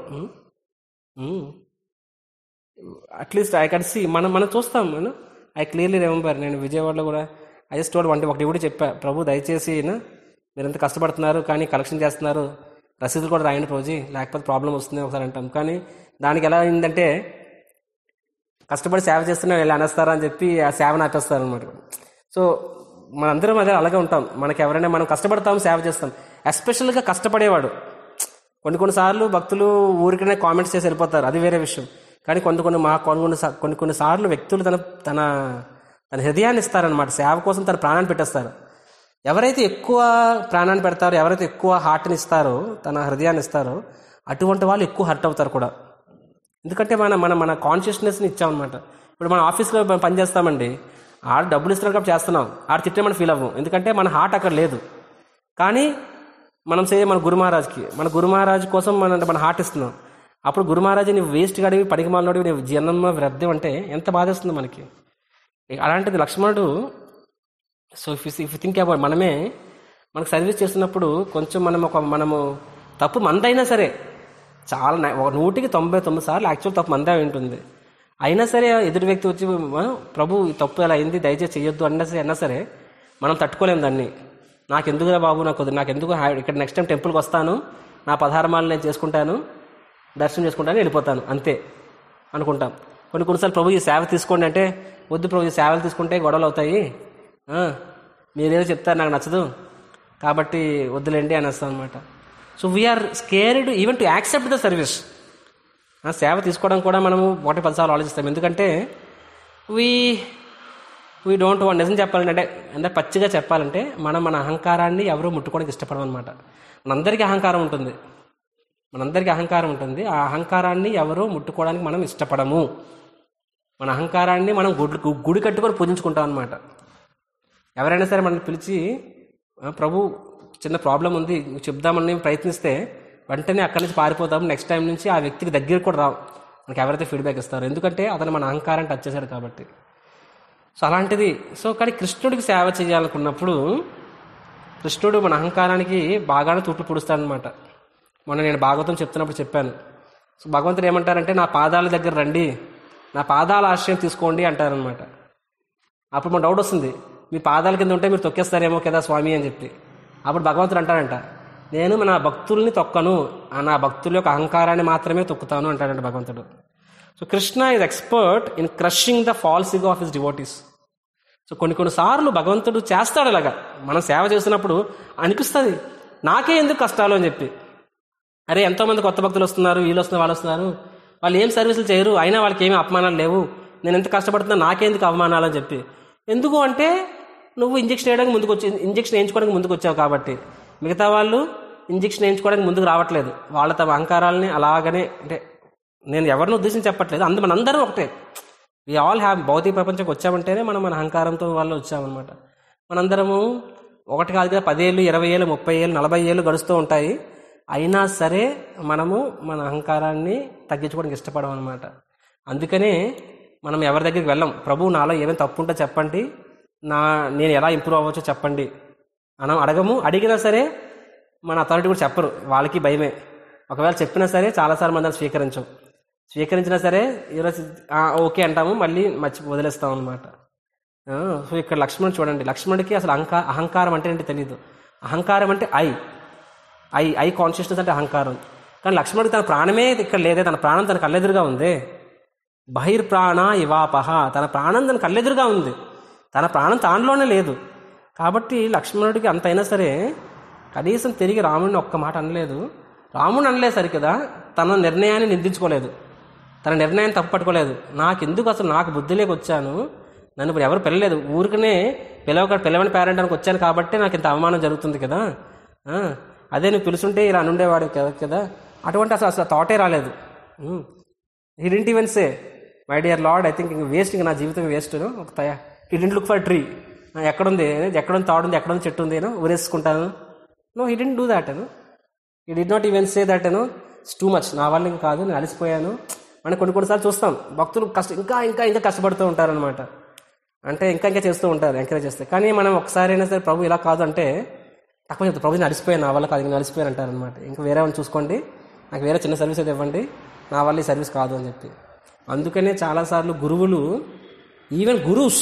at least I can see మనం మనం చూస్తాం మనం ఐ క్లియర్లీ రిమెంబర్ నేను విజయవాడలో కూడా ఐ జస్ట్ టోల్డ్ అంటే ఒకటి కూడా చెప్పా ప్రభు దయచేసి నా, మీరు ఎంత కష్టపడుతున్నారు కానీ కలెక్షన్ చేస్తున్నారు రసీదులు కూడా రాయండి రోజు లేకపోతే ప్రాబ్లం వస్తుంది ఒకసారి అంటాం కానీ దానికి ఎలా అయిందంటే కష్టపడి సేవ చేస్తున్నా వీళ్ళు అనేస్తారా అని చెప్పి ఆ సేవను ఆపేస్తారు అనమాట సో మనందరం అదే అలాగే ఉంటాం మనకి ఎవరైనా మనం కష్టపడతాం సేవ చేస్తాం ఎస్పెషల్గా కష్టపడేవాడు కొన్ని కొన్నిసార్లు భక్తులు ఊరికనే కామెంట్స్ చేసి వెళ్ళిపోతారు అది వేరే విషయం కానీ కొన్ని కొన్ని మా కొన్ని కొన్ని సా- కొన్ని కొన్ని సార్లు వ్యక్తులు తన తన తన హృదయాన్ని ఇస్తారనమాట సేవ కోసం తన ప్రాణాన్ని పెట్టేస్తారు ఎవరైతే ఎక్కువ ప్రాణాన్ని పెడతారో ఎవరైతే ఎక్కువ హార్ట్ని ఇస్తారో తన హృదయాన్ని ఇస్తారో అటువంటి వాళ్ళు ఎక్కువ హర్ట్ అవుతారు కూడా ఎందుకంటే మన మన మన కాన్షియస్నెస్ని ఇచ్చామన్నమాట ఇప్పుడు మన ఆఫీస్లో మనం పని చేస్తామండి ఆడు డబ్బులు ఇస్తున్నారు కాబట్టి చేస్తున్నాం ఆడు తిట్టే మనం ఫీల్ అవ్వం ఎందుకంటే మన హార్ట్ అక్కడ లేదు కానీ మనం సే మన గురు మహారాజ్కి మన గురు మహారాజ్ కోసం మన మన హార్ట్ ఇస్తున్నాం అప్పుడు గురు మహారాజ్ నీవు వేస్ట్ గడివి పడికి మాలినోడివి నీవు జన్మ వ్యర్థం అంటే ఎంత బాధేస్తుంది మనకి అలాంటిది లక్ష్మణుడు so if if think about మనమే మనకు సర్వీస్ చేస్తున్నప్పుడు కొంచెం మనం ఒక మనము తప్పు మందైనా సరే చాలా నై- ఒక నూటికి తొంభై తొమ్మిది సార్లు యాక్చువల్ తప్పు మందే అయి ఉంటుంది అయినా సరే ఎదుటి వ్యక్తి వచ్చి "మనం, ప్రభు ఈ తప్పు ఎలా అయింది దయచేసి చేయొద్దు అన్నా సరే అన్నా సరే మనం తట్టుకోలేము దాన్ని నాకు ఎందుకురా బాబు నాకు వద్దు, నాకు ఎందుకు హా- ఇక్కడ నెక్స్ట్ టైం టెంపుల్కి వస్తాను నా పదహారమాలు నేను చేసుకుంటాను దర్శనం చేసుకుంటాను వెళ్ళిపోతాను అంతే అనుకుంటాం కొన్ని కొన్నిసార్లు ప్రభు ఈ సేవ తీసుకోండి అంటే వద్దు ప్రభు ఈ సేవలు తీసుకుంటే గొడవలు అవుతాయి ఆ, మీరేదో చెప్తారు నాకు నచ్చదు కాబట్టి వద్దులేండి అనేస్తాం అనమాట so we are scared even to accept the service ఆ సేవ తీసుకోవడం కూడా మనము ఒకటి పదిసార్లు ఆలోచిస్తాం ఎందుకంటే వీ వీ డోంట్ వాంట్ నిజం చెప్పాలంటే అంటే అందరు పచ్చిగా చెప్పాలంటే మనం మన అహంకారాన్ని ఎవరూ ముట్టుకోవడానికి ఇష్టపడం అనమాట మనందరికీ అహంకారం ఉంటుంది మనందరికీ అహంకారం ఉంటుంది ఆ అహంకారాన్ని ఎవరూ ముట్టుకోవడానికి మనం ఇష్టపడము మన అహంకారాన్ని మనం గుడి గుడి కట్టుకొని పూజించుకుంటాం అనమాట ఎవరైనా సరే మనల్ని పిలిచి "ఆ, ప్రభు చిన్న ప్రాబ్లం ఉంది చెప్దామని ప్రయత్నిస్తే వెంటనే అక్కడి నుంచి పారిపోతాం నెక్స్ట్ టైం నుంచి ఆ వ్యక్తికి దగ్గర కూడా రావు మనకి ఎవరైతే ఫీడ్బ్యాక్ ఇస్తారో ఎందుకంటే అతను మన అహంకారాన్ని టచ్ చేశాడు కాబట్టి సో అలాంటిది సో కానీ కృష్ణుడికి సేవ చేయాలనుకున్నప్పుడు కృష్ణుడు మన అహంకారానికి బాగానే తూట్లు పొడుస్తాడనమాట మొన్న నేను భాగవతం చెప్తున్నప్పుడు చెప్పాను సో భగవంతుడు ఏమంటారంటే నా పాదాల దగ్గర రండి నా పాదాల ఆశ్రయం తీసుకోండి అంటారనమాట అప్పుడు మన డౌట్ వస్తుంది మీ పాదాల కింద ఉంటే మీరు తొక్కేస్తారేమో కదా స్వామి అని చెప్పి అప్పుడు భగవంతుడు అంటాడంట నేను నా భక్తుల్ని తొక్కను ఆ నా భక్తుల యొక్క అహంకారాన్ని మాత్రమే తొక్కుతాను అంటాడంట భగవంతుడు so Krishna is expert in crushing the false ego of his devotees so కొన్ని కొన్ని సార్లు భగవంతుడు చేస్తాడు అలాగా మనం సేవ చేస్తున్నప్పుడు అనిపిస్తుంది నాకే ఎందుకు కష్టాలు అని చెప్పి అరే ఎంతోమంది కొత్త భక్తులు వస్తున్నారు వీళ్ళు వస్తున్నారు వాళ్ళు వస్తున్నారు వాళ్ళు ఏం సర్వీసులు చేయరు అయినా వాళ్ళకి ఏమీ అపమానాలు లేవు నేను ఎంత కష్టపడుతున్నా నాకెందుకు అవమానాలు అని చెప్పి ఎందుకు అంటే నువ్వు ఇంజక్షన్ వేయడానికి ముందుకు వచ్చి ఇంజక్షన్ వేయించుకోవడానికి ముందుకు వచ్చావు కాబట్టి మిగతా వాళ్ళు ఇంజక్షన్ వేయించుకోవడానికి ముందుకు రావట్లేదు వాళ్ళ తమ అహంకారాలని అలాగనే అంటే నేను ఎవరిని ఉద్దేశించి చెప్పట్లేదు అందు మనందరం ఒకటే వి ఆల్ హ్యావ్ భౌతిక ప్రపంచంకి వచ్చామంటేనే మనం మన అహంకారంతో వాళ్ళు వచ్చామన్నమాట మనందరము ఒకటి కాదు కదా పదేళ్ళు ఇరవై ఏళ్ళు ముప్పై ఏళ్ళు నలభై ఏళ్ళు గడుస్తూ ఉంటాయి అయినా సరే మనము మన అహంకారాన్ని తగ్గించుకోవడానికి ఇష్టపడం అనమాట అందుకనే మనం ఎవరి దగ్గరికి వెళ్ళం ప్రభు నాలో ఏమైనా తప్పు ఉంటే చెప్పండి నా నేను ఎలా ఇంప్రూవ్ అవ్వచ్చో చెప్పండి మనం అడగము అడిగినా సరే మన అథారిటీ కూడా చెప్పరు వాళ్ళకి భయమే ఒకవేళ చెప్పినా సరే చాలాసార్లు మనం దాన్ని స్వీకరించం స్వీకరించినా సరే ఈరోజు "ఆ, ఓకే అంటాము మళ్ళీ మర్చి వదిలేస్తాం అనమాట సో ఇక్కడ లక్ష్మణుడు చూడండి లక్ష్మణుడికి అసలు అహంకా అహంకారం అంటే ఏంటి తెలియదు అహంకారం అంటే ఐ ఐ ఐ కాన్షియస్నెస్ అంటే అహంకారం కానీ లక్ష్మణుడికి తన ప్రాణమే ఇక్కడ లేదే తన ప్రాణం తన కళ్ళెదురుగా ఉంది బహిర్ప్రాణ ఇవాపహ తన ప్రాణం తన కళ్ళెదురుగా ఉంది తన ప్రాణం తానులోనే లేదు కాబట్టి లక్ష్మణుడికి అంత అయినా సరే కనీసం తిరిగి రాముడిని ఒక్క మాట అనలేదు రాముడిని అనలేదు సరి కదా తన నిర్ణయాన్ని నిందించుకోలేదు తన నిర్ణయాన్ని తప్పుపట్టుకోలేదు నాకెందుకు అసలు నాకు బుద్ధిలోకి వచ్చాను నన్ను ఇప్పుడు ఎవరు పిల్లలేదు ఊరికనే పిలవక పిలవని పేరెంట్ అని వచ్చాను కాబట్టి నాకు ఇంత అవమానం జరుగుతుంది కదా ఆ, అదే నువ్వు పిలుచుంటే ఇలా అనుండేవాడు కదా కదా అటువంటి అసలు అసలు థాటే రాలేదు he didn't even say my dear lord I think ఇంక వేస్ట్ ఇంక నా జీవితం వేస్ట్ ఒక తయా హిడెంట్ లుక్ ఫర్ ట్రీ ఎక్కడుంది ఎక్కడుంది తాడుంది ఎక్కడుంది చెట్టు ఉంది ఊరేసుకుంటాను నో హిడెంట్ డూ దాట్ అను he did not even say that అను ఇట్స్ టూ మచ్ నా వల్ల ఇంకా కాదు నేను అలసిపోయాను మనం కొన్ని కొన్నిసార్లు చూస్తాం భక్తులు కష్ట ఇంకా ఇంకా ఇంకా కష్టపడుతూ ఉంటారనమాట అంటే ఇంకా ఇంకా చేస్తూ ఉంటారు ఎంకరేజ్ చేస్తే కానీ మనం ఒకసారి అయినా సరే ప్రభు ఇలా కాదు అంటే తక్కువ చెప్తారు ప్రభు నేను అలసిపోయాను నా వల్ల కాదు నేను అలసిపోయాను అంటారనమాట ఇంకా వేరే వాళ్ళని చూసుకోండి నాకు వేరే చిన్న సర్వీస్ అయితే ఇవ్వండి నా వల్ల ఈ సర్వీస్ కాదు అని చెప్పి అందుకనే చాలాసార్లు గురువులు ఈవెన్ గురూస్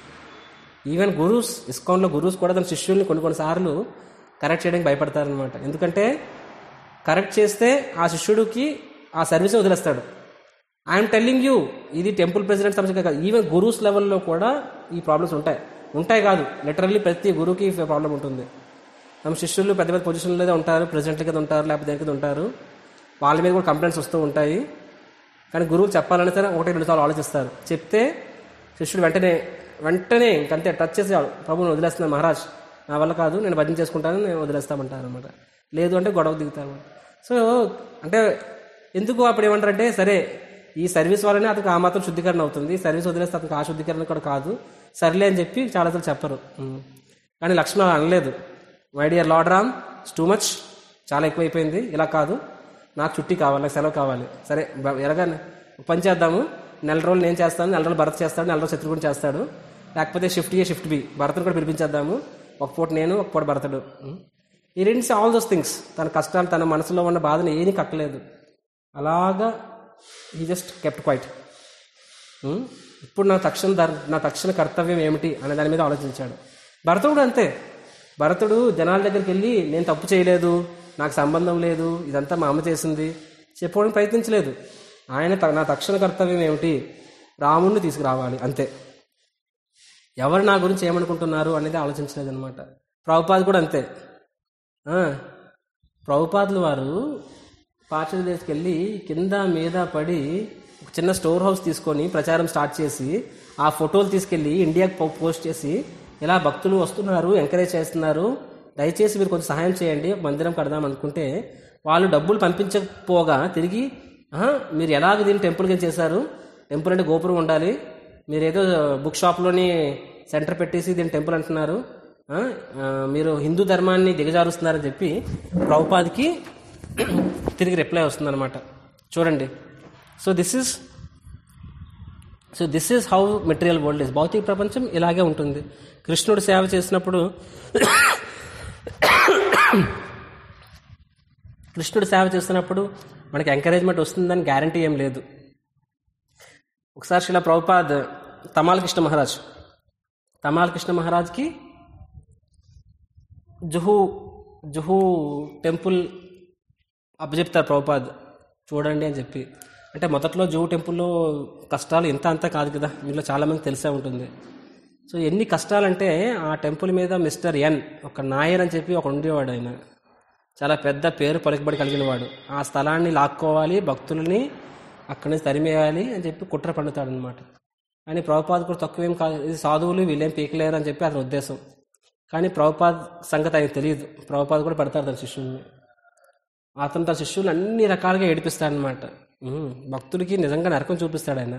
ఈవెన్ గురూస్ ఇస్కాన్లో గురూస్ కూడా తన శిష్యుల్ని కొన్ని కొన్నిసార్లు కరెక్ట్ చేయడానికి భయపడతారనమాట ఎందుకంటే కరెక్ట్ చేస్తే ఆ శిష్యుడికి ఆ సర్వీస్ వదిలేస్తాడు ఐఎమ్ టెల్లింగ్ యూ ఇది టెంపుల్ ప్రెసిడెంట్ సమస్య కాదు ఈవెన్ గురూస్ లెవెల్లో కూడా ఈ ప్రాబ్లమ్స్ ఉంటాయి ఉంటాయి కాదు లిటరల్లీ ప్రతి గురువుకి ఈ ప్రాబ్లం ఉంటుంది తమ శిష్యులు పెద్ద పెద్ద పొజిషన్లో ఉంటారు ప్రెసిడెంట్ల కింద ఉంటారు లేకపోతే దేని కింద ఉంటారు వాళ్ళ మీద కూడా కంప్లైంట్స్ వస్తూ ఉంటాయి కానీ గురువులు చెప్పాలని సరే ఒకటి రెండు సార్లు ఆలోచిస్తారు చెప్తే శిష్యుడు వెంటనే వెంటనే ఇంకంతే టచ్ చేసి ప్రభుని వదిలేస్తున్నాను మహారాజ్ నా వల్ల కాదు నేను భజన చేసుకుంటాను నేను వదిలేస్తామంటారు అనమాట లేదు అంటే గొడవ దిగుతారు సో అంటే ఎందుకు అప్పుడు ఏమంటారంటే సరే ఈ సర్వీస్ వల్లనే అతనికి ఆ మాత్రం శుద్ధీకరణ అవుతుంది సర్వీస్ వదిలేస్తే అతనికి ఆ శుద్ధీకరణ కూడా కాదు సర్లే అని చెప్పి చాలాసార్లు చెప్పరు ఉమ్. కానీ లక్ష్మణ అలా అనలేదు my dear lord Ram too much చాలా ఎక్కువైపోయింది ఇలా కాదు నాకు చుట్టి కావాలి నాకు సెలవు కావాలి సరే బ- ఎలాగని ఒక పని చేద్దాము నెల రోజులు నేను చేస్తాను నెల రోజులు భరత్ చేస్తాడు నెల రోజులు శత్రుఘ్నుడు చేస్తాడు లేకపోతే షిఫ్ట్ ఏ షిఫ్ట్ బి భరతుని కూడా పిలిపించేద్దాము ఒక పూట నేను ఒక పూట భరతుడు ఈ రెండ్స్ ఆల్ దోస్ థింగ్స్ తన కష్టాలు తన మనసులో ఉన్న బాధను ఏమీ కక్కలేదు అలాగా ఈ జస్ట్ కెప్ట్ క్వైట్ ఇప్పుడు నా తక్షణ ధర్ నా తక్షణ కర్తవ్యం ఏమిటి అనే దాని మీద ఆలోచించాడు భరతుడు అంతే భరతుడు జనాల దగ్గరికి వెళ్ళి నేను తప్పు చేయలేదు నాకు సంబంధం లేదు ఇదంతా మా అమ్మ చేసింది చెప్పుకోవడానికి ప్రయత్నించలేదు ఆయన త- నా తక్షణ కర్తవ్యం ఏమిటి రాముణ్ణి తీసుకురావాలి అంతే ఎవరు నా గురించి ఏమనుకుంటున్నారు అనేది ఆలోచించలేదు అనమాట ప్రభుపాద్ కూడా అంతే ఆ, ప్రభుపాదులు వారు పాశ్చాత్య దేశకి వెళ్ళి కింద మీద పడి ఒక చిన్న స్టోర్ హౌస్ తీసుకొని ప్రచారం స్టార్ట్ చేసి ఆ ఫోటోలు తీసుకెళ్ళి ఇండియాకి పో- పోస్ట్ చేసి ఇలా భక్తులు వస్తున్నారు ఎంకరేజ్ చేస్తున్నారు దయచేసి మీరు కొంచెం సహాయం చేయండి ఒక మందిరం కడదాం అనుకుంటే వాళ్ళు డబ్బులు పంపించకపోగా తిరిగి "ఆహా, మీరు ఎలాగ దీన్ని టెంపుల్గా చేశారు టెంపుల్ అంటే గోపురం ఉండాలి మీరు ఏదో బుక్ షాప్లోని సెంటర్ పెట్టేసి దీన్ని టెంపుల్ అంటున్నారు ఆ, ఆ, మీరు హిందూ ధర్మాన్ని దిగజారుస్తున్నారని చెప్పి ప్రభుపాదికి తిరిగి రిప్లై వస్తుందన్నమాట చూడండి so this is so this is how material world is భౌతిక ప్రపంచం ఇలాగే ఉంటుంది కృష్ణుడు సేవ చేసినప్పుడు కృష్ణుడు సేవ చేస్తున్నప్పుడు మనకి ఎంకరేజ్మెంట్ వస్తుందని గ్యారంటీ ఏం లేదు ఒకసారి శిల ప్రభుపాద్ తమాల్ కృష్ణ మహారాజ్ తమాల్ కృష్ణ మహారాజ్కి జుహు జుహు టెంపుల్ అప్పచెప్తారు ప్రభుపాద్ చూడండి అని చెప్పి అంటే మొదట్లో జుహు టెంపుల్లో కష్టాలు ఇంత అంతా కాదు కదా మీలో చాలామంది తెలిసే ఉంటుంది సో ఎన్ని కష్టాలంటే ఆ టెంపుల్ మీద మిస్టర్ ఎన్ ఒక నాయర్ అని చెప్పి ఒక ఉండేవాడు ఆయన చాలా పెద్ద పేరు పలుకుబడి కలిగిన వాడు ఆ స్థలాన్ని లాక్కోవాలి భక్తులని అక్కడి నుంచి తరిమేయాలి అని చెప్పి కుట్ర పండుతాడు అనమాట కానీ ప్రభుపాద్ కూడా తక్కువేం కాదు ఇది సాధువులు వీళ్ళేం పీకలేరు అని చెప్పి అతని ఉద్దేశం కానీ ప్రభుపాద్ సంగతి ఆయనకు తెలియదు ప్రభుపాద్ కూడా పెడతారు తన శిష్యుల్ని అతను తన శిష్యులు అన్ని రకాలుగా ఏడిపిస్తాడనమాట ఉమ్, భక్తుడికి నిజంగా నరకం చూపిస్తాడు ఆయన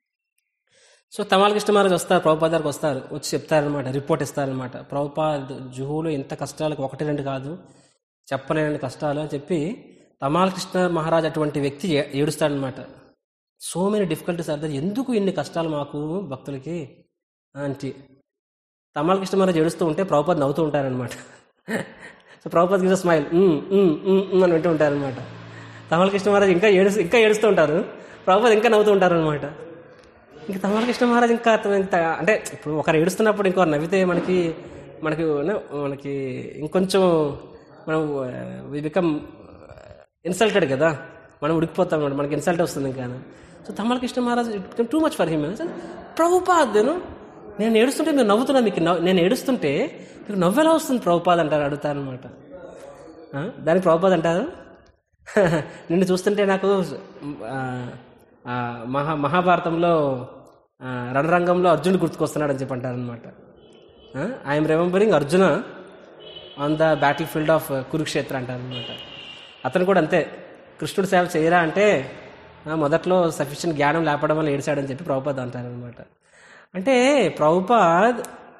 సో తమాల కృష్ణ మహారాజ్ వస్తారు ప్రభుపాద దగ్గరికి వస్తారు వచ్చి చెప్తారనమాట రిపోర్ట్ ఇస్తారనమాట ప్రభుపాద్ జుహులో ఇంత కష్టాలకు ఒకటి రెండు కాదు చెప్పలేని కష్టాలు అని చెప్పి తమాల కృష్ణ మహారాజ్ అటువంటి వ్యక్తి ఏ- ఏడుస్తాడనమాట సో మెనీ డిఫికల్టీస్ అర్థం ఎందుకు ఇన్ని కష్టాలు మాకు భక్తులకి అంటే తమాల కృష్ణ మహారాజ్ ఏడుస్తూ ఉంటే ప్రభుపాద్ నవ్వుతూ ఉంటారనమాట సో ప్రభుపాద్ గిజ్ స్మైల్ అని వింటూ ఉంటారనమాట తమాల కృష్ణ మహారాజ్ ఇంకా ఏడు ఇంకా ఏడుస్తూ ఉంటారు ప్రభుపాద్ ఇంకా నవ్వుతూ ఉంటారనమాట ఇంకా తమాల కృష్ణ మహారాజ్ ఇంకా అతను ఇంత అంటే ఇప్పుడు ఒకరు ఏడుస్తున్నప్పుడు ఇంకొకరు నవ్వితే మనకి మనకి న- మనకి ఇంకొంచెం మనం వి బికమ్ ఇన్సల్టెడ్ కదా మనం ఉడికిపోతాం అన్నమాట. మనకి ఇన్సల్ట్ వస్తుంది ఇంకా so Tamala Krishna Maharaj it too much for him Prabhupad నేను నేను ఏడుస్తుంటే మీరు నవ్వుతున్నా మీకు నవ్వు నేను ఏడుస్తుంటే మీకు నవ్వు ఎలా వస్తుంది ప్రభుపాద్ అంటారు అడుగుతారనమాట దానికి ప్రభుపాద్ అంటారు నిన్ను చూస్తుంటే నాకు ఆ, ఆ, మహా మహాభారతంలో ఆ, రణరంగంలో అర్జునుడు గుర్తుకొస్తున్నాడు అని చెప్పి అంటారనమాట I'm remembering Arjuna on the battlefield of Kurukshetra అంటారనమాట అతను కూడా అంతే కృష్ణుడు సేవ చేయరా అంటే ఆ, మొదట్లో సఫిషియెంట్ జ్ఞానం లేపడం వల్ల ఏడిచాడని చెప్పి ప్రభుపాద్ అంటారనమాట అంటే ప్రభుపాద్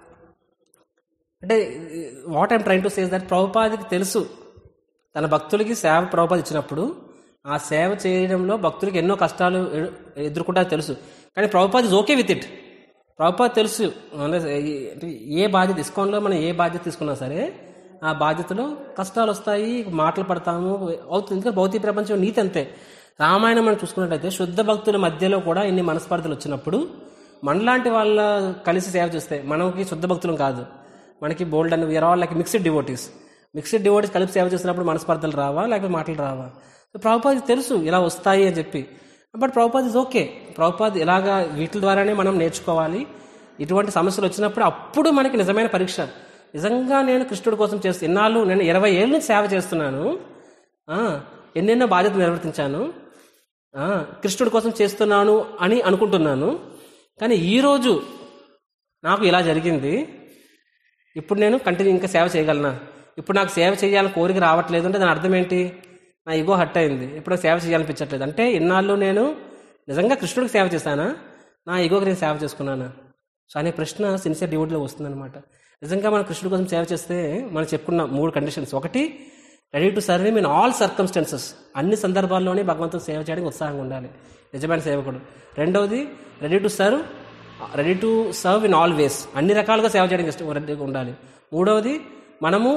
అంటే what I'm trying to says that ప్రభుపాదికి తెలుసు తన భక్తులకి సేవ ప్రభుపాద ఇచ్చినప్పుడు ఆ సేవ చేయడంలో భక్తులకి ఎన్నో కష్టాలు ఎ- ఎదుర్కొంటారో తెలుసు కానీ Prabhupad is okay with it Prabhupad తెలుసు అంటే ఈ- అంటే ఏ బాధ్యత ఇస్కాన్లో మనం ఏ బాధ్యత తీసుకున్నా సరే ఆ బాధ్యతలో కష్టాలు వస్తాయి మాటలు పడతాము అవుతుంది ఎందుకంటే భౌతిక ప్రపంచం నీతి అంతే రామాయణం మనం చూసుకున్నట్లయితే శుద్ధ భక్తుల మధ్యలో కూడా ఇన్ని మనస్పర్ధలు వచ్చినప్పుడు మనలాంటి వాళ్ళ కలిసి సేవ చేస్తే మనకి శుద్ధ భక్తులం కాదు మనకి బోల్డ్ అని we are all like mixed devotees mixed devotees కలిపి సేవ చేసినప్పుడు మనస్పర్ధలు రావా లేకపోతే మాటలు రావా సో ప్రభుపాద్ తెలుసు ఇలా వస్తాయి అని చెప్పి but Prabhupad is okay Prabhupad ఇలాగా వీటి ద్వారానే మనం నేర్చుకోవాలి ఇటువంటి సమస్యలు వచ్చినప్పుడు అప్పుడు మనకి నిజమైన పరీక్ష నిజంగా నేను కృష్ణుడి కోసం చేస్తూ ఇన్నాళ్ళు నేను ఇరవై ఏళ్ళ నుంచి సేవ చేస్తున్నాను ఆ, ఎన్నెన్నో బాధ్యతలు నిర్వర్తించాను ఆ, కృష్ణుడి కోసం చేస్తున్నాను అని అనుకుంటున్నాను కానీ ఈరోజు నాకు ఇలా జరిగింది ఇప్పుడు నేను కంటిన్యూ ఇంకా సేవ చేయగలనా ఇప్పుడు నాకు సేవ చేయాలని కోరిక రావట్లేదు అంటే దాని అర్థం ఏంటి నా ఇగో హట్ అయింది ఇప్పుడు నాకు సేవ చేయాలనిపించట్లేదు అంటే ఇన్నాళ్ళు నేను నిజంగా కృష్ణుడికి సేవ చేశానా నా ఇగోకి నేను సేవ చేసుకున్నానా సో అనే ప్రశ్న సిన్సియర్ డివోట్లో వస్తుందన్నమాట నిజంగా మనం కృష్ణుడి కోసం సేవ చేస్తే మనం చెప్పుకున్న మూడు కండిషన్స్ ఒకటి ready to serve in all circumstances అన్ని సందర్భాల్లోనే భగవంతుడు సేవ చేయడానికి ఉత్సాహంగా ఉండాలి నిజమైన సేవకుడు రెండవది ready to serve ready to serve in all ways అన్ని రకాలుగా సేవ చేయడానికి ఇష్టం రెడీగా ఉండాలి మూడవది మనము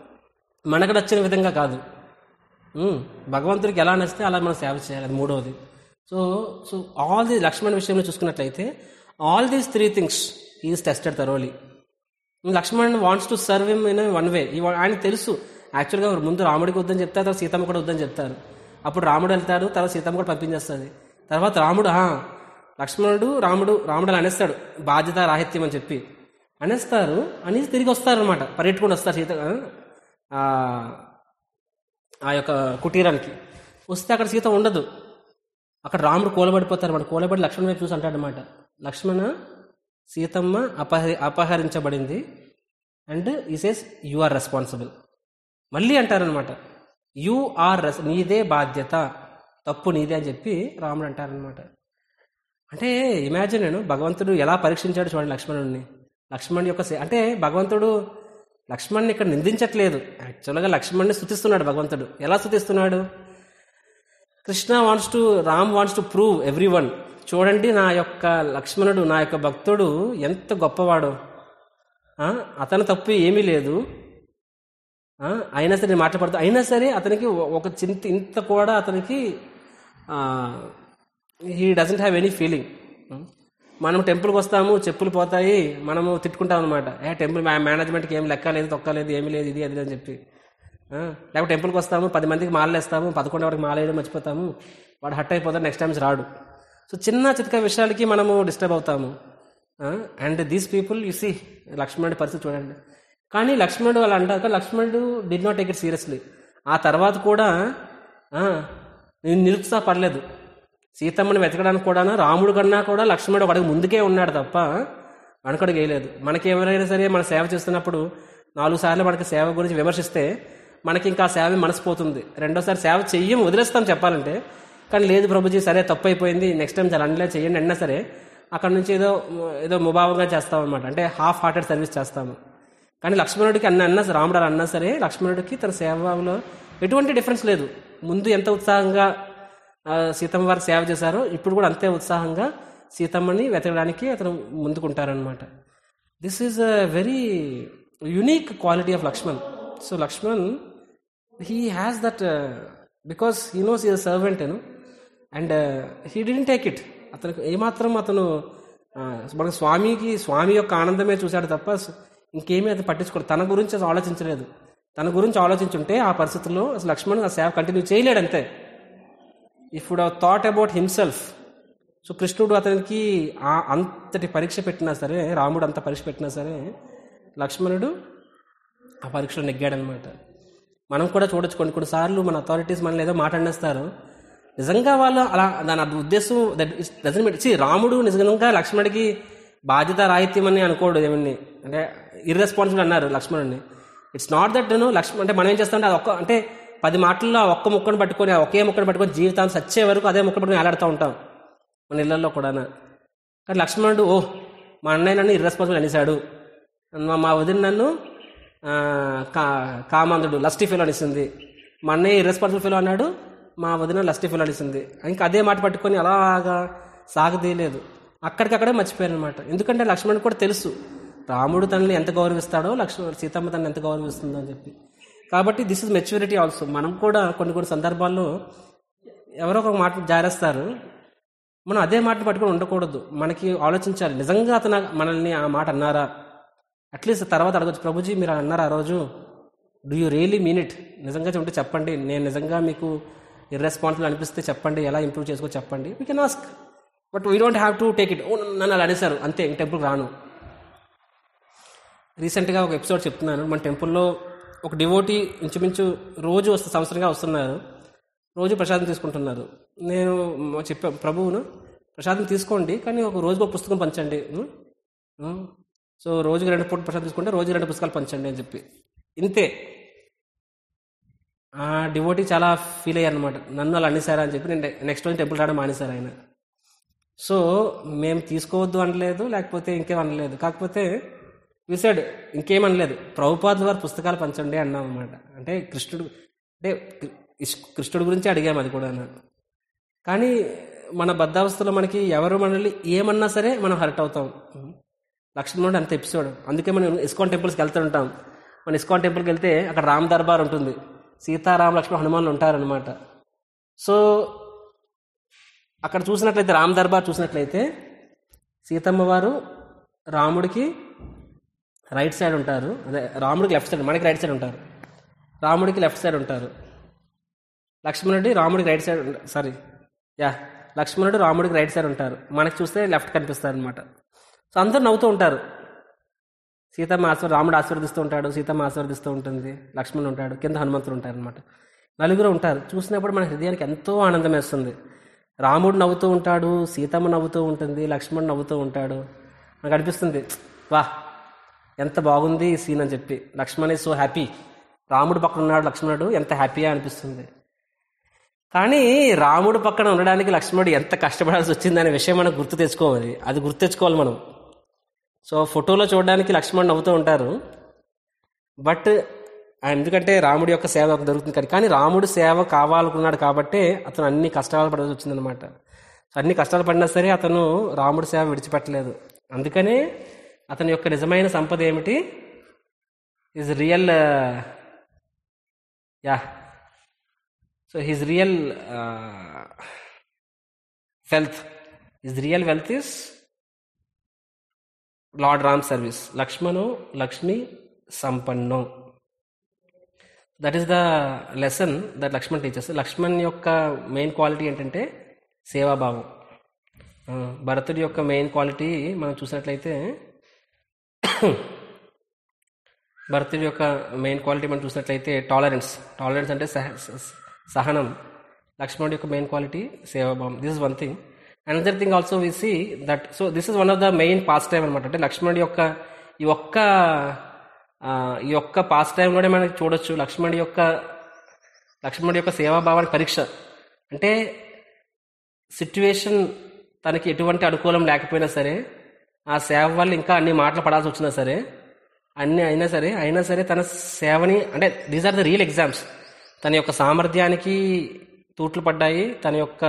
మనకు నచ్చిన విధంగా కాదు ఉమ్, భగవంతుడికి ఎలా నచ్చితే అలా మనం సేవ చేయాలి అది మూడవది so so all the Lakshman విషయంలో చూసుకున్నట్లయితే all these three things is tested thoroughly Lakshman wants to serve him in one way ఆయనకు తెలుసు యాక్చువల్గా ముందు రాముడికి వద్దని చెప్తారు తర్వాత సీతమ్మ కూడా వద్దని చెప్తారు అప్పుడు రాముడు వెళ్తాడు తర్వాత సీతమ్మ కూడా పంపించేస్తుంది తర్వాత రాముడు "ఆ, లక్ష్మణుడు రాముడు రాముడు అలా అనేస్తాడు బాధ్యత రాహిత్యం అని చెప్పి అనేస్తారు అనేసి తిరిగి వస్తారనమాట పరిగెట్టుకుని వస్తారు సీత ఆ, ఆ యొక్క కుటీరానికి వస్తే అక్కడ సీత ఉండదు అక్కడ రాముడు కూలబడిపోతారు వాడు కూలబడి లక్ష్మణ్ వైపు చూసి అంటాడు అనమాట లక్ష్మణ సీతమ్మ అపహరి అపహరించబడింది and he says you are responsible మళ్ళీ అంటారనమాట యు ఆర్ రెస్ నీదే బాధ్యత తప్పు నీదే అని చెప్పి రాముడు అంటారనమాట అంటే ఇమాజిన్ నేను భగవంతుడు ఎలా పరీక్షించాడు చూడండి లక్ష్మణుడిని లక్ష్మణుడి యొక్క సే- అంటే భగవంతుడు లక్ష్మణ్ని ఇక్కడ నిందించట్లేదు యాక్చువల్గా లక్ష్మణ్ని స్థుతిస్తున్నాడు భగవంతుడు ఎలా స్థుతిస్తున్నాడు Krishna wants to Ram wants to prove everyone చూడండి నా యొక్క లక్ష్మణుడు నా యొక్క భక్తుడు ఎంత గొప్పవాడో ఆ, అతని తప్పు ఏమీ లేదు ఆ, అయినా సరే నేను మాట్లాడుతూ అయినా సరే అతనికి ఒ- ఒక చింత ఇంత కూడా అతనికి he doesn't have any feeling మనం టెంపుల్కి వస్తాము చెప్పులు పోతాయి మనము తిట్టుకుంటాం అనమాట ఏ టెంపుల్ మా మేనేజ్మెంట్కి ఏం లెక్క లేదు తొక్క లేదు ఏమీ లేదు ఇది అది అని చెప్పి ఆ, లేకపోతే టెంపుల్కి వస్తాము పది మందికి మాలేస్తాము పదకొండు వరకు మాలేయడం మర్చిపోతాము వాడు హట్ అయిపోతాడు నెక్స్ట్ టైమ్స్ రాడు సో చిన్న చితక విషయాలకి మనము డిస్టర్బ్ అవుతాము and these people you see లక్ష్మణుడి పరిస్థితి చూడండి కానీ లక్ష్మణుడు వాళ్ళు అంటారు కానీ లక్ష్మణుడు did not take it seriously ఆ తర్వాత కూడా ఆ, నేను నిరుత్సాహపడలేదు సీతమ్మని వెతకడానికి కూడా రాముడు కన్నా కూడా లక్ష్మణుడు ఒక అడుగు ముందుకే ఉన్నాడు తప్ప వెనకడుగు వేయలేదు మనకి ఎవరైనా సరే మన సేవ చేస్తున్నప్పుడు నాలుగు సార్లు మనకి సేవ గురించి విమర్శిస్తే మనకి ఇంకా ఆ సేవ మనసిపోతుంది రెండోసారి సేవ చెయ్యం వదిలేస్తాం చెప్పాలంటే కానీ లేదు ప్రభుజీ సరే తప్పు అయిపోయింది నెక్స్ట్ టైం చాలా అన్నిలా చేయండి అన్నా సరే అక్కడ నుంచి ఏదో ఏదో ముభావంగా చేస్తాం అనమాట అంటే హాఫ్ హార్టెడ్ సర్వీస్ చేస్తాము కానీ లక్ష్మణుడికి అన్న అన్నా రాముడు అలా అన్నా సరే లక్ష్మణుడికి తన సేవలో ఎటువంటి డిఫరెన్స్ లేదు ముందు ఎంత ఉత్సాహంగా ఆ, సీతమ్మ వారు సేవ చేశారో ఇప్పుడు కూడా అంతే ఉత్సాహంగా సీతమ్మని వెతకడానికి అతను ముందుకుంటారనమాట this is a very unique quality of Lakshman so Lakshman he has that because he knows is servant ను and he didn't take it అతనికి ఏమాత్రం అతను ఆ, మనకు స్వామికి స్వామి యొక్క ఆనందమే చూశాడు తప్ప స- ఇంకేమీ అతను పట్టించుకోడు తన గురించి అసలు ఆలోచించలేదు తన గురించి ఆలోచించుంటే ఆ పరిస్థితుల్లో అసలు లక్ష్మణ్ ఆ సేవ కంటిన్యూ చేయలేడు అంతే if would have thought about himself so కృష్ణుడు అతనికి ఆ అంతటి పరీక్ష పెట్టినా సరే రాముడు అంత పరీక్ష పెట్టినా సరే లక్ష్మణుడు ఆ పరీక్షలో నెగ్గాడనమాట మనం కూడా చూడొచ్చు కొన్ని కొన్నిసార్లు మన అథారిటీస్ మనల్ని ఏదో మాట అనేస్తారు నిజంగా వాళ్ళు అలా దాని అర్థ- ఉద్దేశం దట్ డజన్ మీన్ సి రాముడు నిజంగా లక్ష్మణుడికి బాధ్యత రాహిత్యం అని అనుకోడు ఏమని అంటే ఇర్రెస్పాన్సిబుల్ అన్నారు లక్ష్మణుడిని ఇట్స్ నాట్ దట్ నేను లక్ష్మణ్ అంటే మనం ఏం చేస్తామంటే అది ఒక్క అంటే పది మాటల్లో ఆ ఒక్క ముక్కను పట్టుకొని ఆ ఒకే ముక్కను పట్టుకొని జీవితాన్ని సచ్చే వరకు అదే ముక్కను పట్టుకొని ఆలాడుతూ ఉంటాం మన ఇళ్లలో కూడా కానీ లక్ష్మణుడు ఓ మా అన్నయ్య నన్ను ఇర్రెస్పాన్సిబుల్ అనేసాడు మా మా వదిన నన్ను ఆ, కా కామందుడు లస్టీ ఫెలో అనేసింది మా అన్నయ్య ఇర్రెస్పాన్సిబుల్ ఫెలో అన్నాడు మా వదిన లస్టీ ఫెలో అనేసింది ఇంకా అదే మాట పట్టుకొని అలాగా సాగదీయలేదు అక్కడికక్కడే మర్చిపోయారు అనమాట ఎందుకంటే లక్ష్మణుడు కూడా తెలుసు రాముడు తనని ఎంత గౌరవిస్తాడో లక్ష్మణుడు సీతమ్మ తనని ఎంత గౌరవిస్తుందో అని చెప్పి కాబట్టి దిస్ ఇస్ మెచ్యూరిటీ ఆల్సో మనం కూడా కొన్ని కొన్ని సందర్భాల్లో ఎవరో ఒక మాట జారేస్తారు మనం అదే మాట పట్టుకొని ఉండకూడదు మనకి ఆలోచించాలి నిజంగా అతను మనల్ని ఆ మాట అన్నారా అట్లీస్ట్ తర్వాత అడగచ్చు ప్రభుజీ మీరు అలా అన్నారా ఆ రోజు do you really mean it నిజంగా ఉంటే చెప్పండి నేను నిజంగా మీకు ఇర్రెస్పాన్సిబుల్ అనిపిస్తే చెప్పండి ఎలా ఇంప్రూవ్ చేసుకో చెప్పండి we can ask but we don't have to take it ఓ నన్ను అలా అనేసారు అంతే ఇంక టెంపుల్కి రాను రీసెంట్గా ఒక ఎపిసోడ్ చెప్తున్నాను మన టెంపుల్లో ఒక డివోటీ ఇంచుమించు రోజు వస్తే సంవత్సరంగా వస్తున్నారు రోజు ప్రసాదం తీసుకుంటున్నారు నేను మ- చెప్పా ప్రభువును ప్రసాదం తీసుకోండి కానీ ఒక రోజుకు ఒక పుస్తకం పంచండి ఉం? ఉం? సో రోజుకి రెండు పూట ప్రసాదం తీసుకుంటే రోజుకి రెండు పుస్తకాలు పంచండి అని చెప్పి ఇంతే ఆ డివోటీ చాలా ఫీల్ అయ్యారు అనమాట నన్ను అలా అనేసారా అని చెప్పి నేను నెక్స్ట్ రోజు టెంపుల్ రావడం మానేశారు ఆయన సో మేము తీసుకోవద్దు అనలేదు లేకపోతే ఇంకేం అనలేదు కాకపోతే విసాడ్ ఇంకేమనలేదు ప్రభుపాదుల వారి పుస్తకాలు పంచండి అన్నాం అనమాట అంటే కృష్ణుడు అంటే కృ- ఇష్- కృష్ణుడి గురించి అడిగాము అది కూడా కానీ మన బద్ధావస్థలో మనకి ఎవరు మనల్ని ఏమన్నా సరే మనం హర్ట్ అవుతాం లక్ష్మణుడు అంత ఎపిసోడ్ అందుకే మనం ఇస్కాన్ టెంపుల్స్కి వెళ్తూ ఉంటాం మన ఇస్కాన్ టెంపుల్కి వెళ్తే అక్కడ రామ్ దర్బార్ ఉంటుంది సీతారామ లక్ష్మణ హనుమానులు ఉంటారనమాట సో అక్కడ చూసినట్లయితే రామ్ దర్బార్ చూసినట్లయితే సీతమ్మ వారు రాముడికి రైట్ సైడ్ ఉంటారు అదే రాముడికి లెఫ్ట్ సైడ్ మనకి రైట్ సైడ్ ఉంటారు రాముడికి లెఫ్ట్ సైడ్ ఉంటారు లక్ష్మణుడి రాముడికి రైట్ సైడ్ సారీ యా లక్ష్మణుడు రాముడికి రైట్ సైడ్ ఉంటారు మనకి చూస్తే లెఫ్ట్ కనిపిస్తారు అనమాట సో అందరూ నవ్వుతూ ఉంటారు సీతమ్మ ఆశీర్ రాముడు ఆశీర్వదిస్తూ ఉంటాడు సీతమ్మ ఆశీర్వదిస్తూ ఉంటుంది లక్ష్మణుడు ఉంటాడు కింద హనుమంతుడు ఉంటారు అనమాట నలుగురు ఉంటారు చూసినప్పుడు మన హృదయానికి ఎంతో ఆనందం వేస్తుంది రాముడు నవ్వుతూ ఉంటాడు సీతమ్మ నవ్వుతూ ఉంటుంది లక్ష్మణుడు నవ్వుతూ ఉంటాడు నాకు అనిపిస్తుంది వా ఎంత బాగుంది ఈ సీన్ అని చెప్పి లక్ష్మణ్ ఈజ్ సో హ్యాపీ రాముడు పక్కన ఉన్నాడు లక్ష్మణుడు ఎంత హ్యాపీగా అనిపిస్తుంది కానీ రాముడు పక్కన ఉండడానికి లక్ష్మణుడు ఎంత కష్టపడాల్సి వచ్చిందనే విషయం మనం గుర్తు తెచ్చుకోవాలి అది గుర్తు తెచ్చుకోవాలి మనం సో ఫోటోలో చూడడానికి లక్ష్మణ్ నవ్వుతూ ఉంటారు బట్ ఎందుకంటే రాముడి యొక్క సేవ ఒక దొరుకుతుంది కానీ కానీ రాముడు సేవ కావాలనుకున్నాడు కాబట్టే అతను అన్ని కష్టాలు పడాల్సి వచ్చిందనమాట సో అన్ని కష్టాలు పడినా సరే అతను రాముడి సేవ విడిచిపెట్టలేదు అందుకనే అతని యొక్క నిజమైన సంపద ఏమిటి is real yeah so his real wealth his real wealth is lord Ram service లక్ష్మణో లక్ష్మి సంపన్నో that is the lesson that Lakshman teaches Lakshman యొక్క మెయిన్ క్వాలిటీ ఏంటంటే సేవాభావం ఆ, భరతుడి యొక్క మెయిన్ క్వాలిటీ మనం చూసినట్లయితే భరతుడి యొక్క మెయిన్ క్వాలిటీ మనం చూసినట్లయితే టాలరెన్స్ టాలరెన్స్ అంటే సహ సహ- సహనం లక్ష్మణుడి యొక్క మెయిన్ క్వాలిటీ సేవాభావం this is one thing another thing also we see that so this is one of the main pastime అనమాట అంటే లక్ష్మణుడి యొక్క ఈ ఒక్క ఆ, ఈ ఒక్క పాస్ టైంలోనే మనకి చూడొచ్చు లక్ష్మణుడి యొక్క లక్ష్మణుడి యొక్క సేవాభావానికి పరీక్ష అంటే సిట్యువేషన్ తనకి ఎటువంటి అనుకూలం లేకపోయినా సరే ఆ సేవ వల్ల ఇంకా అన్ని మాటలు పడాల్సి వచ్చినా సరే అన్ని అయినా సరే అయినా సరే తన సేవని అంటే these are the real exams తన యొక్క సామర్థ్యానికి తూట్లు పడ్డాయి తన యొక్క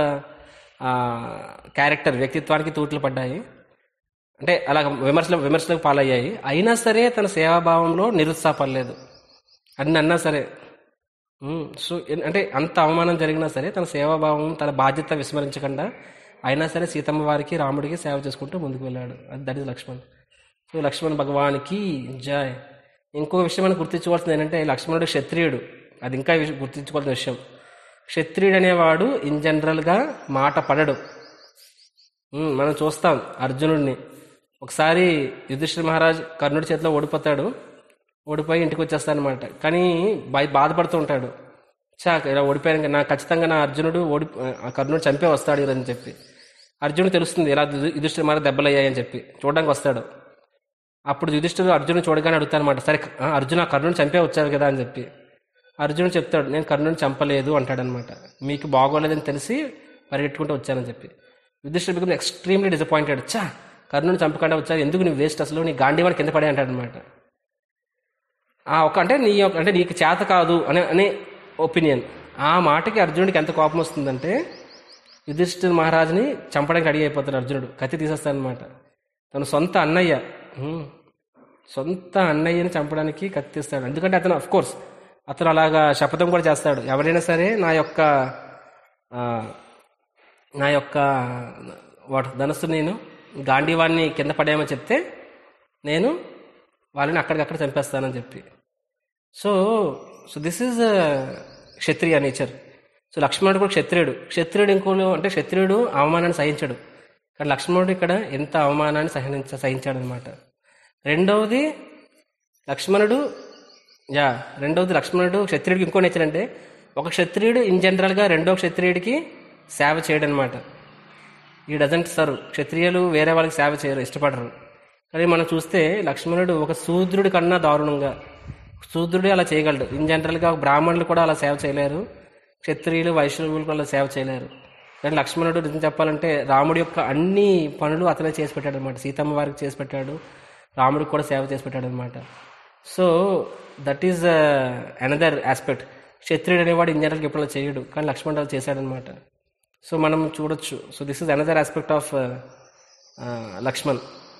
క్యారెక్టర్ వ్యక్తిత్వానికి తూట్లు పడ్డాయి అంటే అలా విమర్శలు విమర్శలకు పాలయ్యాయి అయినా సరే తన సేవాభావంలో నిరుత్సాహపడలేదు అన్ని అన్నా సరే ఉమ్, సో ఎన్- అంటే అంత అవమానం జరిగినా సరే తన సేవాభావం తన బాధ్యత విస్మరించకుండా అయినా సరే సీతమ్మ వారికి రాముడికి సేవ చేసుకుంటూ ముందుకు వెళ్ళాడు అది that is Lakshman so Lakshman భగవానికి జయ్ ఇంకో విషయం మనం గుర్తించుకోవాల్సింది ఏంటంటే లక్ష్మణుడు క్షత్రియుడు అది ఇంకా విష- గుర్తించుకోవాల్సిన విషయం క్షత్రియుడు అనేవాడు ఇన్ జనరల్గా మాట పడడు ఉమ్, మనం చూస్తాం అర్జునుడిని ఒకసారి యుధిష్ఠిర మహారాజ్ కర్ణుడి చేతిలో ఓడిపోతాడు ఓడిపోయి ఇంటికి వచ్చేస్తాడనమాట కానీ బా- బాధపడుతూ ఉంటాడు చా ఇలా ఓడిపోయాను కదా, నాకు ఖచ్చితంగా నా అర్జునుడు ఓడి ఆ కర్ణుడు చంపే వస్తాడు ఇలా అని చెప్పి అర్జునుడు తెలుస్తుంది ఇలా యుధి- యుధిష్ఠిర మహారాజ్ దెబ్బలయ్యాయని చెప్పి చూడడానికి వస్తాడు అప్పుడు యుధిష్ఠిరుడు అర్జునుడు చూడగానే అడుగుతానమాట సరే ఆ, అర్జున ఆ కర్ణుని చంపే వచ్చారు కదా అని చెప్పి అర్జునుడు చెప్తాడు నేను కర్ణుని చంపలేదు అంటాడనమాట మీకు బాగోలేదని తెలిసి పరిగెట్టుకుంటూ వచ్చానని చెప్పి యుధిష్ఠిర్ బికమ్ ఎక్స్ట్రీమ్లీ డిసప్పాయింటెడ్ చా కర్ణుని చంపకుండా వచ్చారు ఎందుకు నువ్వు వేస్ట్ అసలు నీ గాంధీవాడి కింద పడే అంటాడనమాట ఆ ఒక అంటే నీ యొక్క అంటే నీకు చేత కాదు అనే అనే ఒపీనియన్ ఆ మాటకి అర్జునుడికి ఎంత కోపం వస్తుందంటే యుధిష్ఠిర్ మహారాజుని చంపడానికి అడిగి అయిపోతాడు అర్జునుడు కత్తి తీసేస్తాడనమాట తన సొంత అన్నయ్య హ్మ్. సొంత అన్నయ్యని చంపడానికి కత్తి తీస్తాడు ఎందుకంటే అతను అఫ్ కోర్స్ అతను అలాగా శపథం కూడా చేస్తాడు ఎవరైనా సరే నా యొక్క ఆ, నా యొక్క వాటి ధనస్సు నేను గాంధీవాన్ని కింద పడేయమని చెప్తే నేను వాళ్ళని అక్కడికక్కడ చంపేస్తానని చెప్పి so so this is kshatriya nature so లక్ష్మణుడు కూడా క్షత్రియుడు క్షత్రియుడు ఇంకోలో అంటే క్షత్రియుడు అవమానాన్ని సహించడు కానీ లక్ష్మణుడు ఇక్కడ ఎంత అవమానాన్ని సహించ సహించాడు అనమాట రెండవది లక్ష్మణుడు యా రెండవది లక్ష్మణుడు క్షత్రియుడికి ఇంకో నేచర్ అంటే ఒక క్షత్రియుడు ఇన్ జనరల్గా రెండో క్షత్రియుడికి సేవ చేయడం అనమాట ఈ డజంట్ సర్వ్ క్షత్రియులు వేరే వాళ్ళకి సేవ చేయరు ఇష్టపడరు కానీ మనం చూస్తే లక్ష్మణుడు ఒక శూద్రుడి కన్నా దారుణంగా శూద్రుడే అలా చేయగలడు ఇన్ జనరల్గా బ్రాహ్మణులు కూడా అలా సేవ చేయలేరు క్షత్రియులు వైష్ణవులు కూడా అలా సేవ చేయలేరు కానీ లక్ష్మణుడు నిజం చెప్పాలంటే రాముడి యొక్క అన్ని పనులు అతనే చేసి పెట్టాడు అనమాట సీతమ్మ వారికి చేసి పెట్టాడు రాముడికి కూడా సేవ చేసి పెట్టాడు అనమాట so that is another aspect క్షత్రియుడు అనేవాడు ఇన్ జనరల్గా ఎప్పుడు అలా చేయడు కానీ లక్ష్మణుడు అలా చేశాడనమాట సో మనం చూడొచ్చు so this is another aspect of Lakshman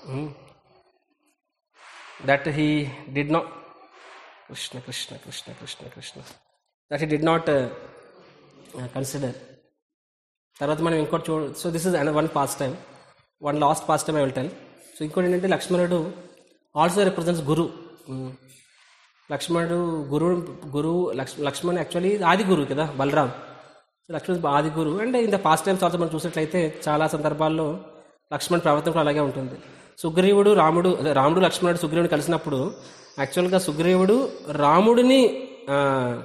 that he did not Krishna Krishna Krishna Krishna Krishna that he did not consider తర్వాత మనం ఇంకోటి చూ so this is one pastime one last pastime I will tell so ఇంకోటి ఏంటంటే లక్ష్మణుడు ఆల్సో రిప్రజెంట్స్ గురు Mm. లక్ష్మణుడు గురు గురు లక్ష్మ Laxman actually ఆది గురు కదా Balaram so Lakshman Adi guru and in the pastimes also మనం చూసినట్లయితే చాలా సందర్భాల్లో లక్ష్మణ్ ప్రవర్తన కూడా అలాగే ఉంటుంది సుగ్రీవుడు రాముడు అదే రాముడు లక్ష్మణుడు సుగ్రీవుడు కలిసినప్పుడు యాక్చువల్గా సుగ్రీవుడు రాముడిని ఆ,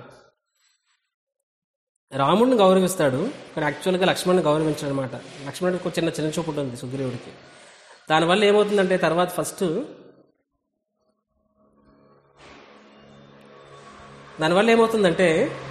రాముడిని గౌరవిస్తాడు కానీ యాక్చువల్గా లక్ష్మణ్ని గౌరవించాడు అనమాట లక్ష్మణుడికి ఒక చిన్న చిన్న చూపు ఉంటుంది సుగ్రీవుడికి దానివల్ల ఏమవుతుందంటే తర్వాత ఫస్ట్ దానివల్ల ఏమవుతుందంటే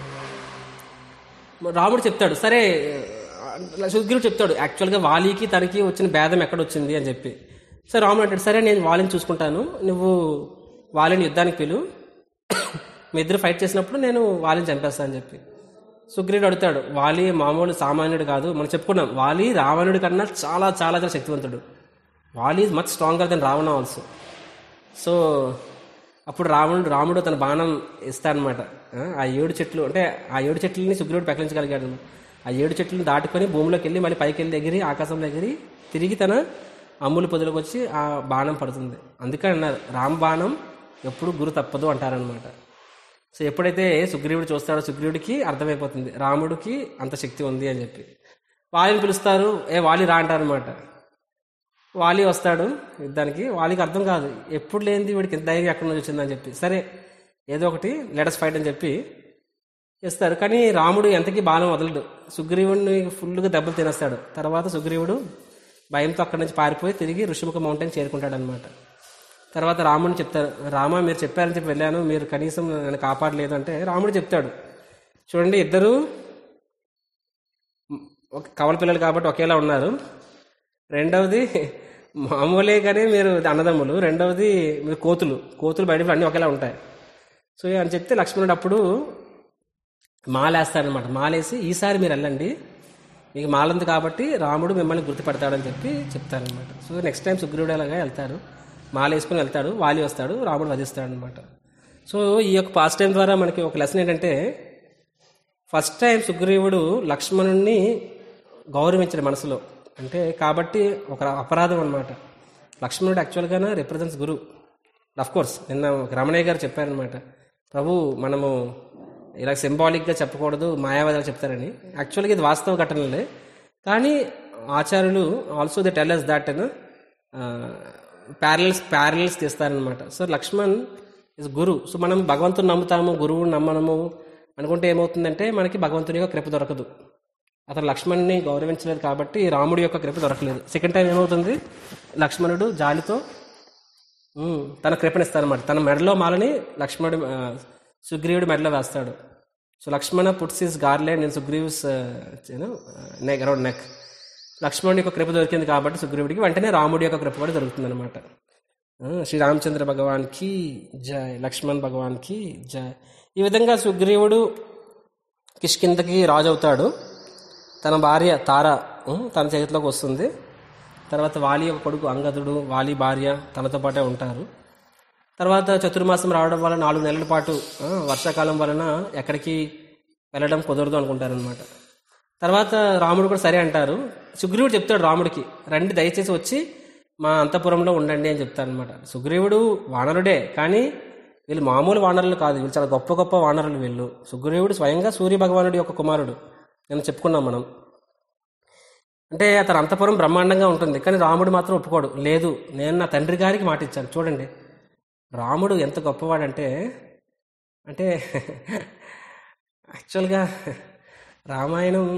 రాముడు చెప్తాడు సరే సుగ్రీవుడు చెప్తాడు యాక్చువల్గా వాలికి తనకి వచ్చిన భేదం ఎక్కడ వచ్చింది అని చెప్పి సరే రాముడు అంటాడు సరే నేను వాలిని చూసుకుంటాను నువ్వు వాలిని యుద్ధానికి పిలు మీ ఇద్దరు ఫైట్ చేసినప్పుడు నేను వాలిని చంపేస్తాను అని చెప్పి సుగ్రీవుడు అడుగుతాడు వాలి మామూలు సామాన్యుడు కాదు మనం చెప్పుకున్నాం వాలి రావణుడి కన్నా చాలా చాలా చాలా శక్తివంతుడు Vali is much stronger then Ravana also so అప్పుడు రావణుడు రాముడు తన బాణం ఇస్తాడనమాట ఆ ఏడు చెట్లు అంటే ఆ ఏడు చెట్లని సుగ్రీవుడు పెకలించగలిగాడు అనమాట ఆ ఏడు చెట్లను దాటుకొని భూమిలోకి వెళ్ళి మళ్ళీ పైకి వెళ్ళి ఎగిరి ఆకాశంలో ఎగిరి తిరిగి తన అమ్ముల పొదలోకి వచ్చి ఆ బాణం పడుతుంది అందుకని అన్నారు రామ బాణం ఎప్పుడు గురు తప్పదు అంటారనమాట సో ఎప్పుడైతే సుగ్రీవుడు చూస్తాడో సుగ్రీవుడికి అర్థమైపోతుంది రాముడికి అంత శక్తి ఉంది అని చెప్పి వాలిని పిలుస్తారు ఏ వాలి రా అంటారనమాట వాలి వస్తాడు యుద్ధానికి వాలికి అర్థం కాదు ఎప్పుడు లేనిది వీడికి ఇంత ధైర్యం ఎక్కడి నుంచి వచ్చిందని చెప్పి సరే ఏదో ఒకటి లెటర్స్ ఫైట్ అని చెప్పి ఇస్తారు కానీ రాముడు ఎంతకీ బాణం వదలడు సుగ్రీవుడిని ఫుల్గా దెబ్బలు తినేస్తాడు తర్వాత సుగ్రీవుడు భయంతో అక్కడి నుంచి పారిపోయి తిరిగి ఋషిముఖ మౌంటైన్ చేరుకుంటాడు అనమాట తర్వాత రాముడిని చెప్తారు రామ మీరు చెప్పారని చెప్పి వెళ్ళాను మీరు కనీసం నన్ను కాపాడలేదు అంటే రాముడు చెప్తాడు చూడండి ఇద్దరు ఒక కవల పిల్లలు కాబట్టి ఒకేలా ఉన్నారు రెండవది మామూలే కానీ మీరు అన్నదమ్ములు రెండవది మీరు కోతులు కోతులు బయట అన్నీ ఒకేలా ఉంటాయి సో అని చెప్తే లక్ష్మణుడు అప్పుడు మాలేస్తాడనమాట మాలేసి ఈసారి మీరు వెళ్ళండి మీకు మాలంది కాబట్టి రాముడు మిమ్మల్ని గుర్తుపడతాడని చెప్పి చెప్తారనమాట సో నెక్స్ట్ టైం సుగ్రీవుడు అలాగా వెళ్తాడు మాల వేసుకుని వెళ్తాడు వాలి వస్తాడు రాముడు వధిస్తాడు అనమాట సో ఈ యొక్క పాస్ట్ టైం ద్వారా మనకి ఒక లెసన్ ఏంటంటే ఫస్ట్ టైం సుగ్రీవుడు లక్ష్మణుణ్ణి గౌరవించాడు మనసులో అంటే కాబట్టి ఒక అపరాధం అనమాట లక్ష్మణుడు యాక్చువల్గానే రిప్రజెంట్స్ గురు అఫ్ కోర్స్ నిన్న ఒక రమణయ్య గారు చెప్పారనమాట ప్రభు మనము ఇలా సింబాలిక్గా చెప్పకూడదు మాయావాదాలు చెప్తారని యాక్చువల్గా ఇది వాస్తవ ఘటనలే కానీ ఆచార్యులు also the tell us that అని ప్యారల్స్ ప్యారల్స్ తీస్తారనమాట so Lakshman is guru so మనం భగవంతుని నమ్ముతాము గురువుని నమ్మనము అనుకుంటే ఏమవుతుందంటే మనకి భగవంతుని యొక్క కృప దొరకదు అతను లక్ష్మణ్ని గౌరవించలేదు కాబట్టి రాముడి యొక్క కృప దొరకలేదు సెకండ్ టైం ఏమవుతుంది లక్ష్మణుడు జాలితో ఉమ్, తన కృపణిస్తారన్నమాట తన మెడలో మాలని లక్ష్మణుడు ఆ, సుగ్రీవుడి మెడలో వేస్తాడు so Lakshmana puts his garland నేను సుగ్రీవ్స్ నెక్ అరౌండ్ నెక్ లక్ష్మణుడి యొక్క కృప దొరికింది కాబట్టి సుగ్రీవుడికి వెంటనే రాముడి యొక్క కృప కూడా దొరుకుతుంది అనమాట శ్రీరామచంద్ర భగవాన్కి జయ లక్ష్మణ్ భగవాన్కి జయ ఈ విధంగా సుగ్రీవుడు కిష్కిందకి రాజు అవుతాడు తన భార్య తార ఉమ్, తన చేతిలోకి వస్తుంది తర్వాత వాలి ఒక కొడుకు అంగదుడు వాలి భార్య తనతో పాటే ఉంటారు తర్వాత చతుర్మాసం రావడం వల్ల నాలుగు నెలల పాటు ఆ, వర్షాకాలం వలన ఎక్కడికి వెళ్ళడం కుదరదు అనుకుంటారనమాట తర్వాత రాముడు కూడా సరే అంటారు సుగ్రీవుడు చెప్తాడు రాముడికి రండి దయచేసి వచ్చి మా అంతపురంలో ఉండండి అని చెప్తారనమాట సుగ్రీవుడు వానరుడే కానీ వీళ్ళు మామూలు వానరులు కాదు వీళ్ళు చాలా గొప్ప గొప్ప వానరులు వీళ్ళు సుగ్రీవుడు స్వయంగా సూర్య భగవానుడి యొక్క కుమారుడు నేను చెప్పుకున్నాం మనం అంటే అతను అంతపురం బ్రహ్మాండంగా ఉంటుంది కానీ రాముడు మాత్రం ఒప్పుకోడు లేదు నేను నా తండ్రి గారికి మాట ఇచ్చాను చూడండి రాముడు ఎంత గొప్పవాడంటే అంటే యాక్చువల్గా రామాయణం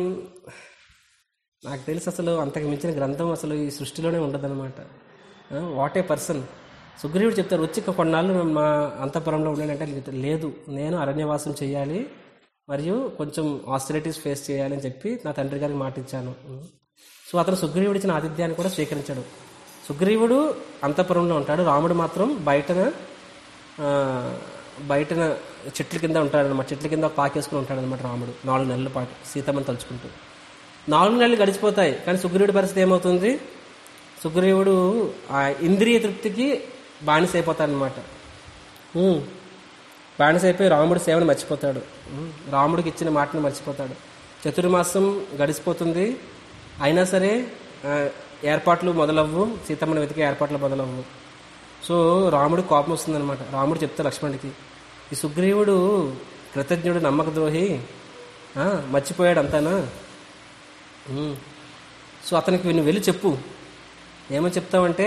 నాకు తెలిసి అసలు అంతకు మించిన గ్రంథం అసలు ఈ సృష్టిలోనే ఉండదన్నమాట వాట్ ఏ పర్సన్ సుగ్రీవుడు చెప్తారు వచ్చి ఇక కొన్నాళ్ళు మా అంతఃపురంలో ఉండాలంటే లేదు నేను అరణ్యవాసం చేయాలి మరియు కొంచెం ఆస్టిలిటీస్ ఫేస్ చేయాలి అని చెప్పి నా తండ్రి గారికి మాట ఇచ్చాను సో అతను సుగ్రీవుడు ఇచ్చిన ఆతిథ్యాన్ని కూడా స్వీకరించాడు సుగ్రీవుడు అంతఃపురంలో ఉంటాడు రాముడు మాత్రం బయటన ఆ, బయటన చెట్ల కింద ఉంటాడనమాట చెట్ల కింద పాకేసుకుని ఉంటాడనమాట రాముడు నాలుగు నెలల పాటు సీతమ్మని తలుచుకుంటూ నాలుగు నెలలు గడిచిపోతాయి కానీ సుగ్రీవుడి పరిస్థితి ఏమవుతుంది సుగ్రీవుడు ఆ ఇంద్రియ తృప్తికి బానిస అయిపోతాడనమాట ఉమ్. బానిస అయిపోయి రాముడి సేవను మర్చిపోతాడు ఉమ్. రాముడికి ఇచ్చిన మాటను మర్చిపోతాడు చతుర్మాసం గడిచిపోతుంది అయినా సరే ఆ, ఏర్పాట్లు మొదలవ్వు సీతమ్మని వెతికే ఏర్పాట్లు మొదలవ్వు సో రాముడు కోపం వస్తుందన్నమాట రాముడు చెప్తే లక్ష్మణుడికి ఈ సుగ్రీవుడు కృతజ్ఞుడు నమ్మక ద్రోహి ఆ, మర్చిపోయాడు అంతానా ఉమ్. సో అతనికి నువ్వు వెళ్ళి చెప్పు ఏమని చెప్తావంటే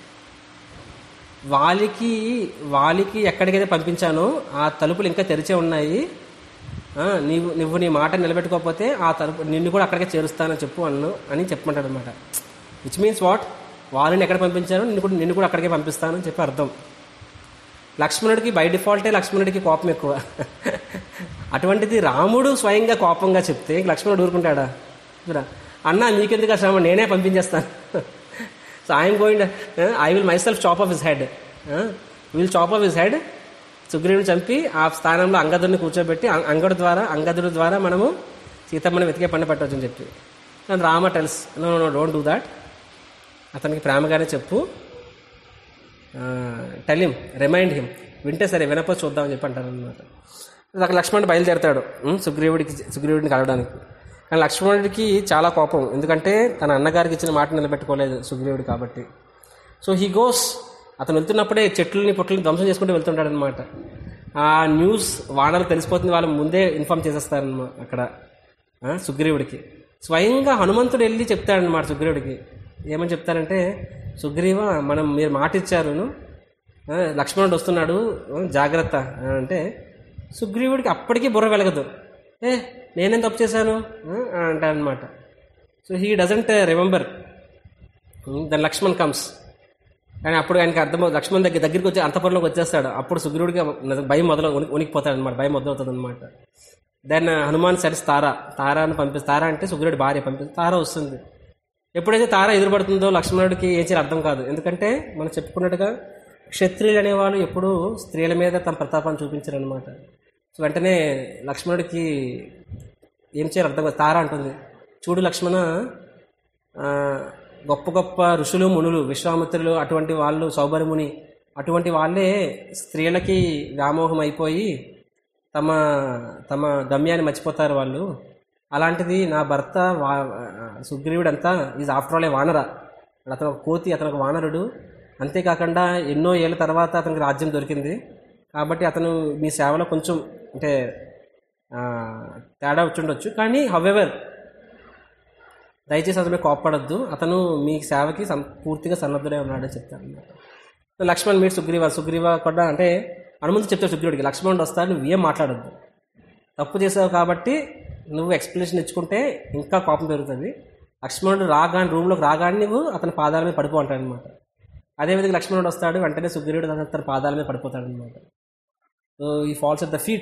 వాలికి వాలికి ఎక్కడికైతే పంపించానో ఆ తలుపులు ఇంకా తెరిచే ఉన్నాయి ఆ, నీవు నువ్వు నీ మాట నిలబెట్టుకోకపోతే ఆ తలుపు నిన్ను కూడా అక్కడికే చేరుస్తానని చెప్పు అన్ను అని చెప్పమంటాడు అనమాట విచ్ మీన్స్ వాట్ వాళ్ళని ఎక్కడ పంపించానో నిన్ను కూడా నిన్ను కూడా అక్కడికే పంపిస్తానని చెప్పి అర్థం లక్ష్మణుడికి బై డిఫాల్టే లక్ష్మణుడికి కోపం ఎక్కువ అటువంటిది రాముడు స్వయంగా కోపంగా చెప్తే ఇంక లక్ష్మణుడు ఊరుకుంటాడా చూరా అన్న మీకెందుకు ఆ శ్రమ నేనే పంపించేస్తాను so I'm going I will myself chop off his head will chop off his head సుగ్రీవుని చంపి ఆ స్థానంలో అంగదుడిని కూర్చోబెట్టి అం- అంగడు ద్వారా అంగదుడి ద్వారా మనము సీతమ్మని వెతికే పండ పెట్టవచ్చు అని చెప్పి and Rama tells no no don't do that అతనికి ప్రేమగానే చెప్పు టెల్ హిమ్ రిమైండ్ హిమ్ వింటే సరే వినపో చూద్దామని చెప్పి అంటారు అనమాట అక్కడ లక్ష్మణుడు బయలుదేరతాడు ఉమ్, సుగ్రీవుడికి సుగ్రీవుడిని కలవడానికి కానీ లక్ష్మణుడికి చాలా కోపం ఎందుకంటే తన అన్నగారికి ఇచ్చిన మాట నిలబెట్టుకోలేదు సుగ్రీవుడు కాబట్టి సో హీ గోస్ అతను వెళ్తున్నప్పుడే చెట్లని పుట్లని ధ్వంసం చేసుకుంటూ వెళ్తుంటాడు అనమాట ఆ న్యూస్ వానలు తెలిసిపోతుంది వాళ్ళు ముందే ఇన్ఫామ్ చేసేస్తారనమాట అక్కడ ఆ, సుగ్రీవుడికి స్వయంగా హనుమంతుడు వెళ్ళి చెప్తాడనమాట సుగ్రీవుడికి ఏమని చెప్తారంటే సుగ్రీవ మనం మీరు మాట ఇచ్చారును ఆ, లక్ష్మణుడు వస్తున్నాడు ఆ, జాగ్రత్త ఆ, అంటే సుగ్రీవుడికి అప్పటికీ బుర్ర వెలగదు ఏ నేనేం తప్పు చేశాను అంటారనమాట so he doesn't remember then Lakshman comes కానీ అప్పుడు ఆయనకి అర్థం లక్ష్మణ్ దగ్గర దగ్గరికి వచ్చి అంతపురంలోకి వచ్చేస్తాడు అప్పుడు సుగ్రీవుడికి భయం మొదలు ఉనికి- ఉనికిపోతాడు అనమాట భయం మొదలవుతుంది అనమాట దెన్ హనుమాన్ సెట్స్ తారా తారాను పంపి తారా అంటే సుగ్రీవుడి భార్య పంపిస్తుంది తార వస్తుంది ఎప్పుడైతే తార ఎదురుపడుతుందో లక్ష్మణుడికి ఏం చేయాలి అర్థం కాదు ఎందుకంటే మనం చెప్పుకున్నట్టుగా క్షత్రియులు అనేవాళ్ళు ఎప్పుడూ స్త్రీల మీద తమ ప్రతాపాన్ని చూపించారు అనమాట సో వెంటనే లక్ష్మణుడికి ఏం చేయాలి అర్థం కాదు తార అంటుంది చూడు లక్ష్మణ ఆ, గొప్ప గొప్ప ఋషులు మునులు విశ్వామిత్రులు అటువంటి వాళ్ళు సౌభరముని అటువంటి వాళ్ళే స్త్రీలకి వ్యామోహం అయిపోయి తమ తమ గమ్యాన్ని మర్చిపోతారు వాళ్ళు అలాంటిది నా భర్త వా సుగ్రీవుడు అంతా ఈజ్ ఆఫ్టర్ ఆల్ ఏ వానర అతను ఒక కోతి అతను ఒక వానరుడు అంతేకాకుండా ఎన్నో ఏళ్ళ తర్వాత అతనికి రాజ్యం దొరికింది కాబట్టి అతను మీ సేవలో కొంచెం అంటే ఆ, తేడా వచ్చుండొచ్చు కానీ హవెవర్ దయచేసి అతను మీద కోప్పడద్దు అతను మీ సేవకి సం పూర్తిగా సన్నద్ధుడే ఉన్నాడని చెప్తాను అనమాట లక్ష్మణ్ మీట్ సుగ్రీవ సుగ్రీవ కూడా అంటే హనుమంతు చెప్తాడు సుగ్రీవుడికి లక్ష్మణుడు వస్తాడు నువ్వు ఏం మాట్లాడద్దు తప్పు చేసావు కాబట్టి నువ్వు ఎక్స్ప్లెనేషన్ ఇచ్చుకుంటే ఇంకా కోపం పెరుగుతుంది లక్ష్మణుడు రాగానే రూమ్లోకి రాగానే నువ్వు అతని పాదాల మీద పడిపో అంటాడు అనమాట అదేవిధంగా లక్ష్మణుడు వస్తాడు వెంటనే సుగ్రీవుడు అతని తన పాదాల మీద పడిపోతాడు అనమాట so he falls at the feet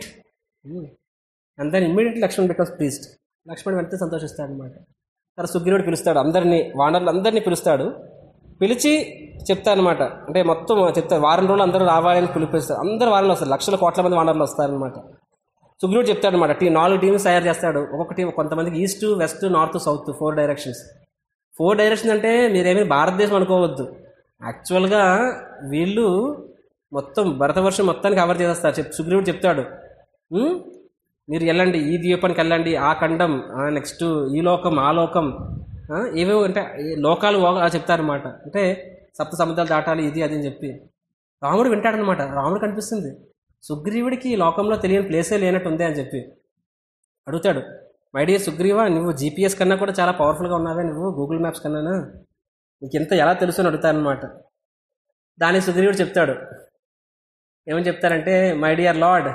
and then immediately Lakshman becomes pleased Lakshman వెంటనే సంతోషిస్తాడు అనమాట తర్వాత సుగ్రీవుడు పిలుస్తాడు అందరినీ వానరులు అందరినీ పిలుస్తాడు పిలిచి చెప్తానమాట అంటే మొత్తం చెప్తారు వారం రోజులు అందరూ రావాలని పిలిపిస్తారు అందరు వారంలో వస్తారు లక్షల కోట్ల మంది వానరులు వస్తారనమాట సుగ్రీవుడు చెప్తాడనమాట టీ నాలుగు టీమ్స్ తయారు చేస్తాడు ఒక్కొక్క టీం కొంతమందికి east west north south four directions four direction అంటే మీరేమీ భారతదేశం అనుకోవద్దు యాక్చువల్గా వీళ్ళు మొత్తం భరతవర్షం మొత్తానికి కవర్ చేసేస్తారు చెప్ సుగ్రీవుడు చెప్తాడు "ఉమ్, మీరు వెళ్ళండి ఈ ద్వీపానికి వెళ్ళండి ఆ ఖండం నెక్స్ట్ ఈ లోకం ఆ లోకం ఆ, ఏవేవో అంటే ఈ లోకాలు ఓ- అలా చెప్తారనమాట అంటే సప్త సముద్రాలు దాటాలి ఇది అది అని చెప్పి రాముడు వింటాడనమాట రాముడు కనిపిస్తుంది సుగ్రీవుడికి ఈ లోకంలో తెలియని ప్లేసే లేనట్టు ఉంది అని చెప్పి అడుగుతాడు మై డియర్ సుగ్రీవా నువ్వు జీపీఎస్ కన్నా కూడా చాలా పవర్ఫుల్గా ఉన్నావే నువ్వు గూగుల్ మ్యాప్స్ కన్నానా నీకు ఇంత ఎలా తెలుసు అని అడుగుతానమాట దానికి సుగ్రీవుడు చెప్తాడు ఏమని చెప్తారంటే మై డియర్ లార్డ్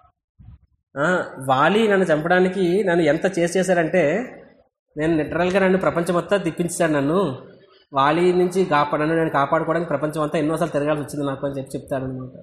వాలి నన్ను చంపడానికి నన్ను ఎంత చేసి చేశారంటే నేను లిటరల్గా నన్ను ప్రపంచం మొత్తం తిప్పించాడు నన్ను వాలి నుంచి కాపా నన్ను నేను కాపాడుకోవడానికి ప్రపంచం అంతా ఎన్నోసార్లు తిరగాల్సి వచ్చింది నాకు అని చెప్పి చెప్తాడు అనమాట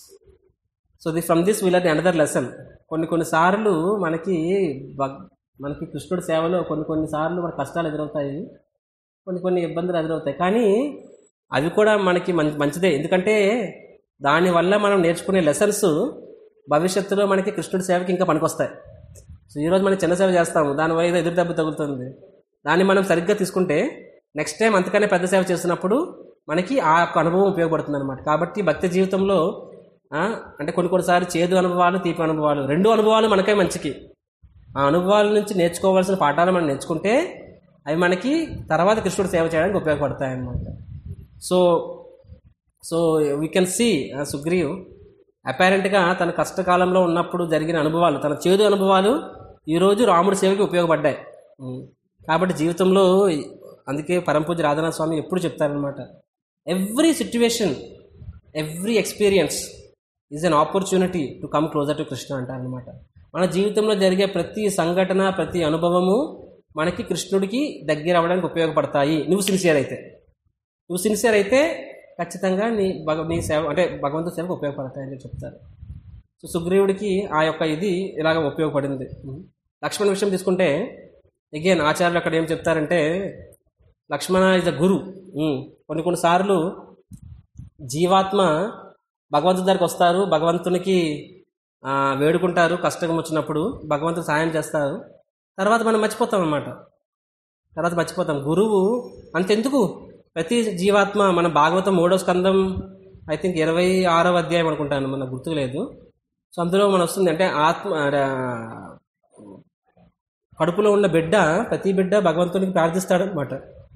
so the from this we'll another lesson కొన్ని కొన్నిసార్లు మనకి భగ్ మనకి కృష్ణుడి సేవలో కొన్ని కొన్నిసార్లు మన కష్టాలు ఎదురవుతాయి కొన్ని కొన్ని ఇబ్బందులు ఎదురవుతాయి కానీ అవి కూడా మనకి మంచి మంచిదే ఎందుకంటే దానివల్ల మనం నేర్చుకునే లెసన్స్ భవిష్యత్తులో మనకి కృష్ణుడి సేవకి ఇంకా పనికొస్తాయి సో ఈరోజు మనం చిన్న సేవ చేస్తాము దానివల్ల ఏదో ఎదురు దెబ్బ తగులుతుంది దాన్ని మనం సరిగ్గా తీసుకుంటే నెక్స్ట్ టైం అంతకనే పెద్ద సేవ చేస్తున్నప్పుడు మనకి ఆ యొక్క అనుభవం ఉపయోగపడుతుంది అనమాట కాబట్టి భక్తి జీవితంలో ఆ, అంటే కొన్ని కొన్నిసార్లు చేదు అనుభవాలు తీపి అనుభవాలు రెండు అనుభవాలు మనకే మంచికి ఆ అనుభవాల నుంచి నేర్చుకోవాల్సిన పాఠాలు మనం నేర్చుకుంటే అవి మనకి తర్వాత కృష్ణుడు సేవ చేయడానికి ఉపయోగపడతాయి అన్నమాట so so we can see Sugriv అపారెంట్గా తన కష్టకాలంలో ఉన్నప్పుడు జరిగిన అనుభవాలు తన చేదు అనుభవాలు ఈరోజు రాముడి సేవకి ఉపయోగపడ్డాయి ఉమ్. కాబట్టి జీవితంలో అందుకే పరంపూజ రాధనాథ స్వామి ఎప్పుడు చెప్తారనమాట every situation every experience is an opportunity to come closer to Krishna అంటారనమాట మన జీవితంలో జరిగే ప్రతి సంఘటన ప్రతి అనుభవము మనకి కృష్ణుడికి దగ్గర అవ్వడానికి ఉపయోగపడతాయి నువ్వు సిన్సియర్ అయితే నువ్వు సిన్సియర్ అయితే ఖచ్చితంగా నీ భగ నీ సేవ అంటే భగవంతుడి సేవకు ఉపయోగపడతాయని చెప్పి చెప్తారు సో సుగ్రీవుడికి ఆ యొక్క ఇది ఇలాగ ఉపయోగపడింది లక్ష్మణ్ విషయం తీసుకుంటే అగైన్ ఆచార్యులు అక్కడ ఏం చెప్తారంటే లక్ష్మణ ఇస్ అ గురు ఉమ్. కొన్ని కొన్నిసార్లు జీవాత్మ భగవంతుడి దగ్గరికి వస్తారు భగవంతునికి ఆ, వేడుకుంటారు కష్టం వచ్చినప్పుడు భగవంతుడు సాయం చేస్తారు తర్వాత మనం మర్చిపోతాం అన్నమాట తర్వాత మర్చిపోతాం గురువు అంతెందుకు ప్రతి జీవాత్మ మన భాగవతం మూడో స్కందం ఐ థింక్ ఇరవై ఆరవ అధ్యాయం అనుకుంటాను మన గుర్తుకు లేదు సో అందులో మన వస్తుంది అంటే ఆత్మ ఆ, కడుపులో ఉన్న బిడ్డ ప్రతి బిడ్డ భగవంతునికి ప్రార్థిస్తాడు అనమాట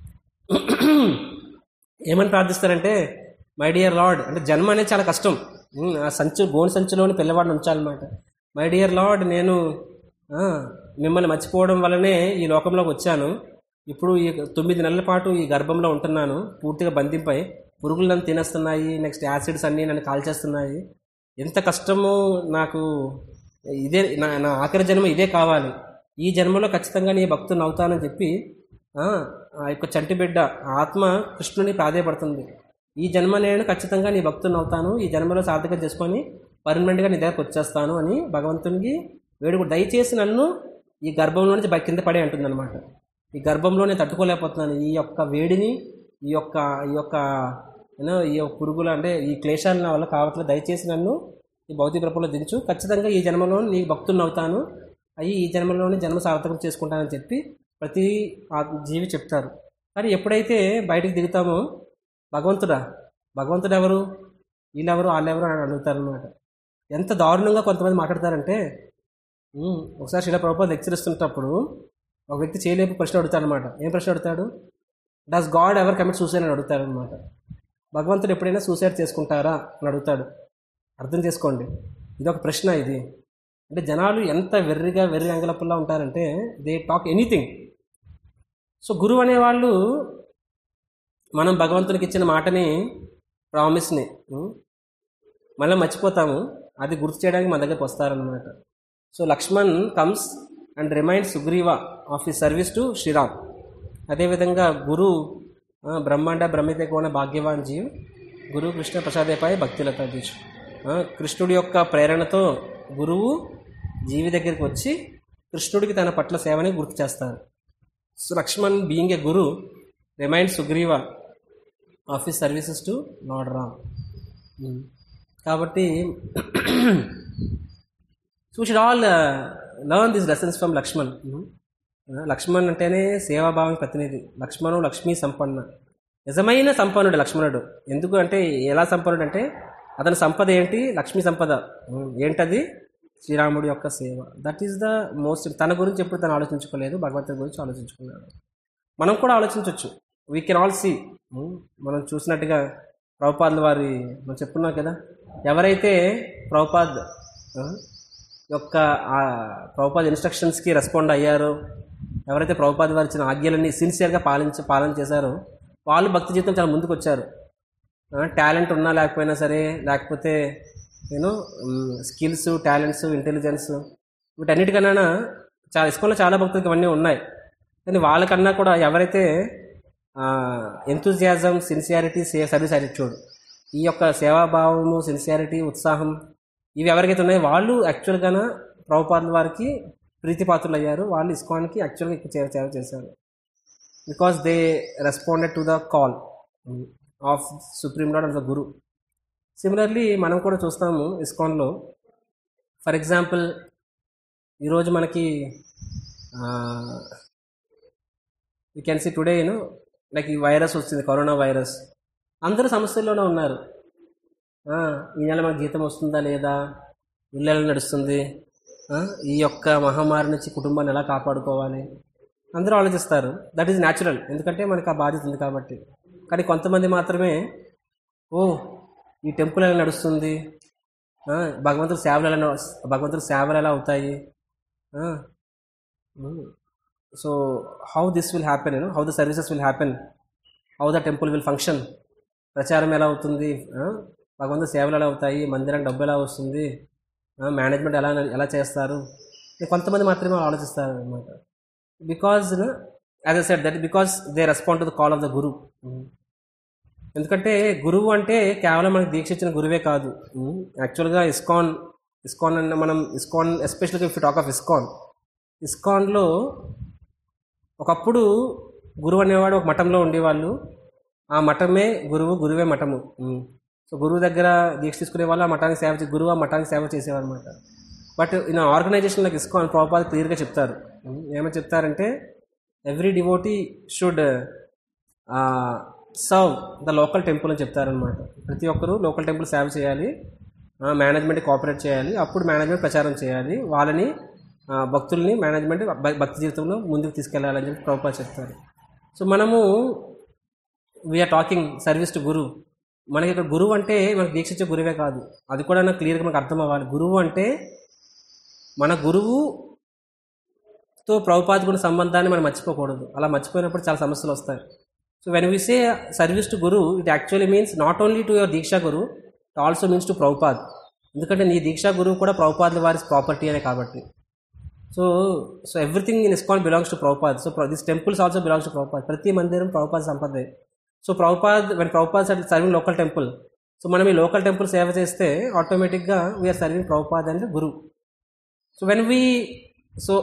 ఏమని ప్రార్థిస్తారంటే మై డియర్ లార్డ్ అంటే జన్మ అనేది చాలా కష్టం ఉమ్, ఆ సంచు గోను సంచులోని పిల్లవాడిని ఉంచాలన్నమాట మై డియర్ లార్డ్ నేను ఆ, మిమ్మల్ని మర్చిపోవడం వల్లనే ఈ లోకంలోకి వచ్చాను ఇప్పుడు ఈ తొమ్మిది నెలల పాటు ఈ గర్భంలో ఉంటున్నాను పూర్తిగా బంధింపై పురుగులు నన్ను తినేస్తున్నాయి నెక్స్ట్ యాసిడ్స్ అన్నీ నన్ను కాల్చేస్తున్నాయి ఎంత కష్టమో నాకు ఇదే నా నా ఆఖరి జన్మ ఇదే కావాలి ఈ జన్మలో ఖచ్చితంగా నీ భక్తుని అవుతానని చెప్పి ఆ ఆ యొక్క చంటి బిడ్డ ఆత్మ కృష్ణుని ప్రాధేయపడుతుంది ఈ జన్మ నేను ఖచ్చితంగా నీ భక్తుని అవుతాను ఈ జన్మలో సార్థకం చేసుకొని పర్మనెంట్గా నీ దగ్గరకు వచ్చేస్తాను అని భగవంతునికి వేడుకు దయచేసి నన్ను ఈ గర్భంలో నుంచి బయ- కింద పడే అంటుందన్నమాట ఈ గర్భంలో నేను తట్టుకోలేకపోతున్నాను ఈ యొక్క వేడిని ఈ యొక్క ఈ యొక్క యూనో ఈ యొక్క పురుగులు అంటే ఈ క్లేశాలు నా వల్ల కావట్లేదు దయచేసి నన్ను ఈ భౌతిక ప్రపంలో దించు ఖచ్చితంగా ఈ జన్మలో నీ భక్తుని అవుతాను అయ్యి ఈ జన్మలోనే జన్మ సార్థకం చేసుకుంటానని చెప్పి ప్రతి ఆ జీవి చెప్తారు కానీ ఎప్పుడైతే బయటికి దిగుతామో భగవంతుడా భగవంతుడు ఎవరు వీళ్ళెవరు వాళ్ళెవరు అని అడుగుతారు అనమాట ఎంత దారుణంగా కొంతమంది మాట్లాడతారంటే ఉమ్, ఒకసారి శిలా ప్రభుత్వం లెక్చర్ ఇస్తున్నప్పుడు ఒక వ్యక్తి చేయలేపు ప్రశ్న అడుగుతాడు అనమాట ఏం ప్రశ్న అడుగుతాడు does God ever commit suicide అని అడుగుతాడు అనమాట భగవంతుడు ఎప్పుడైనా సూసైడ్ చేసుకుంటారా అని అడుగుతాడు అర్థం చేసుకోండి ఇది ఒక ప్రశ్న ఇది అంటే జనాలు ఎంత వెర్రిగా వెర్రి అంగలప్పుల్లా ఉంటారంటే దే టాక్ ఎనీథింగ్ సో గురువు అనేవాళ్ళు మనం భగవంతునికి ఇచ్చిన మాటని ప్రామిస్ని ఉం, మళ్ళీ మర్చిపోతాము అది గుర్తు చేయడానికి మన దగ్గరకు వస్తారనమాట so Lakshman comes and remind Sugriva of the service to Shriram అదేవిధంగా గురు ఆ, బ్రహ్మాండ బ్రహ్మితే కోణ భాగ్యవాన్ జీవ్ గురు కృష్ణ ప్రసాదేపాయ భక్తిలత దీక్ష ఆ, కృష్ణుడి యొక్క ప్రేరణతో గురువు జీవి దగ్గరికి వచ్చి కృష్ణుడికి తన పట్ల సేవని గుర్తు చేస్తారు so Lakshman being a guru remind Sugriva of his services to Lord Ram కాబట్టి so should all learn this lessons from Lakshman Lakshman అంటేనే సేవాభావం ప్రతినిధి లక్ష్మణు లక్ష్మీ సంపన్న నిజమైన సంపన్నుడు లక్ష్మణుడు ఎందుకు అంటే ఎలా సంపన్నుడు అంటే అతని సంపద ఏంటి లక్ష్మీ సంపద ఉమ్, ఏంటది శ్రీరాముడి యొక్క సేవ దట్ ఈస్ ద మోస్ట్ తన గురించి ఎప్పుడు తను ఆలోచించుకోలేదు భగవంతుడి గురించి ఆలోచించుకున్నాడు మనం కూడా ఆలోచించవచ్చు వీ కెన్ ఆల్ సీ మనం చూసినట్టుగా ప్రభుపాద్ వారి మనం చెప్పున్నాం కదా ఎవరైతే ప్రభుపాద్ ఆ, యొక్క ఆ ప్రభుపాద్ ఇన్స్ట్రక్షన్స్కి రెస్పాండ్ అయ్యారో ఎవరైతే ప్రభుపాద్ వారు ఇచ్చిన ఆజ్ఞలన్నీ సిన్సియర్గా పాలించి పాలన చేశారో వాళ్ళు భక్తి జీవితం చాలా ముందుకు వచ్చారు టాలెంట్ ఉన్నా లేకపోయినా సరే లేకపోతే నేను స్కిల్స్ టాలెంట్స్ ఇంటెలిజెన్స్ వీటన్నిటికన్నా చాలా ఇస్కోన్లో చాలా భక్తులకి ఇవన్నీ ఉన్నాయి కానీ వాళ్ళకన్నా కూడా ఎవరైతే enthusiasm sincerity say service attitude ఈ యొక్క సేవాభావము సిన్సియారిటీ ఉత్సాహం ఇవి ఎవరికైతే ఉన్నాయో వాళ్ళు యాక్చువల్గా ప్రభుపాద వారికి ప్రీతిపాత్రులు అయ్యారు వాళ్ళు ఇస్కాన్కి యాక్చువల్గా ఎక్కువ సేవ సేవ చేశారు because they responded to the call of supreme Lord and the guru similarly మనం కూడా చూస్తాము ఇస్కాన్లో ఫర్ ఎగ్జాంపుల్ ఈరోజు మనకి you can see today you know like ఈ వైరస్ వచ్చింది కరోనా వైరస్ అందరూ సమస్యల్లోనే ఉన్నారు ఆ, ఈ నెల మనకు జీతం వస్తుందా లేదా ఇల్లు ఎలా నడుస్తుంది ఆ, ఈ యొక్క మహమ్మారి నుంచి కుటుంబాన్ని ఎలా కాపాడుకోవాలి అందరూ ఆలోచిస్తారు దట్ ఈజ్ న్యాచురల్ ఎందుకంటే మనకు ఆ బాధ్యత ఉంది కాబట్టి కానీ కొంతమంది మాత్రమే ఓ ఈ టెంపుల్ ఎలా నడుస్తుంది ఆ, భగవంతుడి సేవలు ఎలా నడు- భగవంతుడి సేవలు ఎలా అవుతాయి so how this will happen you know how the services will happen how the temple will function ప్రచారం ఎలా అవుతుంది ఆ? భగవంతుడి సేవలు ఎలా అవుతాయి మందిరం డబ్బు ఎలా వస్తుంది మేనేజ్మెంట్ ఎలా ఎలా చేస్తారు ఇది కొంతమంది మాత్రమే ఆలోచిస్తారు అనమాట because as I said that because they respond to the call of the guru ఎందుకంటే గురువు అంటే కేవలం మనకి దీక్ష ఇచ్చిన గురువే కాదు యాక్చువల్గా ఇస్కాన్ ఇస్కాన్ అన్న మనం ఇస్కాన్ ఎస్పెషల్గా ఇఫ్ టాక్ ఆఫ్ ఇస్కాన్ ఇస్కాన్లో ఒకప్పుడు గురువు అనేవాడు ఒక మఠంలో ఉండేవాళ్ళు ఆ మఠమే గురువు గురువే మఠము ఉమ్. సో గురువు దగ్గర దీక్ష తీసుకునే వాళ్ళు ఆ మఠానికి సేవ చే గురువు ఆ మఠానికి సేవ చేసేవారు అనమాట but in organisation like ISKCON Prabhupada క్లియర్గా చెప్తారు ఉమ్, ఏమని చెప్తారంటే every devotee should serve the local temple అని చెప్తారనమాట ప్రతి ఒక్కరూ లోకల్ టెంపుల్ సేవ చేయాలి మేనేజ్మెంట్ కోఆపరేట్ చేయాలి అప్పుడు మేనేజ్మెంట్ ప్రచారం చేయాలి వాళ్ళని ఆ, భక్తుల్ని మేనేజ్మెంట్ భ- భక్తి జీవితంలో ముందుకు తీసుకెళ్ళాలని చెప్పి ప్రభుపాద చెప్తారు సో మనము we are talking service to guru మనకి ఇక్కడ గురువు అంటే మనకు దీక్ష ఇచ్చే గురువే కాదు అది కూడా నాకు క్లియర్గా మనకు అర్థం అవ్వాలి గురువు అంటే మన గురువుతో ప్రభుపాదకుని సంబంధాన్ని మనం మర్చిపోకూడదు అలా మర్చిపోయినప్పుడు చాలా సమస్యలు వస్తాయి so when we say service to guru it actually means not only to your diksha guru it also means to Prabhupad ఎందుకంటే నీ దీక్షా గురువు కూడా ప్రభుపాద్ వారి ప్రాపర్టీ అనే కాబట్టి so so everything in ISKCON belongs to Prabhupad so this temples also belongs to Prabhupad ప్రతి మందిరం ప్రభుపాద్ సంపదే so Prabhupad when Prabhupad serving local temple so మనం ఈ లోకల్ టెంపుల్ సేవ చేస్తే ఆటోమేటిక్గా వీఆర్ సర్వింగ్ ప్రభుపాద్ అంటే guru so when we so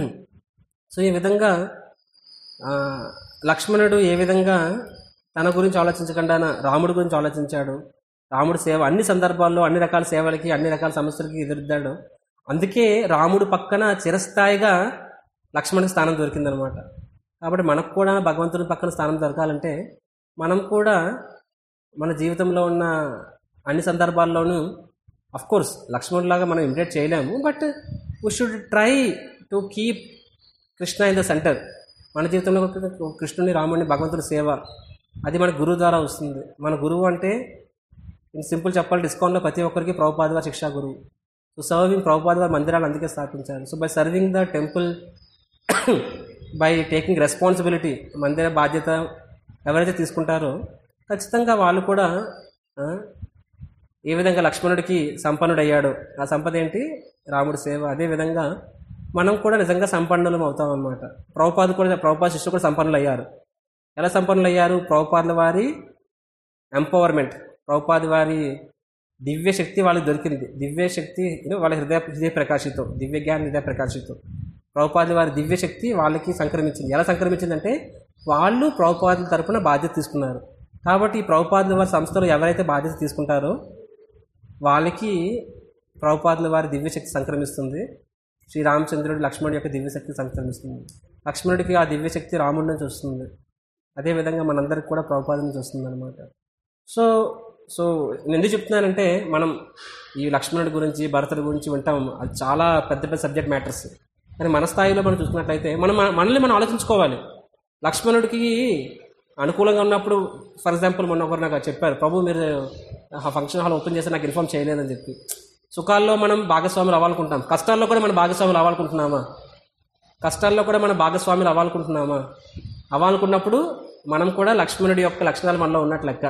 so ఈ విధంగా ఆ, లక్ష్మణుడు ఏ విధంగా తన గురించి ఆలోచించకుండా రాముడి గురించి ఆలోచించాడు రాముడి సేవ అన్ని సందర్భాల్లో అన్ని రకాల సేవలకి అన్ని రకాల సమస్యలకి ఎదురుద్దాడు అందుకే రాముడు పక్కన చిరస్థాయిగా లక్ష్మణుడికి స్థానం దొరికిందనమాట కాబట్టి మనకు కూడా భగవంతుడి పక్కన స్థానం దొరకాలంటే మనం కూడా మన జీవితంలో ఉన్న అన్ని సందర్భాల్లోనూ అఫ్ కోర్స్ లక్ష్మణుడిలాగా మనం ఇమిటేట్ చేయలేము but we should try to keep Krishna in the centre మన జీవితంలో ఒక కృష్ణుని రాముడిని భగవంతుడి సేవ అది మన గురువు ద్వారా వస్తుంది మన గురువు అంటే ఇన్ సింపుల్ చెప్పాలి డిస్కౌంట్లో ప్రతి ఒక్కరికి ప్రభుపాద వారి శిక్షా గురువు సో సర్వింగ్ ప్రభుపాద వారి మందిరాలు అందుకే స్థాపించారు so by serving the temple by taking responsibility మందిర బాధ్యత ఎవరైతే తీసుకుంటారో ఖచ్చితంగా వాళ్ళు కూడా ఆ, ఏ విధంగా లక్ష్మణుడికి సంపన్నుడయ్యాడో ఆ సంపద ఏంటి రాముడి సేవ అదే విధంగా మనం కూడా నిజంగా సంపన్నులం అవుతాం అనమాట ప్రభుపాద కూడా ప్రభుపాద శిష్యులు కూడా సంపన్నులు అయ్యారు ఎలా సంపన్నులు అయ్యారు ప్రభుపాదుల వారి ఎంపవర్మెంట్ ప్రభుపాది వారి దివ్య శక్తి వాళ్ళకి దొరికింది దివ్య శక్తి you know, వాళ్ళ హృదయ హృదయ ప్రకాశితో దివ్య జ్ఞాన హృదయ ప్రకాశితో ప్రభుపాది వారి దివ్య శక్తి వాళ్ళకి సంక్రమించింది ఎలా సంక్రమించిందంటే వాళ్ళు ప్రభుపాదుల తరపున బాధ్యత తీసుకున్నారు కాబట్టి ఈ ప్రభుపాదుల వారి సంస్థలో ఎవరైతే బాధ్యత తీసుకుంటారో వాళ్ళకి ప్రభుపాదుల వారి దివ్యశక్తి సంక్రమిస్తుంది శ్రీరామచంద్రుడు లక్ష్మణుడి యొక్క దివ్యశక్తి సంక్రమిస్తుంది లక్ష్మణుడికి ఆ దివ్యశక్తి రాముడి నుంచి వస్తుంది అదేవిధంగా మనందరికి కూడా ప్రభుపాద నుంచి వస్తుంది అనమాట సో సో నేను ఎందుకు చెప్తున్నానంటే మనం ఈ లక్ష్మణుడి గురించి భరతుడి గురించి వింటాం అది చాలా పెద్ద పెద్ద సబ్జెక్ట్ మ్యాటర్స్ కానీ మన స్థాయిలో మనం చూసుకున్నట్లయితే మనం మన- మనల్ని మనం ఆలోచించుకోవాలి లక్ష్మణుడికి అనుకూలంగా ఉన్నప్పుడు ఫర్ ఎగ్జాంపుల్ మొన్న ఒకరు నాకు చెప్పారు ప్రభు మీరు ఆ ఫంక్షన్ హాల్ ఓపెన్ చేస్తే నాకు ఇన్ఫామ్ చేయలేదని చెప్పి సుఖాల్లో మనం భాగస్వాములు అవ్వాలనుకుంటాం కష్టాల్లో కూడా మనం భాగస్వాములు అవ్వాలనుకుంటున్నామా కష్టాల్లో కూడా మనం భాగస్వాములు అవ్వాలనుకుంటున్నామా అవ్వాలనుకున్నప్పుడు మనం కూడా లక్ష్మణుడి యొక్క లక్షణాలు మనలో ఉన్నట్లు లెక్క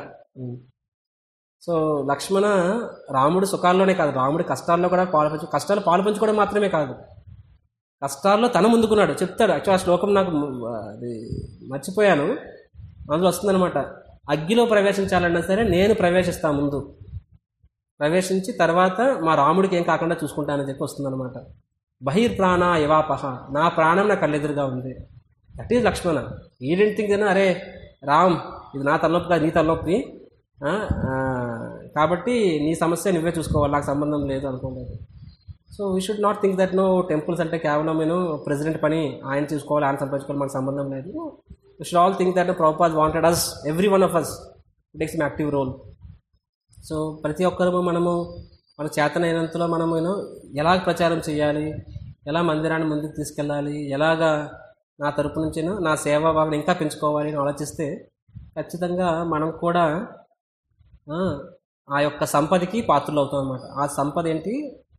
సో లక్ష్మణ రాముడు సుఖాల్లోనే కాదు రాముడి కష్టాల్లో కూడా పాల్పంచు కష్టాలు పాల్పంచుకోవడం మాత్రమే కాదు కష్టాల్లో తను ముందుకున్నాడు చెప్తాడు యాక్చువల్ ఆ శ్లోకం నాకు మ- అది మర్చిపోయాను అందులో వస్తుందన్నమాట అగ్గిలో ప్రవేశించాలన్నా సరే నేను ప్రవేశిస్తా ముందు ప్రవేశించి తర్వాత మా రాముడికి ఏం కాకుండా చూసుకుంటానని చెప్పి వస్తుందన్నమాట బహిర్ప్రాణ యవాపహ నా ప్రాణం నా కళ్ళెదురుగా ఉంది that is Lakshmana didn't think అరే రామ్ ఇది నా తలనొప్పి కాదు నీ తలనొప్పి ఆ, ఆ, కాబట్టి నీ సమస్య నువ్వే చూసుకోవాలి నాకు సంబంధం లేదు అనుకోలేదు so we should not think that no temples అంటే కేవలం నేను ప్రెసిడెంట్ పని ఆయన చూసుకోవాలి ఆయన సంపాదించుకోవాలి మనకు సంబంధం లేదు we should all think that Prabhupad wanted us every one of us takes an active role so ప్రతి ఒక్కరము మనము మన చేతనైనంతలో మనము యూనో ఎలా ప్రచారం చేయాలి ఎలా మందిరాన్ని ముందుకు తీసుకెళ్ళాలి ఎలాగా నా తరపు నుంచినో నా సేవా భావన ఇంకా పెంచుకోవాలి అని ఆలోచిస్తే ఖచ్చితంగా మనం కూడా ఆ, ఆ యొక్క సంపదకి పాత్రలు అవుతాం అన్నమాట ఆ సంపద ఏంటి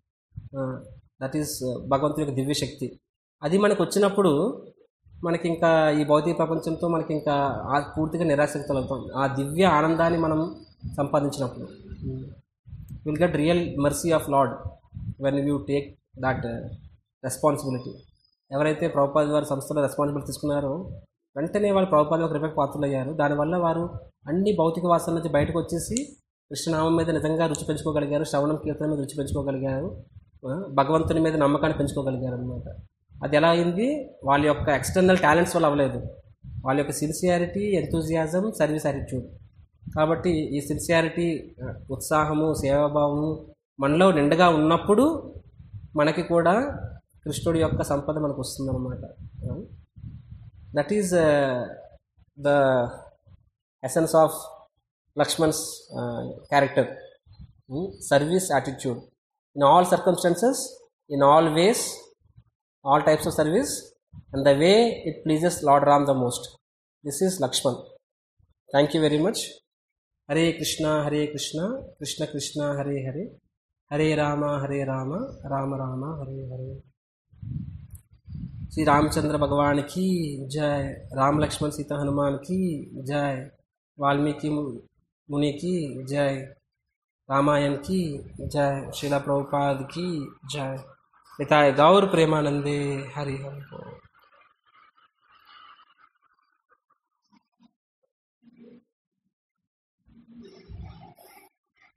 దట్ ఈస్ భగవంతుడి యొక్క దివ్యశక్తి అది మనకు వచ్చినప్పుడు మనకి ఇంకా ఈ భౌతిక ప్రపంచంతో మనకి ఇంకా ఆ పూర్తిగా నిరాశక్తులు అవుతాం ఆ దివ్య ఆనందాన్ని మనం సంపాదించినప్పుడు will get real mercy of Lord when you take that responsibility ఎవరైతే ప్రభుపాద వారి సంస్థలో రెస్పాన్సిబిలిటీ తీసుకున్నారో వెంటనే వాళ్ళు ప్రభుపాద ఒక కృపకు పాత్రలు అయ్యారు దానివల్ల వారు అన్ని భౌతిక వాసన నుంచి బయటకు వచ్చేసి కృష్ణనామం మీద నిజంగా రుచి పెంచుకోగలిగారు శ్రవణం కీర్తన మీద రుచి పెంచుకోగలిగారు ఆ, భగవంతుని మీద నమ్మకాన్ని పెంచుకోగలిగారు అనమాట అది ఎలా అయింది వాళ్ళ యొక్క ఎక్స్టర్నల్ టాలెంట్స్ వల్ల అవ్వలేదు వాళ్ళ యొక్క సిన్సియారిటీ ఎంతూజియాజం సర్వీస్ యాటిట్యూడ్ కాబట్టి ఈ సిన్సియారిటీ ఉత్సాహము సేవాభావము మనలో నిండుగా ఉన్నప్పుడు మనకి కూడా కృష్ణుడి యొక్క సంపద మనకు వస్తుందన్నమాట that is the essence of Lakshman's character service attitude in all circumstances in all ways all types of service and the way it pleases Lord Ram the most. This is Lakshman. Thank you very much. Hare Krishna, Hare Krishna, Krishna Krishna, Hare Hare, Hare Rama, Hare Rama, Rama Rama, Hare Hare. Shri Ramchandra भगवान की जय राम लक्ष्मण सीता हनुमान की जय वाल्मीकि मु- मुनि की जय रामायण की जय शिला प्रभुपाद की जय पिताय गौर प्रेमानंदे हरि हरि बोल।